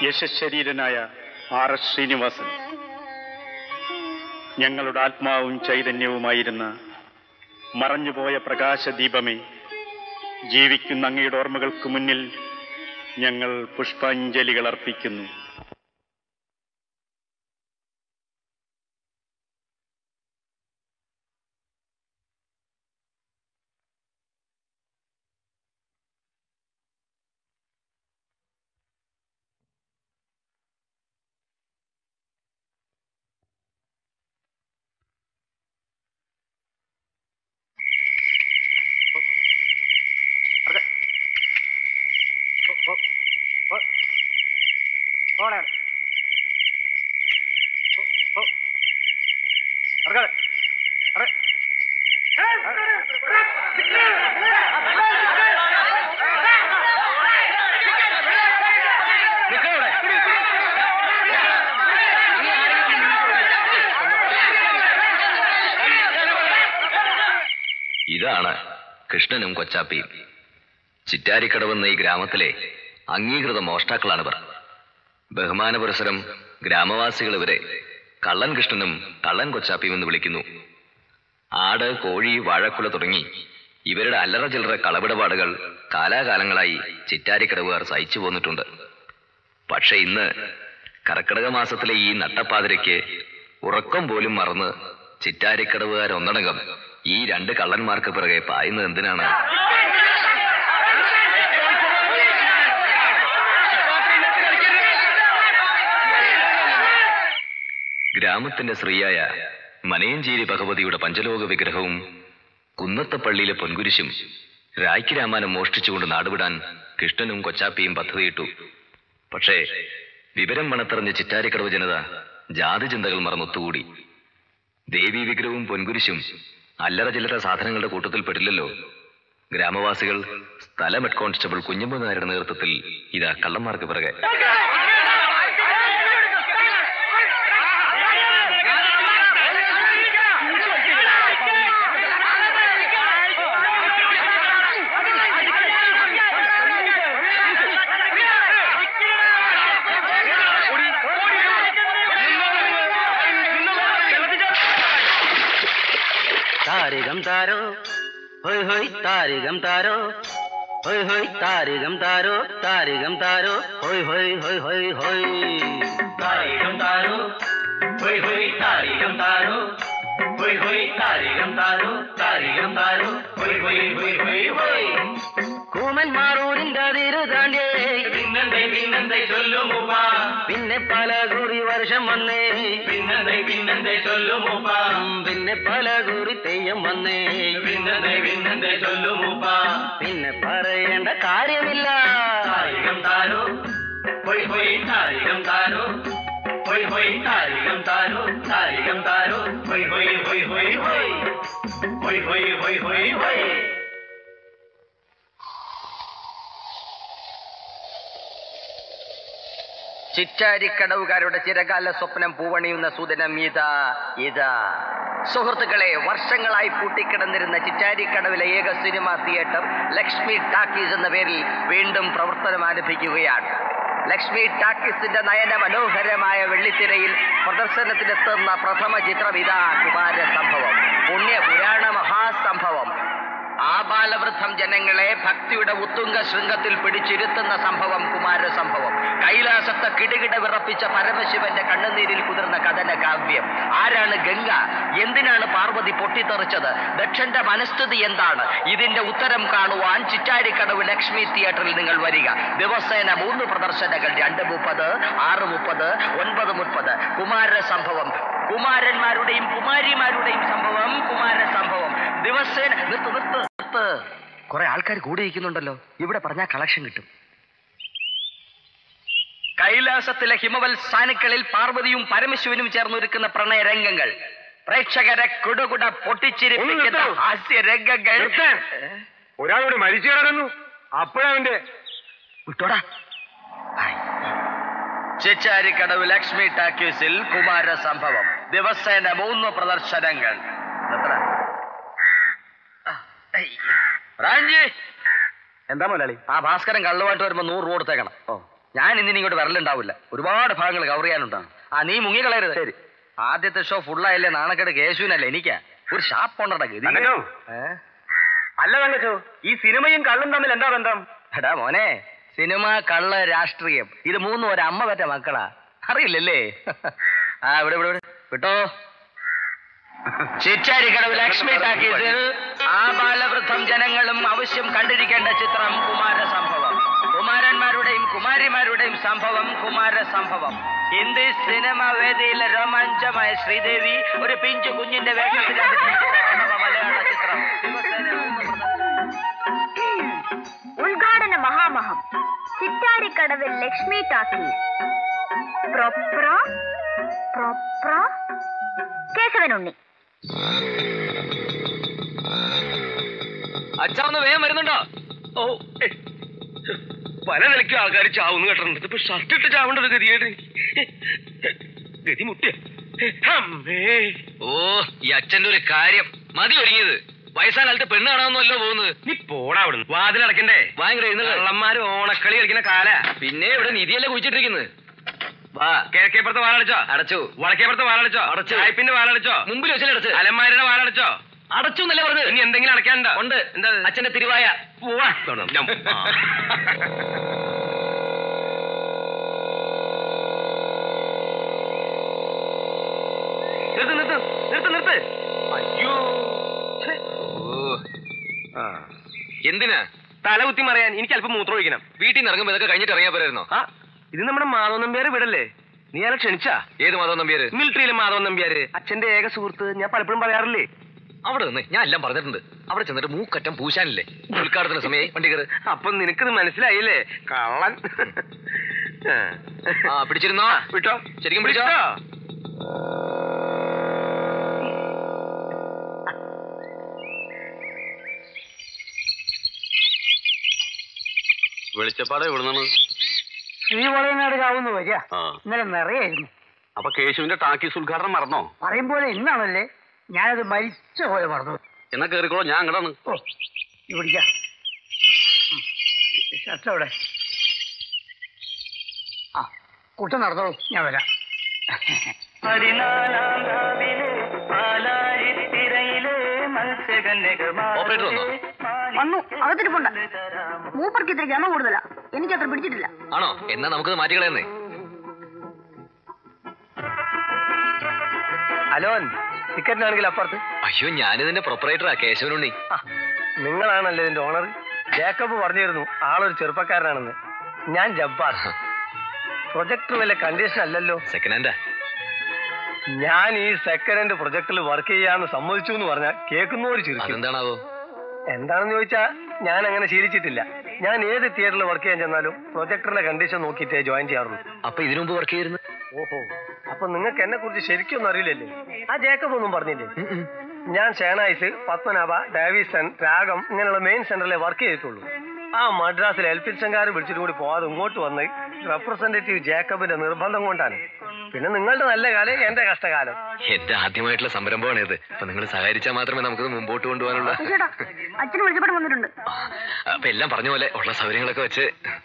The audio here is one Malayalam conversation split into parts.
യശശരീരനായ ആർ എസ് ശ്രീനിവാസൻ ഞങ്ങളുടെ ആത്മാവും ചൈതന്യവുമായിരുന്ന മറഞ്ഞുപോയ പ്രകാശദീപമേ ജീവിക്കുന്ന അങ്ങയുടെ ഓർമ്മകൾക്ക് മുന്നിൽ ഞങ്ങൾ പുഷ്പാഞ്ജലികൾ അർപ്പിക്കുന്നു ഇതാണ് കൃഷ്ണനും കൊച്ചാപ്പിയും ചിറ്റാരിക്കടവെന്ന ഈ ഗ്രാമത്തിലെ അംഗീകൃത മോഷ്ടാക്കളാണിവർ ബഹുമാന പുരസരം ഗ്രാമവാസികൾ ഇവരെ കള്ളൻ കൃഷ്ണനും കള്ളൻ കൊച്ചാപ്പിയും എന്ന് വിളിക്കുന്നു ആട് കോഴി വാഴക്കുല തുടങ്ങി ഇവരുടെ അല്ലറ ചില്ലറ കളവിടപാടുകൾ കാലാകാലങ്ങളായി ചിറ്റാരിക്കടവുകാർ സഹിച്ചു പോന്നിട്ടുണ്ട് പക്ഷെ ഇന്ന് കർക്കിടക മാസത്തിലെ ഈ നട്ടപ്പാതിരയ്ക്ക് ഉറക്കം പോലും മറന്ന് ചിറ്റാരിക്കടവുകാർ ഒന്നടങ്കം ഈ രണ്ട് കള്ളന്മാർക്ക് പിറകെ പായുന്നത് എന്തിനാണ് ഗ്രാമത്തിന്റെ സ്ത്രീയായ മനയഞ്ചേരി ഭഗവതിയുടെ പഞ്ചലോക വിഗ്രഹവും കുന്നത്തപ്പള്ളിയിലെ പൊൻകുരിശും രായ്ക്ക് രാമാനം മോഷ്ടിച്ചുകൊണ്ട് നാടുവിടാൻ കൃഷ്ണനും കൊച്ചാപ്പിയും പദ്ധതിയിട്ടു പക്ഷേ വിവരം മണത്തറിഞ്ഞ ചിറ്റാരിക്കടവ് ജനത ജാതി ചിന്തകൾ മറന്നൊത്തുകൂടി ദേവീ വിഗ്രഹവും പൊൻകുരിശും അല്ലറ ചില്ലറ സാധനങ്ങളുടെ കൂട്ടത്തിൽ പെടില്ലല്ലോ ഗ്രാമവാസികൾ സ്ഥലം ഹെഡ് കോൺസ്റ്റബിൾ കുഞ്ഞമ്മ നായരുടെ നേതൃത്വത്തിൽ ഇതാ കള്ളന്മാർക്ക് പിറകെ താരികം താരോ ഹോയ് ഹോയ് താരികം താരോ ഹോയ് ഹോയ് താരികം താരോ താരികം താരോ ഹോയ് ഹോയ് ഹോയ് ഹോയ് ഹോയ് താരികം താരോ ഹോയ് ഹോയ് താരികം താരോ ഹോയ് ഹോയ് താരികം താരോ താരികം താരോ ഹോയ് ഹോയ് ഹോയ് ഹോയ് ഹോയ് കൂമന്മാറൂരിന്റെ അതിര് താണ്ടേ പിന്നെന്തേ പിന്നെന്തേ ചൊല്ലുമുപ്പ പിന്നെ പല കുറി വർഷം വന്നേ പിന്നെന്തേ പിന്നെന്തേ ചൊല്ലുമുപ്പ പിന്നെ പല കുറി തെയ്യം വന്നേ പിന്നെന്തേ പിന്നെന്തേ ചൊല്ലുമുപ്പ പിന്നെ പറയേണ്ട കാര്യമില്ല താരികം താരോ ഹൊയ് ഹൊയ് താരികം താരോ ഹൊയ് ഹൊയ് താരികം താരോ താരികം താരോ ഹൊയ് ഹൊയ് ഹൊയ് ഹൊയ് ഹൊയ് ഹൊയ് ഹൊയ് ഹൊയ് ഹൊയ് ഹൊയ് ചിറ്റാരിക്കടവുകാരുടെ ചിരകാല സ്വപ്നം പൂവണിയുന്ന സുദിനം ഇതാ ഇതാ സുഹൃത്തുക്കളെ വർഷങ്ങളായി പൂട്ടിക്കിടന്നിരുന്ന ചിറ്റാരിക്കടവിലെ ഏക സിനിമാ തിയേറ്റർ ലക്ഷ്മി ടാക്കീസ് എന്ന പേരിൽ വീണ്ടും പ്രവർത്തനം ആരംഭിക്കുകയാണ് ലക്ഷ്മി ടാക്കീസിന്റെ നയന മനോഹരമായ വെള്ളിത്തിരയിൽ പ്രദർശനത്തിനെത്തുന്ന പ്രഥമ ചിത്രം ഇതാ കുമാര സംഭവം പുണ്യ പുരാണ മഹാസംഭവം ആബാലവൃദ്ധം ജനങ്ങളെ ഭക്തിയുടെ ഉത്തുംഗ ശൃംഗത്തിൽ പിടിച്ചിരുത്തുന്ന സംഭവം കുമാര സംഭവം കൈലാസത്തെ കിടുകിട വിറപ്പിച്ച പരമശിവന്റെ കണ്ണുനീരിൽ കുതിർന്ന കഥന കാവ്യം ആരാണ് ഗംഗ എന്തിനാണ് പാർവതി പൊട്ടിത്തെറിച്ചത് ദക്ഷന്റെ മനസ്ഥിതി എന്താണ് ഇതിന്റെ ഉത്തരം കാണുവാൻ ചിറ്റാരിക്കടവ് ലക്ഷ്മി തിയേറ്ററിൽ നിങ്ങൾ വരിക ദിവസേന മൂന്ന് പ്രദർശനങ്ങൾ രണ്ട് മുപ്പത് ആറ് മുപ്പത് ഒൻപത് മുപ്പത് കുമാര സംഭവം കുമാരന്മാരുടെയും കുമാരിമാരുടെയും സംഭവം കുമാര സംഭവം ദിവസേന നിർത്ത് നിർത്ത് നിർത്ത് കുറെ ആൾക്കാർ കൂടിയിരിക്കുന്നുണ്ടല്ലോ ഇവിടെ പറഞ്ഞാൽ കളക്ഷൻ കിട്ടും കൈലാസത്തിലെ ഹിമവൽ സാനുക്കളിൽ പാർവതിയും പരമശിവനും ചേർന്നൊരുക്കുന്ന പ്രണയരംഗങ്ങൾ പ്രേക്ഷകരെ കുടുകുട പൊട്ടിച്ചിരിപ്പിക്കുന്ന ഹാസ്യ രംഗങ്ങൾ ഒരാളോട് മരിച്ചു കിടക്കുന്നു അപ്പോഴവന്റെ വിട്ടോടാ ചിച്ചാരിക്കടവ് ലക്ഷ്മി ടാക്കീസിൽ കുമാര സംഭവം ദിവസേന മൂന്ന് പ്രദർശനങ്ങൾ നിർത്തടാ. ആ, ഏയ്. റാഞ്ചി എന്താ മുതലാളി ആ ഭാസ്കരൻ കള്ളുമായിട്ട് വരുമ്പോ നൂറ് രൂപ കൊടുത്തേക്കണം ഓ ഞാൻ ഇന്നിനി ഇങ്ങോട്ട് വരലുണ്ടാവില്ല ഒരുപാട് ഭാഗങ്ങൾ കവർ ചെയ്യാനുണ്ടാണ് ആ നീ മുങ്ങിക്കളയരുത് ശരി ആദ്യത്തെ ഷോ ഫുള്ളായില്ലേ നാണക്കേട് കേശുവിനല്ല എനിക്കാ ഒരു ഷാപ്പ് കൊണ്ടടാ ഗതി തങ്കച്ചോ ഏ? അല്ല തങ്കച്ചോ ഈ സിനിമയും കള്ളും തമ്മിൽ എന്താ ബന്ധം എടാ മോനെ സിനിമ കള്ള് രാഷ്ട്രീയം ഇത് മൂന്നും ഒരു അമ്മ പറ്റ മക്കളാ അറിയില്ലല്ലേ ആ ഇവിടെ ഇവിടെ ഇവിടെ. വിട്ടോ ചിറ്റാരിക്കടവ് ലക്ഷ്മി ടാക്കീസിൽ ആ ബാലവൃദ്ധം ജനങ്ങളും ആവശ്യം കണ്ടിരിക്കേണ്ട ചിത്രം കുമാര സംഭവം കുമാരന്മാരുടെയും കുമാരിമാരുടെയും സംഭവം കുമാര സംഭവം ഹിന്ദി സിനിമ വേദിയിലെ രോമാഞ്ചമായ ശ്രീദേവി ഒരു പിഞ്ചു കുഞ്ഞിന്റെ വേഷത്തിൽ അഭിനയിക്കുന്ന മലയാള ചിത്രം ദിവസേന മൂന്ന് പ്രദർശനം. ഉദ്ഘാടന മഹാമഹം ചിറ്റാരിക്കടവിൽ ലക്ഷ്മി ടാക്കീസ് പ്രൊപ്ര പ്രൊപ്ര കേശവനുണ്ണി അച്ഛാ ഒന്ന് വേഗം വരുന്നുണ്ടോ ഓ ഏ, പല നിലയ്ക്കും ആൾക്കാർ ചാവുന്നു കേട്ടിട്ടുണ്ട് ഇപ്പൊ ഷർട്ട് ഇട്ട് ചാവേണ്ടത് ഗതികേട് ഗതി മുട്ടിയ അമ്മേ ഓ ഈ അച്ഛന്റെ ഒരു കാര്യം മതി ഒരുങ്ങിയത് വയസ്സാൻ കാലത്ത് പെണ്ണ് കാണാമെന്നല്ലോ പോകുന്നത് നീ പോടാ അവിടുന്ന് വാതിലടക്കണ്ടേ ഭയങ്കര എഴുന്നള്ള കള്ളന്മാര് ഓണക്കളി കളിക്കുന്ന കാല പിന്നെ ഇവിടെ നിധിയല്ലേ കുഴിച്ചിട്ടിരിക്കുന്നത് വാ കിഴക്കേപ്പുറത്ത് വാലടിച്ചോ അടച്ചു വടക്കേപ്പുറത്ത് വാലടിച്ചോ അടച്ചു. വായ്പിന്റെ വാലടിച്ചോ മുമ്പിൽ വെച്ചല്ലേ അടച്ച് അലമാരുടെ വാലടിച്ചോ അടച്ചു എന്നല്ലേ പറഞ്ഞത് ഇനി എന്തെങ്കിലും അടയ്ക്കാനുണ്ടോ ഉണ്ട് എന്താ അച്ഛന്റെ തിരുവായ പോവാ ഞാൻ- ആ. നിർത്ത് നിർത്ത് നിർത്ത് നിർത്ത് അയ്യോ ഛെ. ആ. എന്തിനാ തല കുത്തി മറിയാൻ എനിക്ക് അല്പം മൂത്രം ഒഴിക്കണം വീട്ടിൽ നിന്ന് ഇറങ്ങുമ്പോ ഇതൊക്കെ കഴിഞ്ഞിട്ട് ഇറങ്ങിയാ പോരായിരുന്നോ ആ ഇത് നമ്മുടെ മാധവൻ നമ്പ്യാര് വിടല്ലേ നീ അയാളെ ക്ഷണിച്ചാ ഏത് മാധവൻ നമ്പ്യാര് മിലിറ്ററിയിലെ മാധവൻ നമ്പ്യാര് അച്ഛന്റെ ഏക സുഹൃത്ത് ഞാൻ പലപ്പോഴും പറയാറില്ലേ അവിടെ നിന്ന് ഞാൻ എല്ലാം പറഞ്ഞിട്ടുണ്ട് അവിടെ ചെന്നിട്ട് മൂക്കറ്റം പൂശാനില്ലേ ഉദ്ഘാടനത്തിന് സമയമായി വണ്ടി കയറ് അപ്പൊ നിനക്കിത് മനസ്സിലായില്ലേ കള്ളൻ ആ. ആ പിടിച്ചിരുന്നോ വിട്ടോ ശരിക്കും പിടിച്ചോ വെളിച്ചപ്പാട് എവിടുന്നാണ് ശ്രീവളയനാട് കാവുന്ന് വരിക ആ ഇന്നലെ നിറയായിരുന്നു അപ്പൊ കേശുവിന്റെ ടാക്കീസ് ഉദ്ഘാടനം മറന്നോ പറയും പോലെ ഇന്നാണല്ലേ ഞാനത് മരിച്ച പോലെ മറന്നു എന്നാ കേറിക്കോളൂ ഞാൻ അങ്ങടാണ് ഓ ഇത് പിടിക്കാം ഉം. ഷർട്ട് അവിടെ ആ കുട്ട നടന്നോളൂ ഞാൻ വരാം ഓപ്പറേറ്റർ വന്നോ വന്നു അകത്തിരിപ്പുണ്ട് മൂപ്പർക്ക് ഇത്ര ഗമ കൂടുതലാ എനിക്ക് അത്ര പിടിച്ചിട്ടില്ല ആണോ എന്നാ നമുക്കത് മാറ്റിക്കളയുന്നേ അലോൻ ടിക്കറ്റിനാണെങ്കിൽ അപ്പുറത്ത് അയ്യോ ഞാനിതിന്റെ പ്രൊപ്പറേറ്ററാ കേശവനുണ്ണി ആ, നിങ്ങളാണല്ലോ ഇതിന്റെ ഓണർ ജേക്കബ് പറഞ്ഞിരുന്നു ആളൊരു ചെറുപ്പക്കാരനാണെന്ന് ഞാൻ ജബ്ബാർ പ്രൊജക്ടർ വല്ല കണ്ടീഷൻ അല്ലല്ലോ സെക്കൻഡ് ഹാൻഡാ ഞാൻ ഈ സെക്കൻഡ് ഹാൻഡ് പ്രൊജക്ടിൽ വർക്ക് ചെയ്യാന്ന് സമ്മതിച്ചു എന്ന് പറഞ്ഞാൽ കേൾക്കുന്നവർ ചിരിക്കും അതെന്താണാവോ എന്താണെന്ന് ചോദിച്ചാ ഞാൻ അങ്ങനെ ശീലിച്ചിട്ടില്ല ഞാൻ ഏത് തിയേറ്ററിൽ വർക്ക് ചെയ്യാൻ ചെന്നാലും പ്രൊജക്ടറിന്റെ കണ്ടീഷൻ നോക്കിയിട്ടേ ജോയിൻ ചെയ്യാറുള്ളൂ അപ്പൊ ഇതിനു മുമ്പ് വർക്ക് ചെയ്തിരുന്നു ഓഹോ അപ്പൊ നിങ്ങൾക്ക് എന്നെ കുറിച്ച് ശരിക്കൊന്നും അറിയില്ലല്ലേ ആ ജേക്കബ് ഒന്നും പറഞ്ഞില്ലേ ഞാൻ ഷേണായിസ് പത്മനാഭ ഡേവിസൺ രാഗം ഇങ്ങനെയുള്ള മെയിൻ സെന്ററിലെ വർക്ക് ചെയ്തിട്ടുള്ളൂ ആ മദ്രാസിൽ എൽപിൻസങ്കാർ വിളിച്ചിട്ട് കൂടി പോവാതെ ഇങ്ങോട്ട് വന്ന് റെപ്രസെന്റേറ്റീവ് ജേക്കബിന്റെ നിർബന്ധം കൊണ്ടാണ് പിന്നെ നിങ്ങളുടെ നല്ല കാലം എന്റെ കഷ്ടകാലം എന്റെ ആദ്യമായിട്ടുള്ള സംരംഭമാണ് ഇത് അപ്പൊ നിങ്ങൾ സഹകരിച്ചാൽ മാത്രമേ നമുക്കത് മുമ്പോട്ട് കൊണ്ടുപോകാനുള്ള ചേട്ടാ അച്ഛന് വിളിച്ചപ്പോൾ വന്നിട്ടുണ്ട് ആ, അപ്പൊ എല്ലാം പറഞ്ഞ പോലെ ഉള്ള സൗകര്യങ്ങളൊക്കെ വെച്ച്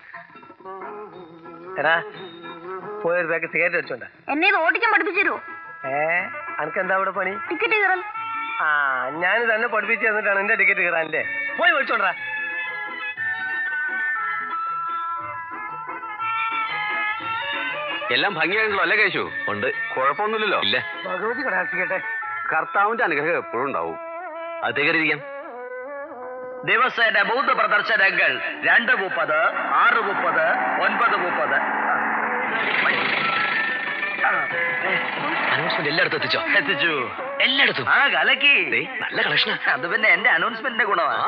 എടാ പോയൊരു ബാഗ് സിഗരറ്റ് അടിച്ചോണ്ട എന്നെ ഇത് ഓടിക്കാൻ പഠിപ്പിച്ചു തരുമോ ഏ അനക്ക് എന്താ ഇവിടെ പണി ടിക്കറ്റ് കയറൽ ആ ഞാൻ തന്നെ പഠിപ്പിച്ച് തന്നിട്ടാണ് എന്റെ ടിക്കറ്റ് കയറാനല്ലേ പോയി വിളിച്ചോണ്ടാ എല്ലാം ഭംഗിയായിട്ടുള്ളൂ അല്ലേ കേശു ഉണ്ട് കുഴപ്പമൊന്നുമില്ലല്ലോ ഇല്ല ഭഗവതി കടാക്ഷിക്കട്ടെ കർത്താവിന്റെ അനുഗ്രഹം എപ്പോഴും ഉണ്ടാവും അത് കയറിയിരിക്കാം ദിവസേന മൂന്ന് പ്രദർശനങ്ങൾ രണ്ട് മുപ്പത് ആറ് മുപ്പത് ഒൻപത് മുപ്പത് അനൗൺസ്മെന്റ് എല്ലായിടത്തും എത്തിച്ചോ എത്തിച്ചു എല്ലായിടത്തും ആ കലക്കി ദേ, നല്ല കളക്ഷനാ അത് പിന്നെ എന്റെ അനൗൺസ്മെന്റിന്റെ ഗുണമാ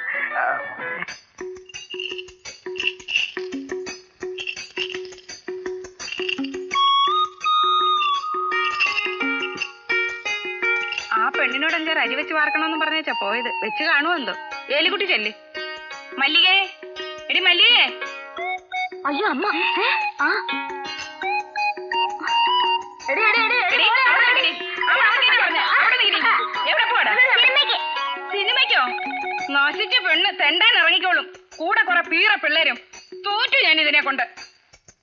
ആ പെണ്ണിനോട് അഞ്ചാറ് അരി വെച്ച് വാർക്കണമെന്ന് പറഞ്ഞേച്ചാ പോയത് വെച്ച് കാണുമോ എന്തോ ഏലിക്കുട്ടി ചെല്ലി മല്ലികേ എടി മല്ലികേ അയ്യോ അമ്മ ഏ? ആ എടി, എടി, എടി, എടി, എടി, പോലെ, അവിടെ അവിടെ നിൽക്കടി. അവിടെ നിൽക്കടി പറഞ്ഞെ. അവിടെ നിൽക്കടി. എവിടെ പോടാ? സിനിമയ്ക്ക്. സിനിമയ്ക്കോ നശിച്ച പെണ്ണ് തെണ്ടാൻ ഇറങ്ങിക്കോളും കൂടെ കുറെ പീറ പിള്ളേരും തോറ്റു ഞാൻ ഇതിനെ കൊണ്ട്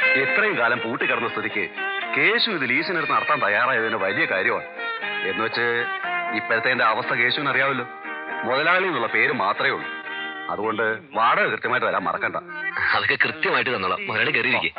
ഇത്രയും കാലം പൂട്ടിക്കിടന്ന സ്ഥിതിക്ക് കേശു ഇത് ലീസിനെടുത്ത് നടത്താൻ തയ്യാറായതിന് വലിയ കാര്യമാണ് എന്നുവെച്ച് ഇപ്പോഴത്തെ എന്റെ അവസ്ഥ കേശുവിന് അറിയാമല്ലോ മുതലാളി എന്നുള്ള പേര് മാത്രമേ ഉള്ളൂ അതുകൊണ്ട് വാടക കൃത്യമായിട്ട് തരാൻ മറക്കണ്ട അതൊക്കെ കൃത്യമായിട്ട് തന്നോളാം മുതലാളി കയറിയിരിക്കെ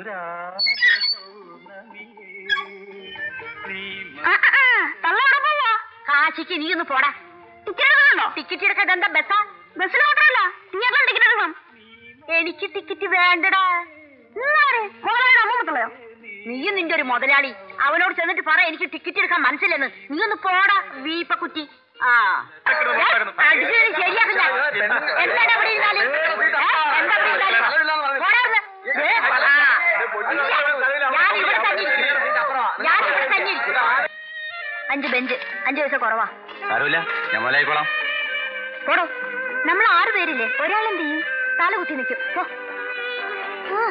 ആ, ആ, ആ, തള്ള എവിടെ പോവാ കാശിക്ക് നീ ഒന്ന് പോടാ ടിക്കറ്റ് എടുക്കണോ ടിക്കറ്റ് എടുക്കാൻ എന്താ ബസ്സാ ബസ്സിൽ മാത്രമല്ല തിയേറ്ററിൽ ടിക്കറ്റ് എടുക്കണം എനിക്ക് ടിക്കറ്റ് വേണ്ടടാ ഇന്നാരെ മുതലാളിയുടെ അമ്മൂമ്മത്തള്ളയോ നീയും നിന്റെ ഒരു മുതലാളി അവനോട് ചെന്നിട്ട് പറ എനിക്ക് ടിക്കറ്റ് എടുക്കാൻ മനസ്സില്ലെന്ന് നീ ഒന്ന് പോടാ വീപ്പ കുറ്റി ആ ഏ, അടിച്ച് ശരിയാക്കില്ല എന്താണ് ഇവിടെ ഇരുന്നാല് ഏ, എന്താ ഇവിടെ ഇരുന്നാല് പോടാ അവിടുന്ന്. ഏ, ആ. ഞാൻ ഇവിടെ തന്നെ ഇരിക്കും. ഞാൻ ഇവിടെ തന്നെ ഇരിക്കും അഞ്ച് ബെഞ്ച് അഞ്ച് പൈസ കുറവാ സാരമില്ല ഞാൻ മുതലായിക്കോളാം പോടോ നമ്മൾ ആറ് പേരില്ലേ ഒരാളെന്ത് ചെയ്യും തല കുത്തി നിൽക്കും പോ. ആ.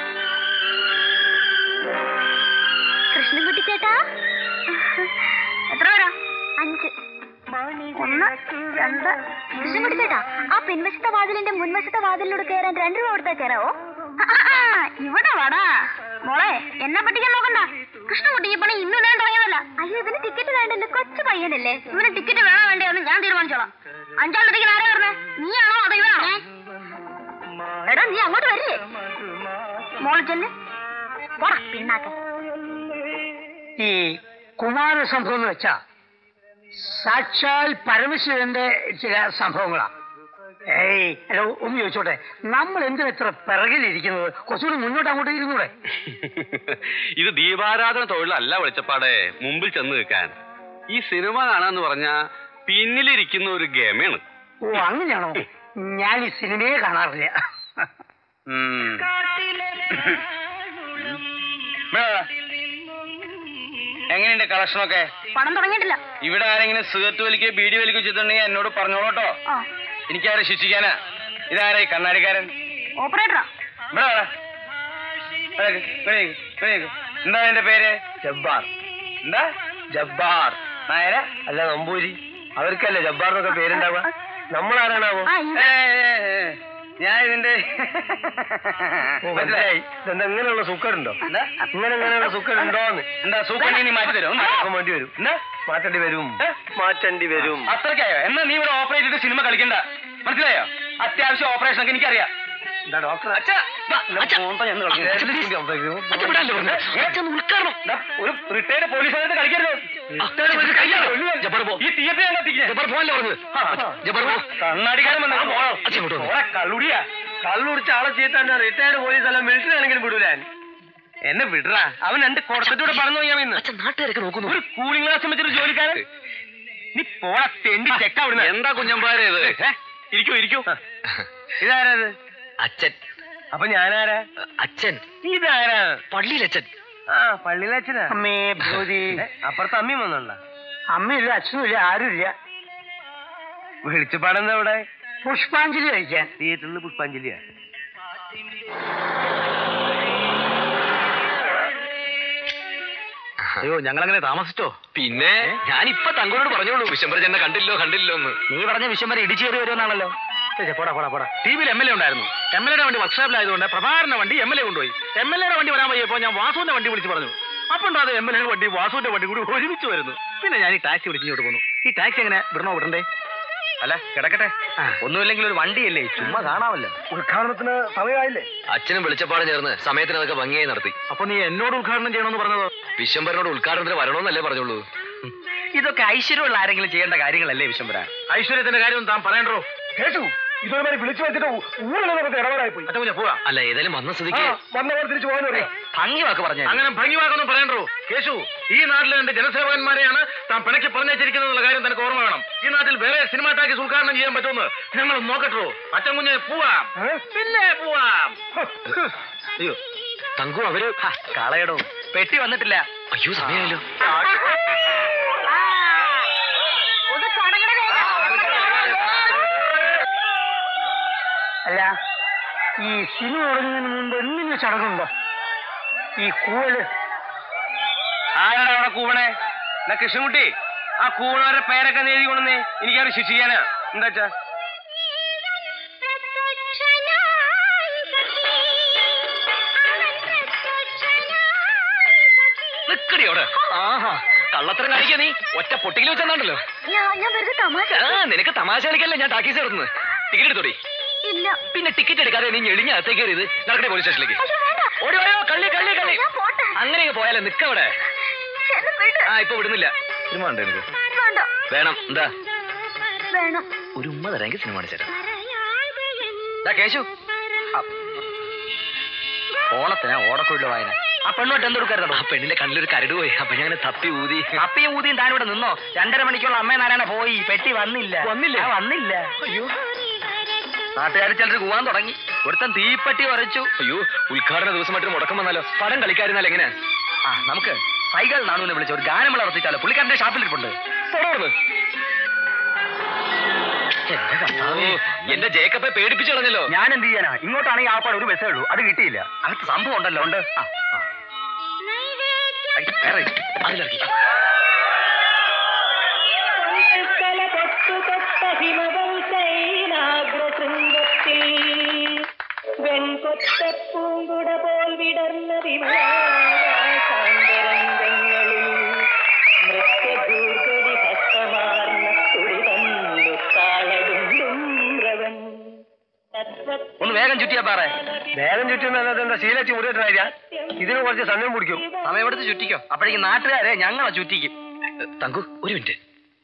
കൃഷ്ണൻകുട്ടി ചേട്ടാ എത്ര പേരാ അഞ്ച് ഒന്ന് രണ്ട് കൃഷ്ണൻകുട്ടി ചേട്ടാ ആ പിൻവശത്തെ വാതിലിന്റെ മുൻവശത്തെ വാതിലിലൂടെ കയറാൻ രണ്ട് രൂപ കൊടുത്താൽ കയറാവോ ആ, ആ, ആ, ഇവിടെ വാടാ മോളെ എന്നെ പറ്റിക്കാൻ നോക്കണ്ട കൃഷ്ണൻകുട്ടി ഈ പണി ഇന്ന് ഞാൻ തുടങ്ങിയതല്ല അയ്യോ ഇതിന് ടിക്കറ്റ് വേണ്ട എന്റെ കൊച്ചു പയ്യനല്ലേ ഇവന് ടിക്കറ്റ് വേണോ വേണ്ടയോ എന്ന് ഞാൻ തീരുമാനിച്ചോളാം അഞ്ചാളുടെ ടിക്കറ്റ് ആരാ പറഞ്ഞേ നീയാണോ അതോ ഇവനാണോ എടാ നീ അങ്ങോട്ട് വരില്ലേ മോള് ചെല്ല് പോടാ പിണ്ണാക്ക ഈ കുമാര സംഭവം എന്ന് വെച്ചാ സാക്ഷാൽ പരമശിവന്റെ ചില സംഭവങ്ങളാ ഏയ് അല്ല ഒന്ന് ചോദിച്ചോട്ടെ നമ്മൾ എന്തിനാ ഇത്ര പിറകിലിരിക്കുന്നത് കുറച്ചുകൂടി മുന്നോട്ട് അങ്ങോട്ട് ഇരുന്നൂടെ ഇത് ദീപാരാധന തൊഴിലല്ല വെളിച്ചപ്പാടെ മുമ്പിൽ ചെന്ന് നിൽക്കാൻ ഈ സിനിമ കാണാന്ന് പറഞ്ഞ പിന്നിലിരിക്കുന്ന ഒരു ഗമയാണ് ഓ അങ്ങനെയാണോ ഞാൻ ഈ സിനിമയെ കാണാറില്ല എങ്ങനെയുണ്ട് കളക്ഷനൊക്കെ പണം തുടങ്ങിയിട്ടില്ല ഇവിടെ ആരെങ്കിലും സിഗരറ്റ് വലിക്കുകയോ ബീഡി വലിക്കുകയോ ചെയ്തിട്ടുണ്ടെങ്കിൽ എന്നോട് പറഞ്ഞോളൂട്ടോ ആ എനിക്കാരെ ശിക്ഷിക്കാനാ ഇതാരാ ഈ കണ്ണാടിക്കാരൻ ഓപ്പറേറ്ററാ ഇവിടെ വാടാ. ഇവിടെ നിക്ക്, ഇവിടെ നിക്ക്, ഇവിടെ നിക്ക്. എന്താ എന്റെ പേര് ജബ്ബാർ എന്താ ജബ്ബാർ നായര അല്ല നമ്പൂരി അവർക്കല്ലേ ജബ്ബാർ എന്നൊക്കെ പേരുണ്ടാവുക നമ്മളാരാണാവോ ആ ഏ, ഏ, ഏ. ഞാൻ ഇതിന്റെ ഓ, മനസ്സിലായി ഇതെന്താ ഇങ്ങനെയുള്ള സുക്കറുണ്ടോ എന്താ? ഇങ്ങനെ ഇങ്ങനെയുള്ള സുക്കറുണ്ടോന്ന് എന്താ സൂക്കണ്ണി നീ മാറ്റി തരും മാറ്റാൻ വേണ്ടി വരും എന്താ മാറ്റേണ്ടി വരും ഏ? മാറ്റേണ്ടി വരും അത്രയ്ക്കായോ എന്നാ നീ ഇവിടെ ഓപ്പറേറ്റ് ചെയ്ത് സിനിമ കളിക്കണ്ട മനസ്സിലായോ അത്യാവശ്യം ഓപ്പറേഷൻ ഒക്കെ എനിക്കറിയാം എന്താ ഡോക്ടർ അച്ഛാ, വാ, അച്ഛാ. ഉദ്ഘാടനം ദാ, ഒരു റിട്ടയർഡ് പോലീസുകാരത്തെ കളിക്കരുത് റിട്ടയർഡ് പോലീസ് കളിക്കാനോ? ജബ്ബാർ പോ. ഈ തിയേറ്റർ ഞാൻ കത്തിക്കാം ജബ്ബാർ പോകാനല്ലേ പറഞ്ഞത് ജബ്ബാർ പോ. കണ്ണാടിക്കാരൻ വന്നു അച്ഛൻ ഇങ്ങോട്ട് വന്നോ. കള്ളുടിയാ കള്ളുടിച്ച ആളെ ചെയ്താൻ റിട്ടയർഡ് പോലീസ് അല്ല മിലിറ്ററി ആണെങ്കിലും വിടൂലാൻ എന്നെ വിടറാ അവൻ രണ്ട് കൊടുത്തിട്ടൂടെ പറഞ്ഞു ഞാൻ ഇന്ന് അച്ഛൻ നാട്ടുകാരൊക്കെ നോക്കുന്നു ഒരു കൂളിംഗ് ഗ്ലാസ് വെച്ചൊരു ജോലിക്കാരൻ നീ പോടാ തെണ്ടി ചെക്ക അവിടുന്ന് എന്താ കുഞ്ഞമ്പാരെ ഇത് ഏ, ഇരിക്കൂ ഇരിക്കൂ ഇതാരാ ഇത് അച്ഛൻ അപ്പൊ ഞാനാരാ അച്ഛൻ ഇതാരാ പള്ളിയിലച്ഛൻ ആ പള്ളിയിലച്ഛനാ അമ്മേ ഭൂതി ഏ, അപ്പുറത്ത് അമ്മയും വന്നുണ്ട അമ്മയില്ല അച്ഛനുമില്ല ആരുമില്ല വെളിച്ചപ്പാടെന്താ ഇവിടെ പുഷ്പാഞ്ജലി കഴിക്കാൻ തിയേറ്ററിൽ പുഷ്പാഞ്ജലിയാ അയ്യോ ഞങ്ങൾ അങ്ങനെ താമസിച്ചോ പിന്നെ ഞാൻ ഇപ്പൊ തങ്ങളോട് പറഞ്ഞോളൂ വിശംബര ചെന്ന കണ്ടില്ലോ കണ്ടില്ലോ എന്ന് നീ പറഞ്ഞ വിശ്വം വരെ ഇടിച്ചു കയറി വരുമെന്നാണല്ലോ ചേച്ചി പോടാ പോടാ പോടാ ടി വിയിൽ എം എൽ എ ഉണ്ടായിരുന്നു എം എൽ എയുടെ വണ്ടി വർക്ക്ഷോപ്പിലായതുകൊണ്ട് പ്രഭാകരന്റെ വണ്ടി എം എൽ എ കൊണ്ടുപോയി എം എൽ എയുടെ വണ്ടി വരാൻ വയ്യപ്പോ ഞാൻ വാസുവിന്റെ വണ്ടി വിളിച്ച് പറഞ്ഞു അപ്പോൾ അത് എം എൽ എയുടെ വണ്ടി വാസുവിന്റെ വണ്ടി കൂടി ഒരുമിച്ച് വരുന്നു പിന്നെ ഞാൻ ഈ ടാക്സി വിളിച്ച് ഇങ്ങോട്ട് പോന്നു ഈ ടാക്സി എങ്ങനെ വിടണോ വിടണ്ടേ അല്ല കിടക്കട്ടെ ഒന്നുമില്ലെങ്കിൽ ഒരു വണ്ടിയല്ലേ ചുമ്മാ കാണാമല്ലോ ഉദ്ഘാടനത്തിന് സമയമായില്ലേ അച്ഛനും വെളിച്ചപ്പാടും ചേർന്ന് സമയത്തിന് അതൊക്കെ ഭംഗിയായി നടത്തി അപ്പൊ നീ എന്നോട് ഉദ്ഘാടനം ചെയ്യണമെന്ന് പറഞ്ഞത് വിശംബരനോട് ഉദ്ഘാടനത്തിന് വരണമെന്നല്ലേ പറഞ്ഞോളൂ ഇതൊക്കെ ഐശ്വര്യമുള്ള ആരെങ്കിലും ചെയ്യേണ്ട കാര്യങ്ങളല്ലേ വിശ്വംബര ഐശ്വര്യത്തിന്റെ കാര്യം താൻ പറയണ്ടോ കേട്ടു ഇതൊരുമാതിരി വിളിച്ചു വെച്ചിട്ട് ഊരിലൊക്കെ ഇടപാടായി പോയി അച്ഛൻ കുഞ്ഞ പോവാ അല്ല ഏതായാലും വന്ന സ്ഥിതിക്ക് വന്നവർ തിരിച്ചു പോകാൻ പറയാം ഭംഗി വാക്ക് പറഞ്ഞു അങ്ങനെ ഭംഗിവാക്കൊന്നും പറയണ്ടോ കേശു ഈ നാട്ടിലെ രണ്ട് ജനസേവകന്മാരെയാണ് താൻ പിണക്കി പറഞ്ഞിരിക്കുന്നത് കാര്യം തനിക്ക് ഓർമ്മ വേണം ഈ നാട്ടിൽ വേറെ സിനിമ ടാക്കീസ് ഉദ്ഘാടനം ചെയ്യാൻ പറ്റുമെന്ന് ഞങ്ങൾ നോക്കട്ടോ അച്ഛൻ കുഞ്ഞെ പോവാം പിന്നെ പോവാം അയ്യോ തങ്കു അവര് കളയടോ പെട്ടി വന്നിട്ടില്ല അയ്യോ സമയമായല്ലോ ഒന്ന് തുടങ്ങണ അല്ല ഈ സിനിമ തുടങ്ങുന്നതിന് മുമ്പ് എന്തിനു ചടങ്ങുണ്ടോ ഈ കൂവല് ആരാണ് അവിടെ കൂവണേ എന്നാ കൃഷ്ണൻകുട്ടി ആ കൂവണവരുടെ പേരൊക്കെ എഴുതി കൊണ്ടുവന്നേ എനിക്കവരെ ശിക്ഷിക്കാനാ എന്താ വെച്ചാ നിക്കടി അവിടെ ആഹാ കള്ളത്തരം കാണിക്കാ നീ ഒറ്റ പൊട്ടിയിൽ വെച്ചെന്നാണ്ടല്ലോ ഞാൻ ഞാൻ വെറുതെ തമാശ ആ നിനക്ക് തമാശ കളിക്കല്ലേ ഞാൻ ടാക്കീസ് എടുക്കുന്നത് ടിക്കറ്റ് എടുത്തോടി ഇല്ല പിന്നെ ടിക്കറ്റ് എടുക്കാതെ നീ ഞെളിഞ്ഞ അകത്തേക്ക് കയറിയത് നടക്കണേ പോലീസ് സ്റ്റേഷനിലേക്ക് അയ്യോ വേണ്ട ഓടി ഓയോ കള്ളി കള്ളി കള്ളി ഞാൻ പോട്ടെ അങ്ങനെ പോയാലേ നിക്കവിടെ എന്നെ വിട് ആ ഇപ്പൊ വിടുന്നില്ല സിനിമ ഉണ്ട് എനിക്ക് വേണ്ട വേണം എന്താ വേണം ഒരു ഉമ്മ തരാമെങ്കിൽ സിനിമ കാണിച്ചു തരാം കേശു ഓണത്തിന് ഓടക്കുള്ള വായന ആ പെണ്ണോട്ട് എന്തെടുക്കരുതോ ആ പെണ്ണിന്റെ കണ്ണിലൊരു കരട് പോയി അപ്പൊ ഞാൻ അങ്ങനെ തപ്പി ഊതി അപ്പയും ഊതിയും താനിവിടെ നിന്നോ രണ്ടര മണിക്കുള്ള അമ്മേ നാരായണ പോയി പെട്ടി വന്നില്ല വന്നില്ലേ? ആ, വന്നില്ല അയ്യോ നാട്ടുകാർ ചിലർ കൂവാൻ തുടങ്ങി ഒരുത്തൻ തീപ്പെട്ടി ഉരച്ചു അയ്യോ ഉദ്ഘാടന ദിവസമായിട്ട് മുടക്കം വന്നാലോ പടം കളിക്കാരുന്നാൽ എങ്ങനെ ആ നമുക്ക് സൈകൾ നാണുവിനെ വിളിച്ച ഒരു ഗാനം വളർത്തിച്ചാലോ പുള്ളിക്കാരന്റെ ഷാപ്പിലിരിപ്പുണ്ട് തുടർന്ന് എന്റെ ജേക്കപ്പെ പേടിപ്പിച്ചു കളഞ്ഞല്ലോ ഞാൻ എന്ത് ചെയ്യാനാ ഇങ്ങോട്ടാണെങ്കിൽ ആപ്പാട് ഒരു ബസ്സേ ഉള്ളൂ അത് കിട്ടിയില്ല അകത്ത് സംഭവം ഉണ്ടല്ലോ ഉണ്ട് ആ, ആ. ഐ, വേറെ അതിലിറക്കി വെൺകൊറ്റപ്പൂങ്കുട പോൽ വിടർന്ന വിമലാകാശാന്തരംഗങ്ങളിൽ നൃത്യദൂർഗടി ഹസ്തമാർന്ന തുടിതന്നു താളടുംബ്രവൻ ഒന്ന് വേഗം ചുറ്റിയാ പാറേ വേഗം ചുറ്റുന്നത് എന്താ ശീലച്ച് മുറിയിട്ടാ ഇതിന് കുറച്ച് സമയം പിടിക്കും സമയമെടുത്ത് ചുറ്റിക്കോ അപ്പോഴേക്കും നാട്ടുകാരെ ഞങ്ങളെ ചുറ്റിക്കും തങ്കു ഒരു മിനിറ്റ്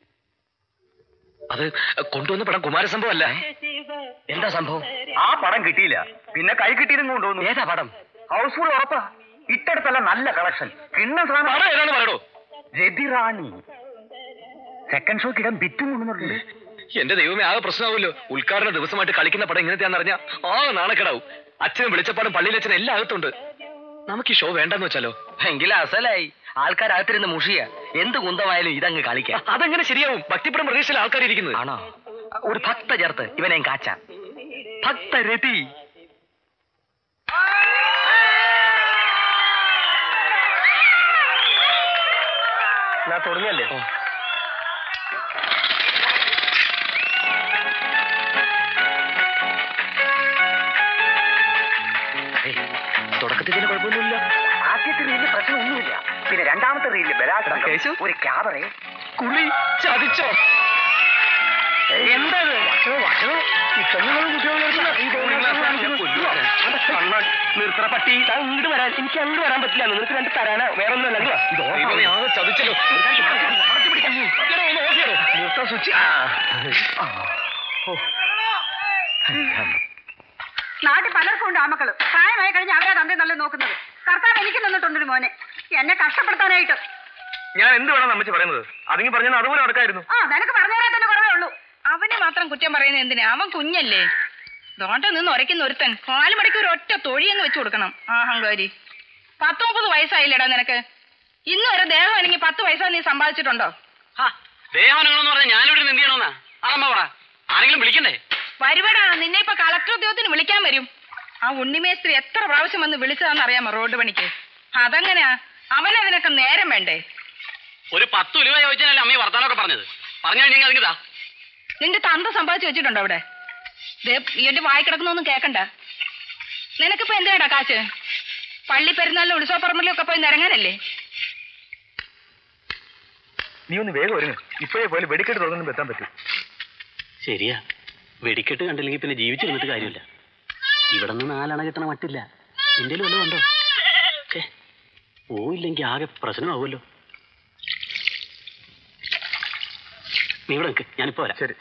അത് കൊണ്ടുവന്ന പടം കുമാരസംഭവം അല്ല എന്താ സംഭവം ആ പടം കിട്ടിയില്ല പിന്നെ കൈ കിട്ടിയതും കൊണ്ടുവന്നു ഏതാ പടം ഹൗസ്ഫുൾ ഉറപ്പാ ഇട്ടടുത്തല്ല നല്ല കളക്ഷൻ കിണ്ണ സാധനം പടം ഏതാന്ന് പറയടോ രതിറാണി സെക്കൻഡ് ഷോക്ക് ഇടാൻ ബിറ്റും കൊണ്ടുവന്നിട്ടുണ്ട് എന്റെ ദൈവമേ ആകെ പ്രശ്നമാവുമല്ലോ ഉദ്ഘാടന ദിവസമായിട്ട് കളിക്കുന്ന പടം ഇങ്ങനത്തെയാന്ന് അറിഞ്ഞാ ആ നാണക്കെടാവും അച്ഛനും വെളിച്ചപ്പാടും പള്ളിയിലച്ഛനും എല്ലാം അകത്തുണ്ട് നമുക്ക് ഈ ഷോ വേണ്ടെന്ന് വെച്ചാലോ എങ്കിൽ അസലായി ആൾക്കാരകത്തിരുന്ന് മുഷിയ എന്ത് കുന്തമായാലും ഇതങ്ങ് കളിക്കാം അതെങ്ങനെ ശരിയാവും ഭക്തിപ്പടം പ്രതീക്ഷയിൽ ആൾക്കാർ ഇരിക്കുന്നത് ആണോ ഒരു ഭക്ത ചേർത്ത് ഇവനെയും കാച്ചാം ഭക്തരതി ഞാൻ തുടങ്ങല്ലേ തുടക്കത്തിൽ തന്നെ കുഴപ്പമൊന്നുമില്ല ആദ്യത്തെ റീലിൽ പ്രശ്നമൊന്നുമില്ല പിന്നെ രണ്ടാമത്തെ റീലിൽ ബലാത്സംഗം കേശു? ഒരു ക്യാബറെ കുളി ചതിച്ചോ എന്തത് ഈ പെണ്ണുങ്ങളും നിർത്തറ പട്ടി ഇങ്ങോട്ട് വരാൻ എനിക്ക് അങ്ങോട്ട് വരാൻ പറ്റില്ല നിനക്ക് രണ്ട് തരാനാ വേറെ ഒന്നും ദൈവമേ, ആകെ ചതിച്ചല്ലോ സ്വിച്ച് നാട്ടിൽ പലർക്കും ഉണ്ട് ആമക്കള് പ്രായമായി കഴിഞ്ഞ് അവരാ തന്തേ നല്ല നോക്കുന്നത് കർത്താവ് എനിക്ക് തന്നിട്ടുണ്ടൊരു മോനെ എന്നെ കഷ്ടപ്പെടുത്താനായിട്ട് ഞാൻ എന്ത് വേണം അമ്മച്ചി പറയുന്നത് അതെങ്കിൽ പറഞ്ഞാൽ അതുപോലെ നടക്കായിരുന്നു ആ നിനക്ക് പറഞ്ഞുതരാൻ തന്നെ കുറവേ ഉള്ളൂ അവനെ മാത്രം കുറ്റം പറയുന്നത് എന്തിനാ അവൻ കുഞ്ഞല്ലേ ദോണ്ട നിന്ന് ഉരയ്ക്കുന്ന ഒരുത്തൻ കാല് മണിക്ക് ഒരു ഒറ്റ തൊഴിയങ്ങ് വെച്ചു കൊടുക്കണം ആഹങ്കാരി പത്ത് മുപ്പത് വയസ്സായില്ലടാ നിനക്ക് ഇന്ന് വരെ ദേഹം അല്ലെങ്കിൽ പത്ത് പൈസ നീ സമ്പാദിച്ചിട്ടുണ്ടോ ദേവാനങ്ങളെന്ന് പറഞ്ഞാൽ ഞാനിവിടെ നിന്ന് എന്ത് ചെയ്യണമെന്നാ അതമ്മ പറ ആരെങ്കിലും വിളിക്കണ്ടേ വരുവടാ നിന്നെ ഇപ്പൊ കളക്ടർ ഉദ്യോഗത്തിന് വിളിക്കാൻ വരും ആ ഉണ്ണിമേസ്ത്രി എത്ര പ്രാവശ്യം വന്ന് വിളിച്ചതാന്ന് അറിയാമോ റോഡ് പണിക്ക് അതെങ്ങനെയാ അവനതിനൊക്കെ നേരം വേണ്ടേ ഒരു പത്ത് ഉലുവ ചോദിച്ചാലല്ലേ അമ്മ വർത്താനൊക്കെ പറഞ്ഞത് പറഞ്ഞു കഴിഞ്ഞാൽ അതിന് താ നിന്റെ തന്ത സമ്പാദിച്ചു വെച്ചിട്ടുണ്ടോ അവിടെ ദേ ഈ എന്റെ വായി കിടക്കുന്നൊന്നും കേക്കണ്ട നിനക്കിപ്പോ എന്തിനാടാ കാശ് പള്ളി പെരുന്നാളിലും ഉത്സവപ്പറമ്പിലും ഒക്കെ പോയി നിരങ്ങാനല്ലേ നീ ഒന്ന് വേഗം ഒരുങ്ങ് ഇപ്പോഴേ പോലെ വെടിക്കെട്ട് തുടങ്ങുന്നു എത്താൻ പറ്റും ശരിയാ വെടിക്കെട്ട് കണ്ടില്ലെങ്കിൽ പിന്നെ ജീവിച്ചിരുന്നിട്ട് കാര്യമില്ല ഇവിടെ നിന്ന് നാലണ കിട്ടണ മട്ടില്ല എന്റെ വല്ലതും ഉണ്ടോ ഛേ പോയില്ലെങ്കിൽ ആകെ പ്രശ്നമാവുമല്ലോ നീ ഇവിടെ നിൽക്ക് ഞാനിപ്പോ വരാം ശരി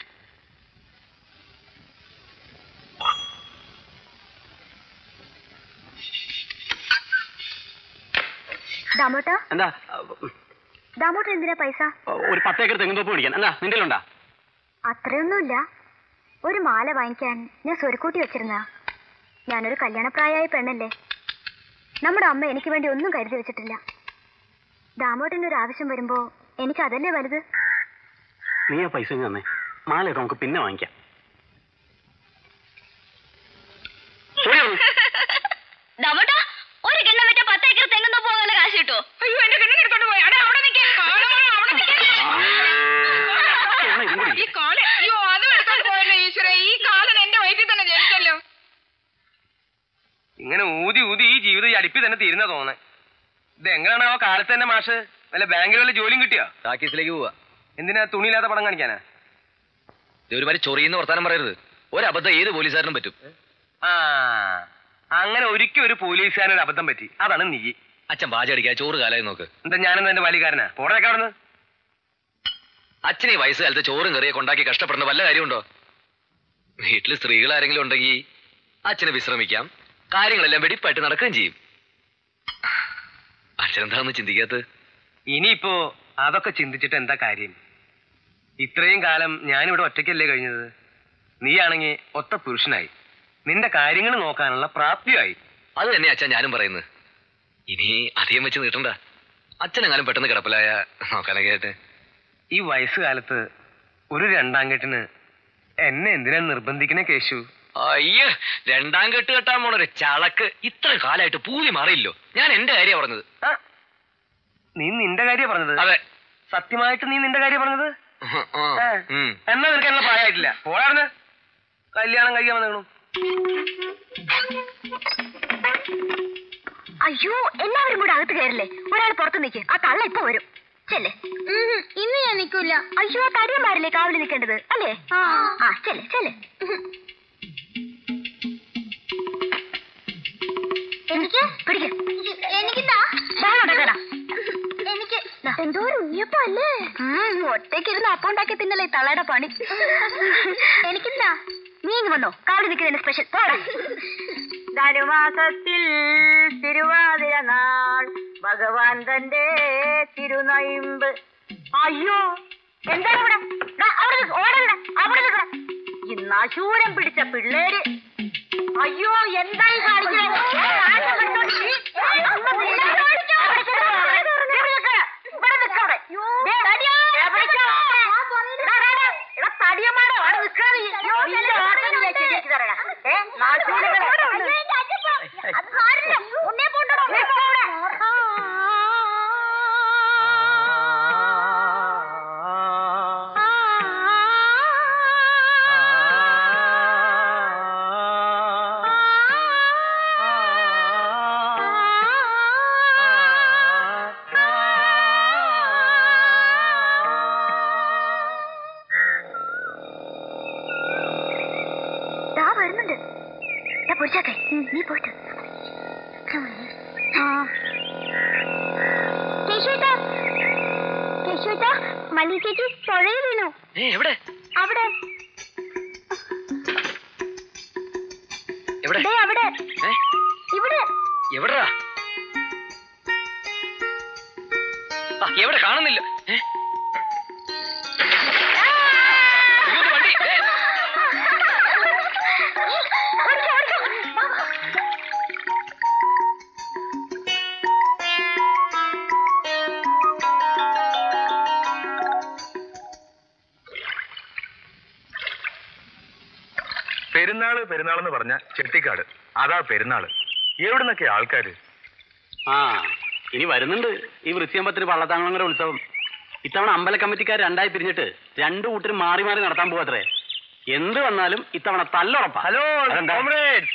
ദാമോട്ട എന്താ ദാമോട്ട എന്തിനാ പൈസ ഒരു പത്തേക്കർ തെങ്ങുന്തോപ്പ് പിടിക്കാൻ എന്താ നിന്റെ ഉണ്ടാ അത്രയൊന്നുമില്ല ഒരു മാല വാങ്ങിക്കാൻ ഞാൻ സ്വരുക്കൂട്ടി വെച്ചിരുന്ന ഞാനൊരു കല്യാണപ്രായമായ പെണ്ണല്ലേ നമ്മുടെ അമ്മ എനിക്ക് വേണ്ടി ഒന്നും കരുതി വെച്ചിട്ടില്ല ദാമോട്ടൻ്റെ ഒരു ആവശ്യം വരുമ്പോ എനിക്ക് അതല്ലേ വലുത് നീ ആ പൈസ ഇങ്ങ് തന്നെ മാലയൊക്കെ നമുക്ക് പിന്നെ വാങ്ങിക്കാം ദാമോട്ട ഒരു കിണ്ണം വിറ്റ പത്തേക്കർ തെങ്ങുന്നോ പോകാനുള്ള കാശ് കിട്ടോ അയ്യോ എന്റെ കിണ്ണ എടുത്തോണ്ട് പോയി അടെ അവിടെ നിൽക്കാൻ അവിടെ നിൽക്കാൻ ഇതും കൂടി ഈ കാലൻ അയ്യോ അതും എടുത്തോണ്ട് പോയല്ലോ ഈശ്വര ഈ കാലൻ എന്റെ വയറ്റിൽ തന്നെ ജനിച്ചല്ലോ ഇങ്ങനെ ഊതി ഊതി ഈ ജീവിതം ഈ അടുപ്പിൽ തന്നെ തീരുന്ന തോന്നേ ഇത് എങ്ങനെയാണോ കാലത്ത് തന്നെ മാഷ് വല്ല ബാങ്കിൽ വല്ല ജോലിയും കിട്ടിയോ ടാക്കീസിലേക്ക് പോവാ എന്തിനാ തുണിയില്ലാത്ത പടം കാണിക്കാനാ ഇത് ഒരുമാതിരി ചൊറിയുന്ന വർത്താനം പറയരുത് ഒരബദ്ധം ഏത് പോലീസുകാരനും പറ്റും ആ അങ്ങനെ ഒരിക്കൽ ഒരു പോലീസുകാരൻ ഒരു അബദ്ധം പറ്റി അതാണ് നീ അച്ഛൻ പാച അടിക്കാ ചോറ് കാലായി നോക്ക് എന്താ ഞാനെന്താ എന്റെ വലിയക്കാരനാ പോടേക്കാ അവിടുന്ന് അച്ഛൻ ഈ വയസ്സുകാലത്ത് ചോറും കറിയൊക്കെ ഉണ്ടാക്കി കഷ്ടപ്പെടുന്ന വല്ല കാര്യമുണ്ടോ വീട്ടിൽ സ്ത്രീകൾ ആരെങ്കിലും ഉണ്ടെങ്കിൽ അച്ഛന് വിശ്രമിക്കാം കാര്യങ്ങളെല്ലാം വെടിപ്പായിട്ട് നടക്കുകയും ചെയ്യും അച്ഛനെന്താന്ന് ചിന്തിക്കാത്തത് ഇനിയിപ്പോ അതൊക്കെ ചിന്തിച്ചിട്ട് എന്താ കാര്യം ഇത്രയും കാലം ഞാനിവിടെ ഒറ്റയ്ക്കല്ലേ കഴിഞ്ഞത് നീയാണെങ്കിൽ ഒത്ത പുരുഷനായി നിന്റെ കാര്യങ്ങൾ നോക്കാനുള്ള പ്രാപ്തിയായി അത് തന്നെ അച്ഛൻ ഞാനും പറയുന്നത് ഇനി അധികം വെച്ച് നീട്ടണ്ട അച്ഛനെങ്ങാനും പെട്ടെന്ന് കിടപ്പിലായ നോക്കാനൊക്കെ ആയിട്ട് ഈ വയസ്സുകാലത്ത് ഒരു രണ്ടാം കെട്ടിന് എന്നെ എന്തിനാ നിർബന്ധിക്കണേ കേശു അയ്യ രണ്ടാം കെട്ട് കെട്ടാൻ പോണൊരു ചളക്ക് ഇത്ര കാലമായിട്ട് പൂതി മാറിയില്ലോ ഞാൻ എന്റെ കാര്യം പറഞ്ഞത് ആ, നീ നിന്റെ കാര്യം പറഞ്ഞത് അതെ സത്യമായിട്ട് നീ നിന്റെ കാര്യം പറഞ്ഞത് ആ, ഏ. ഉം. എന്നാ നിനക്ക് എന്നുള്ള പ്രായമായിട്ടില്ല പോടാർന്ന് കല്യാണം കഴിക്കാൻ വന്നു അയ്യോ എല്ലാവരും കൂടെ അകത്ത് കയറില്ലേ ഒരാൾ പുറത്ത് നിൽക്ക് ആ തള്ള ഇപ്പൊ വരും ചെല്ലേ ഇന്ന് ഞാൻ നിൽക്കൂല അയ്യോ ആ തടിയന്മാരല്ലേ കാവലി നിൽക്കേണ്ടത് അല്ലേ ആ ചെല്ലേ ചെല്ലേ എനിക്ക് പിടിക്ക എനിക്കെന്താ എനിക്ക് എന്തോ ഒരു ഉണ്ണിയപ്പല്ലേ ഒറ്റയ്ക്കിരുന്ന് അപ്പം ഉണ്ടാക്കി തിന്നല്ലേ ഈ തള്ളയുടെ പണി എനിക്കെന്താ നീ ഇങ്ങ് വന്നോ കാവലി നിൽക്കുന്നതിന് സ്പെഷ്യൽ പോടാ ധനുമാസത്തിൽ തിരുവാതിര നാൾ ഭഗവാൻ തന്റെ തിരുനയിമ്പ് അയ്യോ എന്താണ് ഇവിടെ ദാ, അവിടെ നിക്ക്, ഓടണ്ട അവിടെ നിൽക്കണ ഇന്ന് അശൂരം പിടിച്ച പിള്ളേര് അയ്യോ എന്തായി കാണിക്കുന്നത് തടിയമാടോ അവിടെ നിൽക്കാതെ ശരിയാക്കി തരണ ഏ ഉണ്ണേ പോണ്ടോ ദാ വരുന്നുണ്ട് ദാ പൊരിച്ചാട്ടെ നീ പോയിട്ട് കേശുവേട്ടാ കേശുവേട്ടാ മല്ലി ചേച്ചി പുഴയിൽ വീണു ഏ എവിടെ അവിടെ എവിടെ ദേ അവിടെ ഏ ഇവിടെ എവിടെടാ ആ, എവിടെ കാണുന്നില്ല ഏ? അയ്യോ, ഇത് വണ്ടി ഏ, ഓടിക്കോ, ഓടിക്കോ. പെരുന്നാള് പെരുന്നാളെന്ന് പറഞ്ഞ ചെട്ടിക്കാട് അതാ പെരുന്നാള് എവിടുന്നൊക്കെ ആൾക്കാര് ആ ഇനി വരുന്നുണ്ട് ഈ വൃശ്ചിയമ്പത്തിന് പള്ളത്താങ്കുളങ്ങര ഉത്സവം ഇത്തവണ അമ്പല കമ്മിറ്റിക്കാർ രണ്ടായി പിരിഞ്ഞിട്ട് രണ്ടു കൂട്ടരും മാറി മാറി നടത്താൻ പോവാത്രേ എന്ത് വന്നാലും ഇത്തവണ തല്ലുറപ്പാ ഹലോ അതെന്താ? കോമ്രേഡ്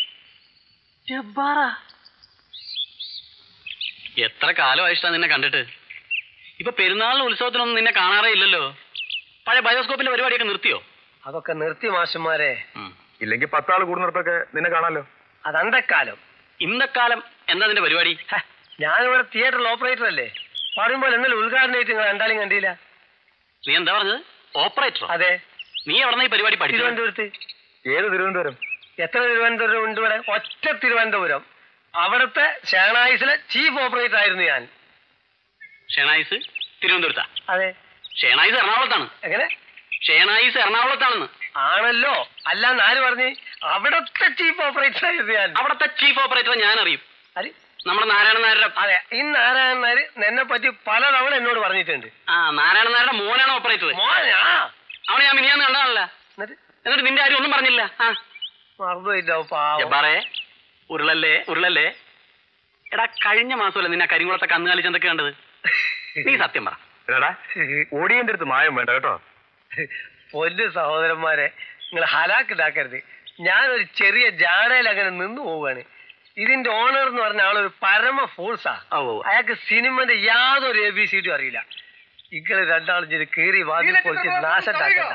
എത്ര കാലമായിട്ടാ നിന്നെ കണ്ടിട്ട് ഇപ്പൊ പെരുന്നാളിന് ഉത്സവത്തിനൊന്നും നിന്നെ കാണാറേ ഇല്ലല്ലോ പഴയ ബയോസ്കോപ്പിന്റെ പരിപാടിയൊക്കെ നിർത്തിയോ അതൊക്കെ നിർത്തി മാഷന്മാരെ ഉം. ഇല്ലെങ്കിൽ പത്താള് കൂടുന്നിടത്തൊക്കെ നിന്നെ കാണാലോ അതണ്ടക്കാലം ഇന്നക്കാലം എന്താ നിന്റെ പരിപാടി ഹ, ഞാനിവിടെ തിയേറ്ററിൽ ഓപ്പറേറ്റർ അല്ലേ പറയുമ്പോൾ ഇന്നലെ ഉദ്ഘാടനമായിട്ട് നിങ്ങൾ രണ്ടാളും കണ്ടില്ല നീ എന്താ പറഞ്ഞത് ഓപ്പറേറ്ററോ അതെ നീ എവിടെ ഈ പരിപാടി പഠിച്ചത് തിരുവനന്തപുരത്ത് ഏത് തിരുവനന്തപുരം എത്ര തിരുവനന്തപുരം ഉണ്ട് ഇവിടെ ഒറ്റ തിരുവനന്തപുരം അവിടുത്തെ ഷേണായിസിലെ ചീഫ് ഓപ്പറേറ്റർ ആയിരുന്നു ഞാൻ ഷേണായിസ് തിരുവനന്തപുരത്താ അതെ ഷേണായിസ് എറണാകുളത്താണ് എങ്ങനെ ഷേണായിസ് എറണാകുളത്താണെന്ന് ആണല്ലോ അല്ലാന്ന് ആര് പറഞ്ഞ് അവിടത്തെ ചീഫ് ഓപ്പറേറ്റർ ആയിരുന്നു ഞാൻ അവിടുത്തെ ചീഫ് ഓപ്പറേറ്റർ ഞാൻ അറിയും അത് നമ്മുടെ നാരായണൻ നായരുടെ അതെ ഈ നാരായണൻ നായര് എന്നെ പറ്റി പലതവണ എന്നോട് പറഞ്ഞിട്ടുണ്ട് ആ നാരായണൻ നായരുടെ മോനാണ് ഓപ്പറേറ്റർ മോനാ അവനെ ഞാൻ മിനിയാന്ന് കണ്ടതാണല്ല എന്നിട്ട് എന്നിട്ട് നിന്റെ ആരും ഒന്നും പറഞ്ഞില്ല ആ മറന്നുപോയിട്ടോ പാവം ജബ്ബാറേ ഉരുളല്ലേ ഉരുളല്ലേ എടാ കഴിഞ്ഞ മാസമല്ലേ നിന്നെ കരിങ്കുളത്തെ കന്നുകാലി ചന്തക്ക് കണ്ടത് നീ സത്യം പറ എടാ ഓടിയന്റെ അടുത്ത് മായം വേണ്ട കേട്ടോ പൊന്നു സഹോദരന്മാരെ നിങ്ങൾ ഹലാക്ക് ഇതാക്കരുത് ഞാനൊരു ചെറിയ ജാടയിൽ അങ്ങനെ നിന്നു പോവുകയാണ് ഇതിന്റെ ഓണർ എന്ന് പറഞ്ഞ ആളൊരു പരമ ഫോഴ്സാ അയാൾക്ക് സിനിമന്റെ യാതൊരു എ ബി സി അറിയില്ല ഇങ്ങള് രണ്ടാളും ചെയ്ത് കേറി വാതിൽ പൊളിച്ച് നാശണ്ടാക്കണ്ട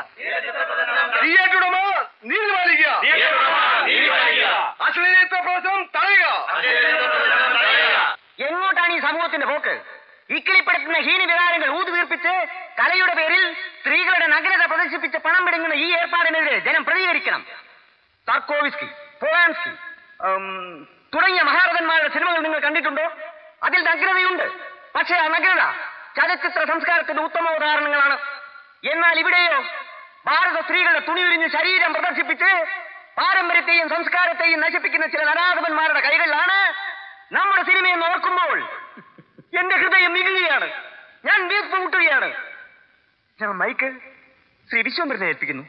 എങ്ങോട്ടാണ് ഈ സമൂഹത്തിന്റെ പോക്ക് ഇക്കിളിപ്പെടുത്തുന്ന ഹീനവികാരങ്ങൾ ഊതുവീർപ്പിച്ച് കലയുടെ പേരിൽ സ്ത്രീകളുടെ നഗ്നത പ്രദർശിപ്പിച്ച് പണം പിടുങ്ങുന്ന ഈ ഏർപ്പാടിനെതിരെ ജനം പ്രതികരിക്കണം താർക്കോവിസ്കി പോളാൻസ്കി ഉം, തുടങ്ങിയ മഹാരഥന്മാരുടെ സിനിമകൾ നിങ്ങൾ കണ്ടിട്ടുണ്ടോ അതിൽ നഗ്നതയുണ്ട് പക്ഷേ ആ നഗ്നത ചലച്ചിത്ര സംസ്കാരത്തിന്റെ ഉത്തമ ഉദാഹരണങ്ങളാണ് എന്നാൽ ഇവിടെയോ ഭാരത സ്ത്രീകളുടെ തുണിയുരിഞ്ഞ് ശരീരം പ്രദർശിപ്പിച്ച് പാരമ്പര്യത്തെയും സംസ്കാരത്തെയും നശിപ്പിക്കുന്ന ചില നരാധവന്മാരുടെ കൈകളിലാണ് നമ്മുടെ സിനിമയെ നോക്കുമ്പോൾ എന്റെ ഹൃദയം നികുകയാണ് ഞാൻ വീർപ്പ് മുട്ടുകയാണ് ഞാൻ മൈക്ക് ശ്രീ വിശ്വംബരനെ ഏൽപ്പിക്കുന്നു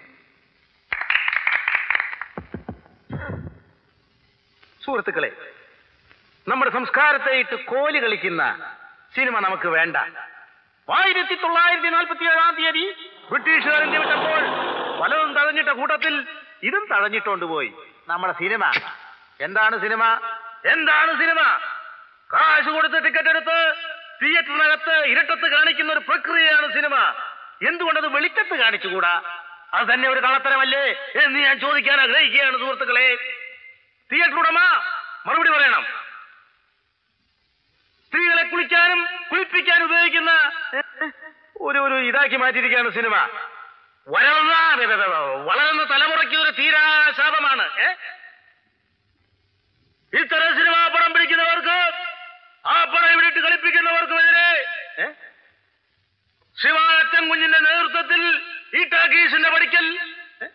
സുഹൃത്തുക്കളെ നമ്മുടെ സംസ്കാരത്തെ ഇട്ട് കോലി കളിക്കുന്ന സിനിമ നമുക്ക് വേണ്ട ആയിരത്തി തൊള്ളായിരത്തി നാൽപ്പത്തി ഏഴാം തീയതി ബ്രിട്ടീഷുകാർ ഇന്ത്യ വിട്ടപ്പോൾ പലതും തഴഞ്ഞിട്ട കൂട്ടത്തിൽ ഇതും തഴഞ്ഞിട്ടോണ്ട് പോയി നമ്മുടെ സിനിമ എന്താണ് സിനിമ എന്താണ് സിനിമ കാശ് കൊടുത്ത് ടിക്കറ്റ് എടുത്ത് തിയേറ്ററിനകത്ത് ഇരട്ടത്ത് കാണിക്കുന്ന ഒരു പ്രക്രിയയാണ് സിനിമ എന്തുകൊണ്ടത് വെളിച്ചത്ത് കാണിച്ചുകൂടാ അത് തന്നെ ഒരു കള്ളത്തരമല്ലേ എന്ന് ഞാൻ ചോദിക്കാൻ ആഗ്രഹിക്കുകയാണ് സുഹൃത്തുക്കളെ തിയേറ്റർ ഉടമ മറുപടി പറയണം സ്ത്രീകളെ കുളിക്കാനും കുളിപ്പിക്കാനും ഉപയോഗിക്കുന്ന ഒരു ഒരു ഇതാക്കി മാറ്റിയിരിക്കുകയാണ് സിനിമ വളർന്ന അതെ, അതെ, അതെ, വളരുന്ന തലമുറയ്ക്ക് ഒരു തീരാ ശാപമാണ് ഏ? ഇത്തരം സിനിമാ പടം പിടിക്കുന്നവർക്ക് ആ പടം ഇവിടിട്ട് കളിപ്പിക്കുന്നവർക്കുമെതിരെ ഏ? ശിവാനച്ചൻ കുഞ്ഞിന്റെ നേതൃത്വത്തിൽ ഈ ടാക്കീസിന്റെ പഠിക്കൽ ഏ?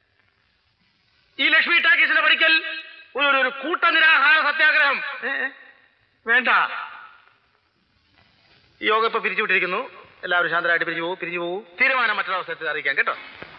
ഈ ലക്ഷ്മി ടാക്കീസിന്റെ പഠിക്കൽ ഒരു ഒരു- ഒരു കൂട്ടനിരാഹാര സത്യാഗ്രഹം ഏ, ഏ, വേണ്ട ഈ യോഗം ഇപ്പൊ പിരിച്ചുവിട്ടിരിക്കുന്നു എല്ലാവരും ശാന്തരായിട്ട് പിരിച്ചു പോകും പിരിച്ചു പോകും തീരുമാനം മറ്റൊരവസരത്തിൽ അറിയിക്കാം കേട്ടോ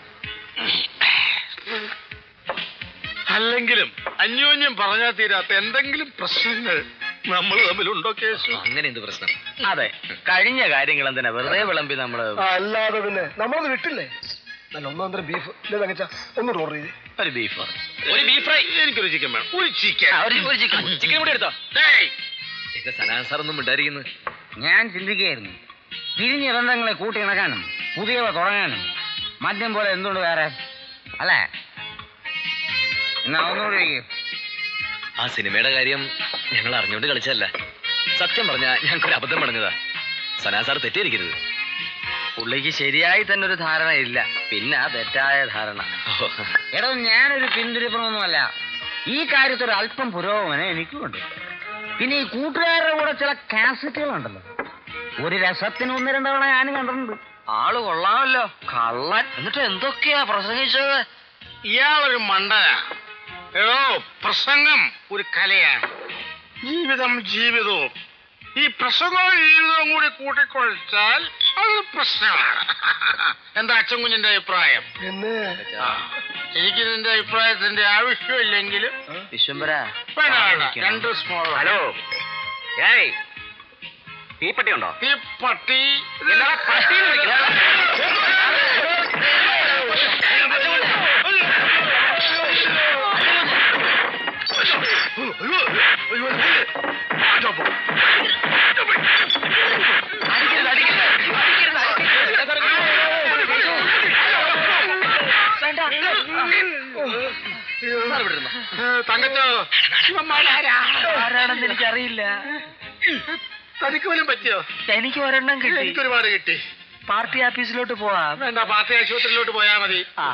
അല്ലെങ്കിലും അന്യോന്യം പറഞ്ഞാൽ തീരാത്ത എന്തെങ്കിലും പ്രശ്നങ്ങൾ നമ്മൾ തമ്മിലുണ്ടോ കേസ് അങ്ങനെ എന്ത് പ്രശ്നം അതെ കഴിഞ്ഞ കാര്യങ്ങൾ എന്തിനാ വെറുതെ വിളമ്പി നമ്മള് അല്ലാതെ പിന്നെ നമ്മളത് വിട്ടില്ലേ നല്ല ഒന്നാം തരം ബീഫ് ഇല്ലേ തങ്ങച്ച ഒന്നുകൂടെ ഓർഡർ ചെയ്ത് ഒരു ബീഫ് ഒരു ബീഫ് ഫ്രൈ എനിക്കൊരു ചിക്കൻ വേണം ഒരു ചിക്കൻ ഒരു ചിക്കൻ ചിക്കൻ കൂടി എടുത്തോ ഡേയ്, എന്റെ സനാ സാർ ഒന്നും മിണ്ടായിരിക്കുന്നു ഞാൻ ചിന്തിക്കുകയായിരുന്നു പിരിഞ്ഞ ബന്ധങ്ങളെ കൂട്ടിയിണക്കാനും പുതിയവ തുടങ്ങാനും മദ്യം പോലെ എന്തുകൊണ്ട് വേറെ അല്ലേ എന്നാ ഒന്നുകൂടി വയ്ക്കൂ ആ സിനിമയുടെ കാര്യം ഞങ്ങൾ അറിഞ്ഞുകൊണ്ട് കളിച്ചതല്ല സത്യം പറഞ്ഞ ഞങ്ങൾക്കൊരു അബദ്ധം പറഞ്ഞതാ സനാ സാർ തെറ്റിയിരിക്കരുത് പുള്ളിക്ക് ശരിയായി തന്നെ ഒരു ധാരണ ഇല്ല പിന്നെ തെറ്റായ ധാരണ ഓ, എടോ ഞാനൊരു പിന്തിരിപ്പണമൊന്നുമല്ല ഈ കാര്യത്തിൽ ഒരു അല്പം പുരോഗമനം എനിക്കുമുണ്ട് പിന്നെ ഈ കൂട്ടുകാരുടെ കൂടെ ചില കാസറ്റുകളുണ്ടല്ലോ ഒരു രസത്തിന് ഒന്ന് രണ്ട് തവണ ഞാനും കണ്ടിട്ടുണ്ട് ആള് കൊള്ളാമല്ലോ കള്ളൻ എന്നിട്ട് എന്തൊക്കെയാ പ്രസംഗിച്ചത് ഇയാളൊരു മണ്ടനാ ഏതോ പ്രസംഗം ഒരു കലയാണ് ജീവിതം ജീവിതവും ഈ പ്രസംഗവും ജീവിതവും കൂടി കൂട്ടിക്കൊഴിച്ചാൽ അത് പ്രശ്നമാണ് എന്താ അച്ഛൻ കുഞ്ഞിന്റെ അഭിപ്രായം ആ. എനിക്ക് നിന്റെ അഭിപ്രായത്തിന്റെ ആവശ്യമില്ലെങ്കിലും വിശ്വംബര വേണ്ട, വേണ്ട. രണ്ട് സ്മോൾ ഹലോ ഏയ് തീപ്പെട്ടി ഉണ്ടോ ഈ പട്ടി തങ്കച്ചോ ആരാണെന്ന് എനിക്കറിയില്ല തനിക്ക് പോലും പറ്റിയോ എനിക്ക് ഒരെണ്ണം കിട്ടി എനിക്ക് ഒരുപാട് കിട്ടി പാർട്ടി ഓഫീസിലോട്ട് പോവാം വേണ്ട പാർട്ടി ആശുപത്രിയിലോട്ട് പോയാ മതി ആ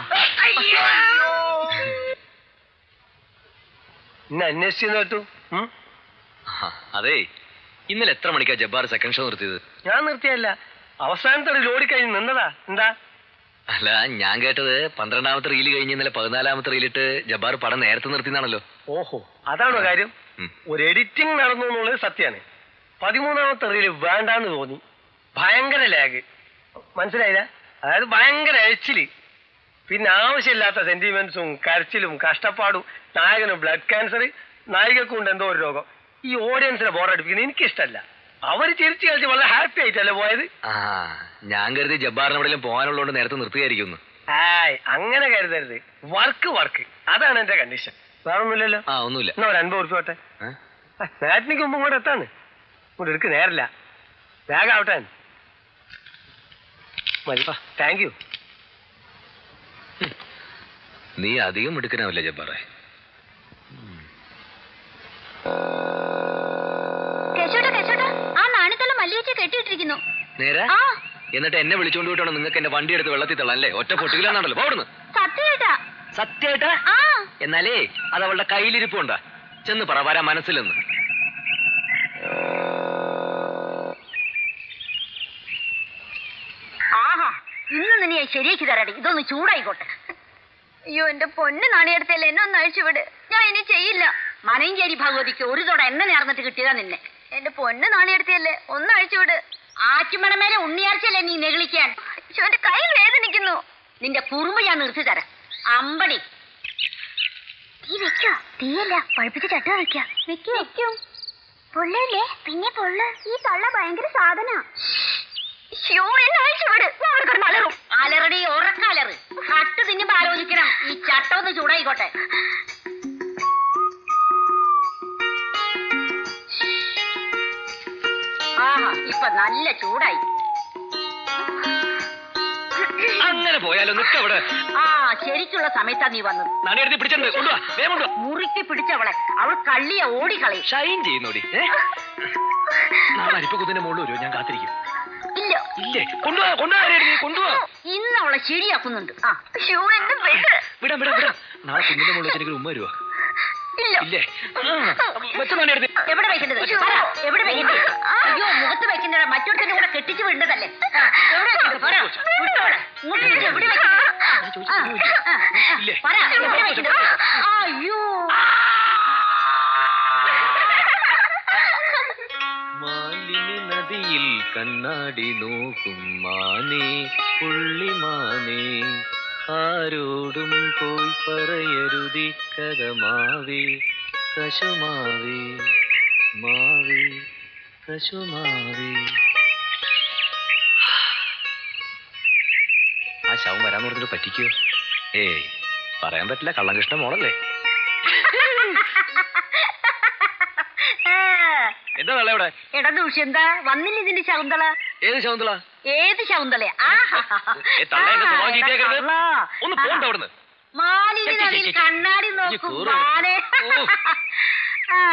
ഇന്ന് അന്വേഷിച്ചു കേട്ടു ഉം? ആ, അതെ ഇന്നലെ എത്ര മണിക്കാ ജബ്ബാർ സെക്കൻഡ് ഷോ നിർത്തിയത് ഞാൻ നിർത്തിയല്ല അവസാനത്തെ ലോഡി കഴിഞ്ഞ് നിന്നതാ എന്താ അല്ല ഞാൻ കേട്ടത് പന്ത്രണ്ടാമത്തെ റീല് കഴിഞ്ഞ് ഇന്നലെ പതിനാലാമത്തെ റീലിട്ട് ജബ്ബാർ പടം നേരത്തെ നിർത്തിന്നാണല്ലോ ഓഹോ അതാണോ കാര്യം ഉം. ഒരു എഡിറ്റിംഗ് നടന്നു എന്നുള്ളത് സത്യമാണ് പതിമൂന്നാമത്തെ റീല് വേണ്ടാന്ന് തോന്നി ഭയങ്കര ലാഗ് മനസ്സിലായില്ല അതായത് ഭയങ്കര അഴിച്ചില് പിന്നെ ആവശ്യമില്ലാത്ത സെന്റിമെന്റ്സും കരച്ചിലും കഷ്ടപ്പാടും നായകന് ബ്ലഡ് ക്യാൻസർ നായികക്കുണ്ട് എന്തോ ഒരു രോഗം ഈ ഓഡിയൻസിനെ ബോറടിപ്പിക്കുന്നത് എനിക്കിഷ്ടല്ല അവര് ചിരിച്ചു കളിച്ച് വളരെ ഹാപ്പി ആയിട്ടല്ലേ പോയത് ആ ഞാൻ കരുതി ജബ്ബാറിന് എവിടെയെങ്കിലും പോകാനുള്ളതുകൊണ്ട് നേരത്തെ നിർത്തുകയായിരിക്കുന്നു ആയ് അങ്ങനെ കരുതരുത് വർക്ക് വർക്ക് അതാണ് എന്റെ കണ്ടീഷൻ വേറെ ഒന്നുമില്ലല്ലോ ആ ഒന്നുമില്ല എന്നാ ഒരു അൻപത് ഉറുപ്പ് പോട്ടെ ഏ? മാറ്റിനിക്ക് മുമ്പ് ഇങ്ങോട്ട് എത്താണ് ഇങ്ങോട്ട് എടുക്ക് നേരില്ല വേഗം ആവട്ടെ മതി താങ്ക് യു നീ അധികം എടുക്കനാവില്ല ജബ്ബാറെ കേശോട്ടാ കേശോട്ടാ ആ നാണിത്തല മല്ലികച്ച കെട്ടിയിട്ടിരിക്കുന്നു നേരെ ആ എന്നിട്ട് എന്നെ വിളിച്ചോണ്ട് പോയിട്ടാണ് നിങ്ങൾക്ക് എന്റെ വണ്ടി എടുത്ത് വെള്ളത്തിൽ തള്ളാൻ അല്ലേ ഒറ്റ പൊട്ടിയില്ലാന്നാണല്ലോ പോടുന്നു സത്യമായിട്ടാ സത്യമായിട്ടാ ആ എന്നാലേ അത് അവളുടെ കയ്യിലിരിപ്പുണ്ടാ ചെന്ന് പറ വരാ മനസ്സിലെന്ന് ആഹാ ഇന്ന് നിന്നെ ഞാൻ ശരിയാക്കി തരാടി ഇതൊന്ന് ചൂടായിക്കോട്ടെ അയ്യോ എന്റെ പൊന്ന് നാണിയെടുത്തല്ലേ എന്നെ ഒന്ന് അഴിച്ചു വിട് ഞാൻ ഇനി ചെയ്യില്ല മനയഞ്ചേരി ഭഗവതിക്ക് ഒരു തോടെ എണ്ണ നേർന്നിട്ട് കിട്ടിയതാ നിന്നെ എന്റെ പൊന്ന് നാണിയെടുത്തല്ലേ ഒന്ന് അഴിച്ചു വിട് ആറ്റുമണമേലെ ഉണ്ണിയാർച്ചയല്ലേ നീ നെഗളിക്കാൻ അയ്യോ, എന്റെ കൈ വേദനിക്കുന്നു നിന്റെ കുറുമ്പ് ഞാൻ നിർത്തി തരാം അമ്പടി തീ വെക്കോ തീയല്ല പഴുപ്പിച്ച് ചട്ട വെക്കാം വെക്കോ വെക്കും പൊള്ളല്ലേ പിന്നെ പൊള്ള ഈ തള്ള ഭയങ്കര സാധന അലറും അലറടി ഉറക്കലറ് കട്ട് തിന്നുമ്പോ ആലോചിക്കണം ഈ ചട്ടൊന്ന് ചൂടായിക്കോട്ടെ ആഹാ ഇപ്പൊ നല്ല ചൂടായി അങ്ങനെ പോയാലോ നിക്ക അവിടെ ആ ശരിക്കുള്ള സമയത്താ നീ വന്നത് നടിയെടുത്ത് പിടിച്ചിട്ടുണ്ട് കൊണ്ടുവാ വേഗം കൊണ്ടുവാ മുറുക്കി പിടിച്ചവളെ അവൾ കള്ളിയ ഓടിക്കളയും ഷൈൻ ചെയ്യുന്നോടി ഏ? നാളെ അരിപ്പക്കുത്തിന്റെ മുകളിൽ വരുമോ ഞാൻ കാത്തിരിക്കും ഇല്ല ഇല്ലേ കൊണ്ടുവാ കൊണ്ടുവാ നീ കൊണ്ടുവാ ഇന്ന് അവളെ ശരിയാക്കുന്നുണ്ട് ആ അയ്യോ, എന്റെ പെണ്ണ്. വിടാം വിടാം വിടാം നാളെ കുഞ്ഞിന്റെ മുകളിൽ വെച്ച് എനിക്ക് ഉമ്മ വരുമോ ഇല്ല ഇല്ലേ വെച്ച നടിയെടുത്ത് എവിടെ വെക്കേണ്ടത് പറ, എവിടെ വെക്കേണ്ടത് അയ്യോ മുഖത്ത് വെക്കേണ്ടത് മറ്റൊരുത്തിന്റെ കൂടെ കെട്ടിച്ചു വിടേണ്ടതല്ലേ ആ, എവിടെ വെക്കേണ്ടത്? പറ. വിട്ടോളെ. ഇങ്ങോട്ട് വിളിച്ച് എവിടെ വെക്കേണ്ടത്? ആ, ആ, ആ, ഇല്ലേ? പറ, എവിടെ വെക്കേണ്ടത്? അയ്യോ മാലിനി നദിയിൽ കണ്ണാടി നോക്കും മാനേ പുള്ളിമാനേ ആരോടും പോയി പറയരുതി കഥ മാവേ കശുമാവേ മാവേ കശുമാവേ ആ ശവം വരാന്ന് പറഞ്ഞിട്ട് പറ്റിക്കോ ഏയ് പറയാൻ പറ്റില്ല കള്ളംകൃഷ്ണ മോളല്ലേ എന്താ തള്ള ഇവിടെ എടാ ദൂഷ്യന്താ വന്നില്ല ഇതിന്റെ ശകുന്തള ഏത് ശകുന്തള ഏത് ശകുന്തള ഏ, തള്ള എന്റെ സ്വഭാവം ചീത്തയാക്കരുത്. ഒന്ന് പോണ്ട അവിടുന്ന് മാലിന്യ ചെ, ചെ, നദിയിൽ ചെ, ചെ. കണ്ണാടി ഇനി നോക്കും കേറ്. മാനെ ഓ. ആ.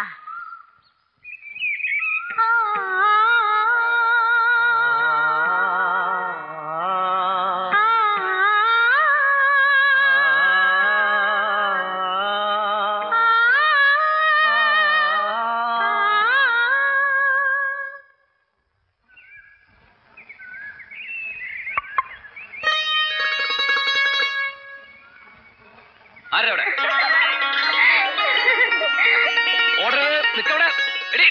ആരാ അവിടെ ഓർഡർ നിക്കവിടെ എടി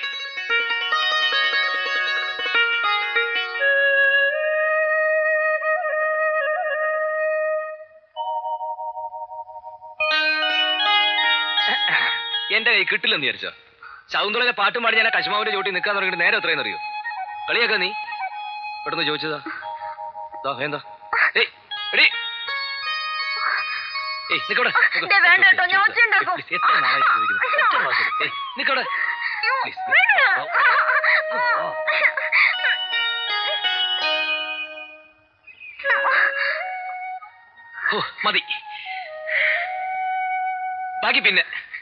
എന്റെ കൈ കിട്ടില്ലെന്ന് വിചാരിച്ചോ ശകുന്തളന്റെ പാട്ടും പാടി ഞാൻ ആ കശുമാവിന്റെ ചോട്ടി നിൽക്കാൻ തുടങ്ങിയിട്ട് നേരെ എത്രയെന്ന് അറിയോ കളിയാക്കാ നീ പെട്ടെന്ന് ചോദിച്ചതാ ദാ, എന്താ ഏയ് എടി ഏയ് നിക്കവിടെ നിക്ക്. ദേ, വേണ്ട കേട്ടോ, ഞാൻ ഒച്ച ഉണ്ടാക്കും. Please, എത്ര നാളായി ചോദിക്കുന്നു? ഒറ്റ പ്രാവശ്യം. ഏയ്, നിക്കവിടെ Please, ഓ മതി ബാക്കി പിന്നെ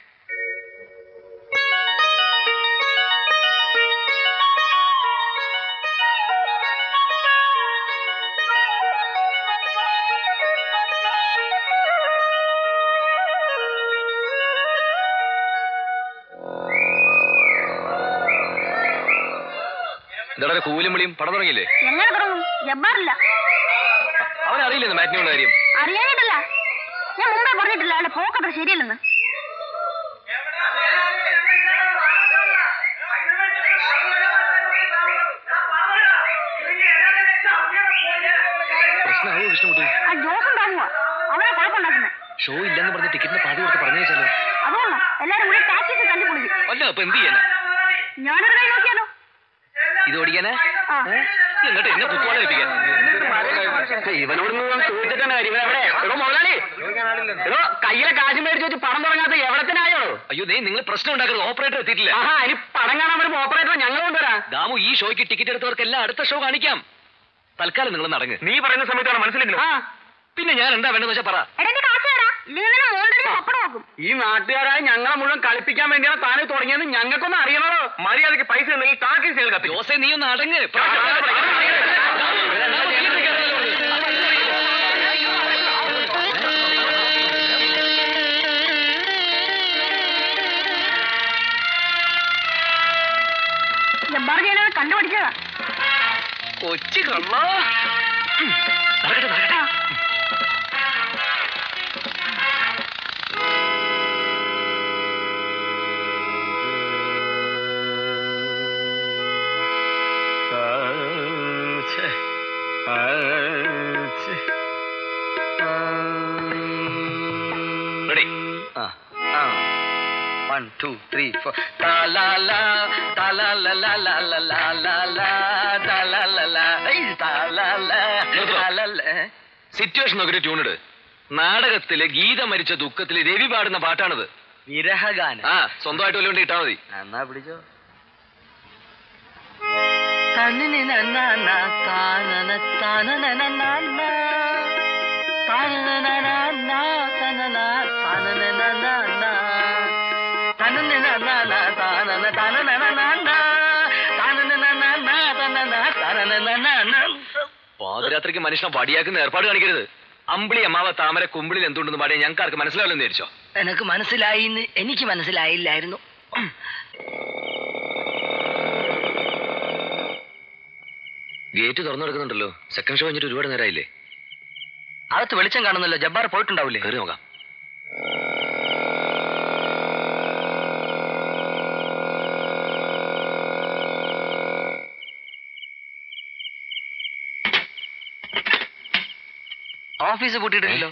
എന്താ കൂലും വിളിയും പടം തുടങ്ങിയില്ലേ എങ്ങനെ തുടങ്ങും ജബ്ബാറില്ല അവനറിയില്ലെന്ന് മാറ്റിനുള്ള കാര്യം അറിയാനിട്ടല്ല ഞാൻ മുമ്പേ പറഞ്ഞിട്ടില്ല അവളുടെ പോക്കത്ര ശരിയല്ലെന്ന് പ്രശ്നമാവോ കൃഷ്ണകുട്ടി ആ ജോസ് ഉണ്ടാകുക അവനെ കുഴപ്പമുണ്ടാക്കുന്നത് ഷോ ഇല്ലെന്ന് പറഞ്ഞ് ടിക്കറ്റിന് പാതി കൊടുത്ത് പറഞ്ഞു വെച്ചാലോ അതുകൊള്ളാം എല്ലാരും കൂടി ടാക്സി തല്ലി പൊളിക്കും അല്ല അപ്പൊ എന്ത് ചെയ്യാനാ ഞാനൊരു കൈ നോക്കിയാലോ ഇത് ഓടിക്കാനാ ആ. ഏ? എന്നിട്ട് എന്നെ കുത്തുവാള ഏൽപ്പിക്കാൻ ഇവനോട് ചോദിച്ചിട്ടാണ് കാര്യം ഇവൻ എവിടെ എടോ മുതലാളി എടോ കയ്യിലെ കാശ് മേടിച്ച് വെച്ച് പണം തുടങ്ങാത്ത എവിടത്തിനായോ അയ്യോ നീ നിങ്ങൾ പ്രശ്നം ഉണ്ടാക്കരുത് ഓപ്പറേറ്റർ എത്തിയിട്ടില്ല ആഹാ ഇനി പണം കാണാൻ വരുമ്പോ ഓപ്പറേറ്റർ ഞങ്ങൾ കൊണ്ടുവരാം ദാമു ഈ ഷോയ്ക്ക് ടിക്കറ്റ് എടുത്തവർക്കെല്ലാം അടുത്ത ഷോ കാണിക്കാം തൽക്കാലം നിങ്ങൾ നടങ്ങ് നീ പറയുന്ന സമയത്താണ് മനസ്സിലെങ്കിലും ആ പിന്നെ ഞാൻ എന്താ വേണ്ടെന്ന് വെച്ചാൽ പറ എടാ എന്റെ കാശ് തരാ ഇല്ലെങ്കിൽ നിന്നെ മോളുടെ പപ്പടം നോക്കും ഈ നാട്ടുകാരായ ഞങ്ങളെ മുഴുവൻ കളിപ്പിക്കാൻ വേണ്ടിയാണ് താനെ തുടങ്ങിയത് ഞങ്ങൾക്കൊന്നും അറിയണോ മര്യാദയ്ക്ക് പൈസ ഉണ്ടെങ്കിൽ ടാക്കീസ് ഞങ്ങൾ കത്തി ജോസെ നീ ഒന്ന് അടങ്ങ് ജബ്ബാർ ഞാനത് കണ്ടുപിടിച്ചതാ കൊച്ചു കള്ളോ നടക്കട്ടെ നടക്കട്ടെ റെഡി ആ ആ വൺ ടു ത്രീ ഫോർ താലാല താലാല താലാല താലാല താലാല സിറ്റുവേഷൻ നോക്കിട്ട് ട്യൂൺ ഇട് നാടകത്തിലെ ഗീത മരിച്ച ദുഃഖത്തില് രവി പാടുന്ന പാട്ടാണിത് വിരഹഗാനം ആ സ്വന്തമായിട്ട് വല്ലതുകൊണ്ട് ഇട്ടാ മതി എന്നാ പിടിച്ചോ തന്നിനി നന്നാ താനന താനന പാതിരാത്രിക്ക് മനുഷ്യനെ വടിയാക്കുന്ന ഏർപ്പാട് കാണിക്കരുത് അമ്പിളി അമ്മാവ താമര കുമ്പിളിൽ എന്തുണ്ടെന്ന് പാടിയ ഞങ്ങൾക്ക് ആർക്ക് മനസ്സിലാവില്ലെന്ന് വിചാരിച്ചോ എനക്ക് മനസ്സിലായി എനിക്ക് മനസ്സിലായില്ലായിരുന്നു ഗേറ്റ് തുറന്നു കിടക്കുന്നുണ്ടല്ലോ സെക്കൻഡ് ഷോ കഴിഞ്ഞിട്ട് ഒരുപാട് നേരമായില്ലേ അകത്ത് വെളിച്ചം കാണുന്നല്ലോ ജബ്ബാർ പോയിട്ടുണ്ടാവില്ലേ കയറി നോക്കാം ഓഫീസ് പൂട്ടിയിട്ടില്ലല്ലോ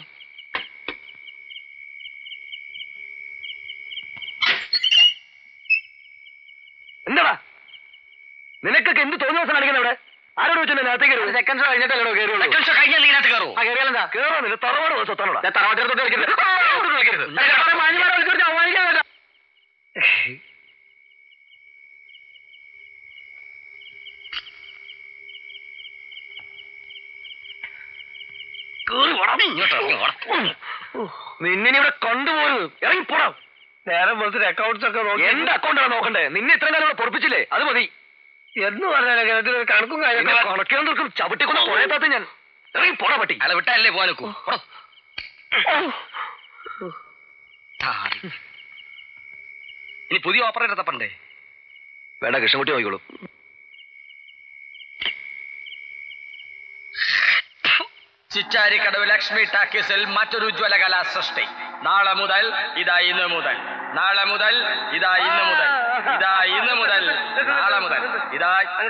എന്താടാ നിനക്കൊക്കെ എന്ത് തോന്നിയ ദിവസം കാണിക്കുന്ന ഇവിടെ ആരോട് വെച്ചു അകത്തേക്ക് സെക്കൻഡ് ഷോ കഴിഞ്ഞിട്ടല്ലോ കയറുള്ളൂ സെക്കൻഡ് ഷോ കഴിഞ്ഞാൽ ഇതിനകത്ത് കയറുമോ ആ കയറിയാലെന്താ കേറുന്നില്ല തറവാട് സ്വത്താണോടാ തറവാട്ടിനകത്തോട്ട് കളിക്കരുത് അങ്ങോട്ട് കളിക്കരുത് മാന്യമാരെ വിളിച്ചു അവമാനിക്കാൻ വേണ്ട നിന്നിവിടെ കൊണ്ടുപോരുത് ഇറങ്ങിപ്പോടാ നേരെ പോലത്തെ അക്കൗണ്ട്സ് ഒക്കെ നോക്കി എന്റെ അക്കൗണ്ടാണ് നോക്കണ്ടേ നിന്നെ ഇത്രയും കാലം ഇവിടെ പൊറപ്പിച്ചില്ലേ അത് മതി എന്ന് പറഞ്ഞാൽ കണക്കും കണക്കിനും തീർക്കും ചവിട്ടിക്കൊണ്ട് പോയത്താത്ത ഞാൻ ഇറങ്ങി പോടാ പട്ടി അയാളെ വിട്ടല്ലേ പോകാനൊക്കൂ ഇനി പുതിയ ഓപ്പറേറ്റർ തപ്പണ്ടേ വേണ്ട കൃഷ്ണൻകുട്ടി നോക്കിക്കോളൂ ചിറ്റാരിക്കടവ് ലക്ഷ്മി ടാക്കീസിൽ മറ്റൊരു ജ്വലകലാ സൃഷ്ടി നാളെ മുതൽ ഇതാ ഇന്ന് മുതൽ നാളെ മുതൽ ഇതാ ഇന്ന് മുതൽ ഇതാ ഇന്ന് മുതൽ നാളെ മുതൽ ഇതാ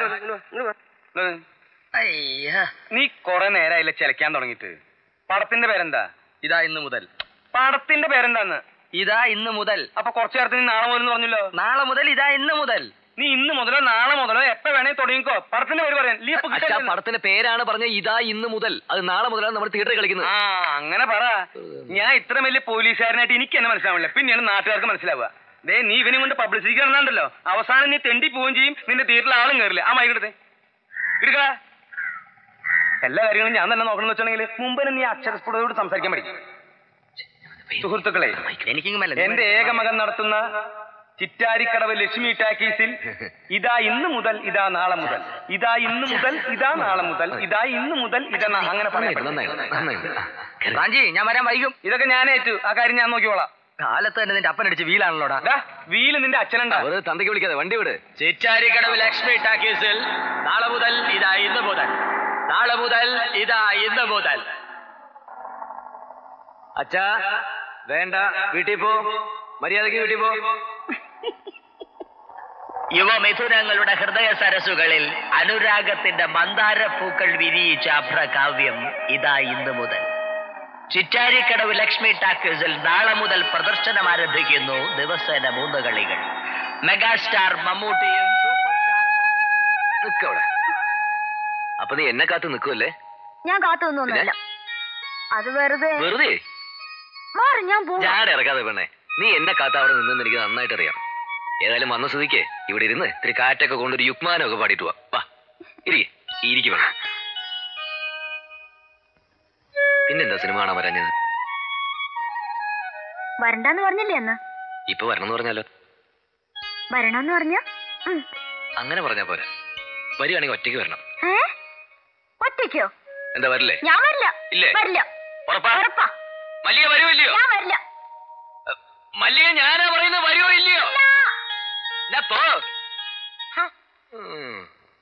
അയ്യ നീ കൊറേ നേരമായില്ല ചിലക്കാൻ തുടങ്ങിയിട്ട് പടത്തിന്റെ പേരെന്താ ഇതാ ഇന്ന് മുതൽ പടത്തിന്റെ പേരെന്താന്ന് ഇതാ ഇന്ന് മുതൽ അപ്പൊ കുറച്ചു നേരത്തിന് നീ നാളെ മുതൽ പറഞ്ഞല്ലോ നാളെ മുതൽ ഇതാ ഇന്ന് മുതൽ നീ ഇന്ന് മുതലോ നാളെ മുതലോ എപ്പ വേണേ തുടങ്ങിക്കോ പടത്തിന്റെ പേര് പറയാൻ ലീ ഇപ്പൊ അച്ഛാ കിട്ടാൻ പടത്തിന്റെ പേരാണ് പറഞ്ഞ ഇതാ ഇന്ന് മുതൽ അത് നാളെ മുതലാണ് നമ്മൾ തിയേറ്ററിൽ കളിക്കുന്നത് ആ അങ്ങനെ പറ ഞാൻ ഇത്ര വലിയ പോലീസുകാരനായിട്ട് എനിക്ക് എന്നെ മനസ്സിലാവില്ല പിന്നെയാണ് നാട്ടുകാർക്ക് മനസ്സിലാവുക ദേ നീ ഇവനും കൊണ്ട് പബ്ലിസിറ്റി കാണുന്നുണ്ടല്ലോ അവസാനം നീ തെണ്ടി പോവുകയും ചെയ്യും നിന്റെ തീരിൽ ആളും കയറില്ല ആ മൈക്കെടുത്തേ എടുക്ക എല്ലാ കാര്യങ്ങളും ഞാൻ തന്നെ നോക്കണം എന്ന് വെച്ചിട്ടുണ്ടെങ്കിൽ മുമ്പ് തന്നെ നീ അക്ഷരസ്ഫുടതയോട് സംസാരിക്കാൻ പഠിക്കും സുഹൃത്തുക്കളെ എനിക്കിങ്ങ് എന്റെ ഏക മകൻ നടത്തുന്ന ചിറ്റാരിക്കടവ് ലക്ഷ്മി ടാക്കീസിൽ ഇതാ ഇന്ന് മുതൽ ഇതാ നാളെ മുതൽ ഇതാ ഇന്ന് മുതൽ ഇതാ നാളെ മുതൽ ഇതാ ഇന്ന് മുതൽ ഇതാ നാ- അങ്ങനെ പറയാൻ നന്നായിട്ട് പറ്റും. നന്നായിട്ട് നന്നായിട്ട് ആ, കേറ്. റാഞ്ചി ഞാൻ വരാൻ വൈകും ഇതൊക്കെ ഞാൻ ഏറ്റു ആ കാര്യം ഞാൻ നോക്കിക്കോളാം കാലത്ത് തന്നെ നിന്റെ അപ്പനടിച്ച് വീലാണല്ലോടാ ദാ, വീല് നിന്റെ അച്ഛനുണ്ടാ വെറുതെ തന്തയ്ക്ക് വിളിക്കാതെ വണ്ടി വിട് ചിറ്റാരിക്കടവ് ലക്ഷ്മി ടാക്കീസിൽ നാളെ മുതൽ ഇതാ ഇന്ന് മുതൽ നാളെ മുതൽ ഇതാ ഇന്ന് മുതൽ അച്ഛാ വേണ്ട വീട്ടിൽ പോ മര്യാദക്ക് വീട്ടിൽ പോ യുവമിഥുനങ്ങളുടെ ഹൃദയ സരസുകളിൽ അനുരാഗത്തിന്റെ മന്ദാരപ്പൂക്കൾ വിരിയിച്ച അഭ്രകാവ്യം ഇതാ ഇന്ന് മുതൽ ചിറ്റാരിക്കടവ് ലക്ഷ്മി ടാക്കേഴ്സിൽ നാളെ മുതൽ പ്രദർശനം ആരംഭിക്കുന്നു ദിവസേന മൂന്ന് കളികൾ മെഗാസ്റ്റാർ മമ്മൂട്ടിയും സൂപ്പർ സ്റ്റാർ നിക്കവിടെ അപ്പൊ നീ എന്നെ കാത്ത് നിൽക്കുമല്ലേ ഞാൻ കാത്തു നിന്നൊന്നുമല്ല അത് വെറുതെ വെറുതെ മാറി ഞാൻ പോവാ ജാട ഇറക്കാതെ പെണ്ണെ നീ എന്നെ കാത്ത അവിടെ നിന്നെന്ന് എനിക്ക് നന്നായിട്ട് അറിയാം ഏതായാലും വന്ന സ്ഥിതിക്ക് ഇവിടെ ഇരുന്ന് ഇത്തിരി കാറ്റൊക്കെ കൊണ്ടൊരു യുക്മാനൊക്കെ പാടിയിട്ട് വാ വാ ഇരിക്കെ ഇരിക്കും വേണം പിന്നെന്താ സിനിമ കാണാൻ വരാഞ്ഞത് വരണ്ടെന്ന് പറഞ്ഞില്ലേ അന്ന് ഇപ്പൊ വരണമെന്ന് പറഞ്ഞാലോ വരണമെന്ന് പറഞ്ഞ അങ്ങനെ പറഞ്ഞാ പോരാ വരികയാണെങ്കിൽ ഒറ്റയ്ക്ക് വരണം ഏ ഒറ്റയ്ക്കോ എന്താ വരില്ലേ ഞാൻ വരില്ല ഇല്ലേ? വരില്ല ഉറപ്പാ ഉറപ്പാ മല്ലിക വരുമോ ഇല്ലയോ ഞാൻ വരില്ല മല്ലിക ഞാനാ പറയുന്നത് വരുമോ ഇല്ലയോ ഞാൻ പോ ഉം.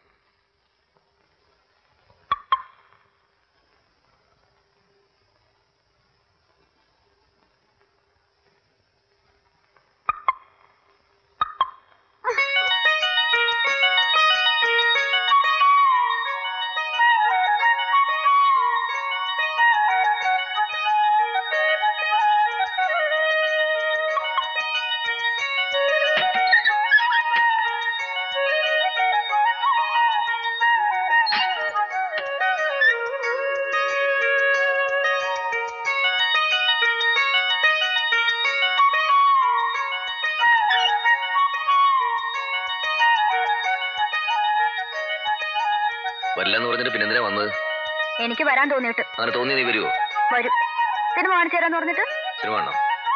വരില്ലെന്ന് പറഞ്ഞിട്ട് പിന്നെന്തിനാ വന്നത് എനിക്ക് വരാൻ തോന്നിയിട്ട് അങ്ങനെ തോന്നി നീ വരുമോ വരും സിനിമ കാണിച്ചു തരാന്ന് പറഞ്ഞിട്ട് സിനിമ കാണണം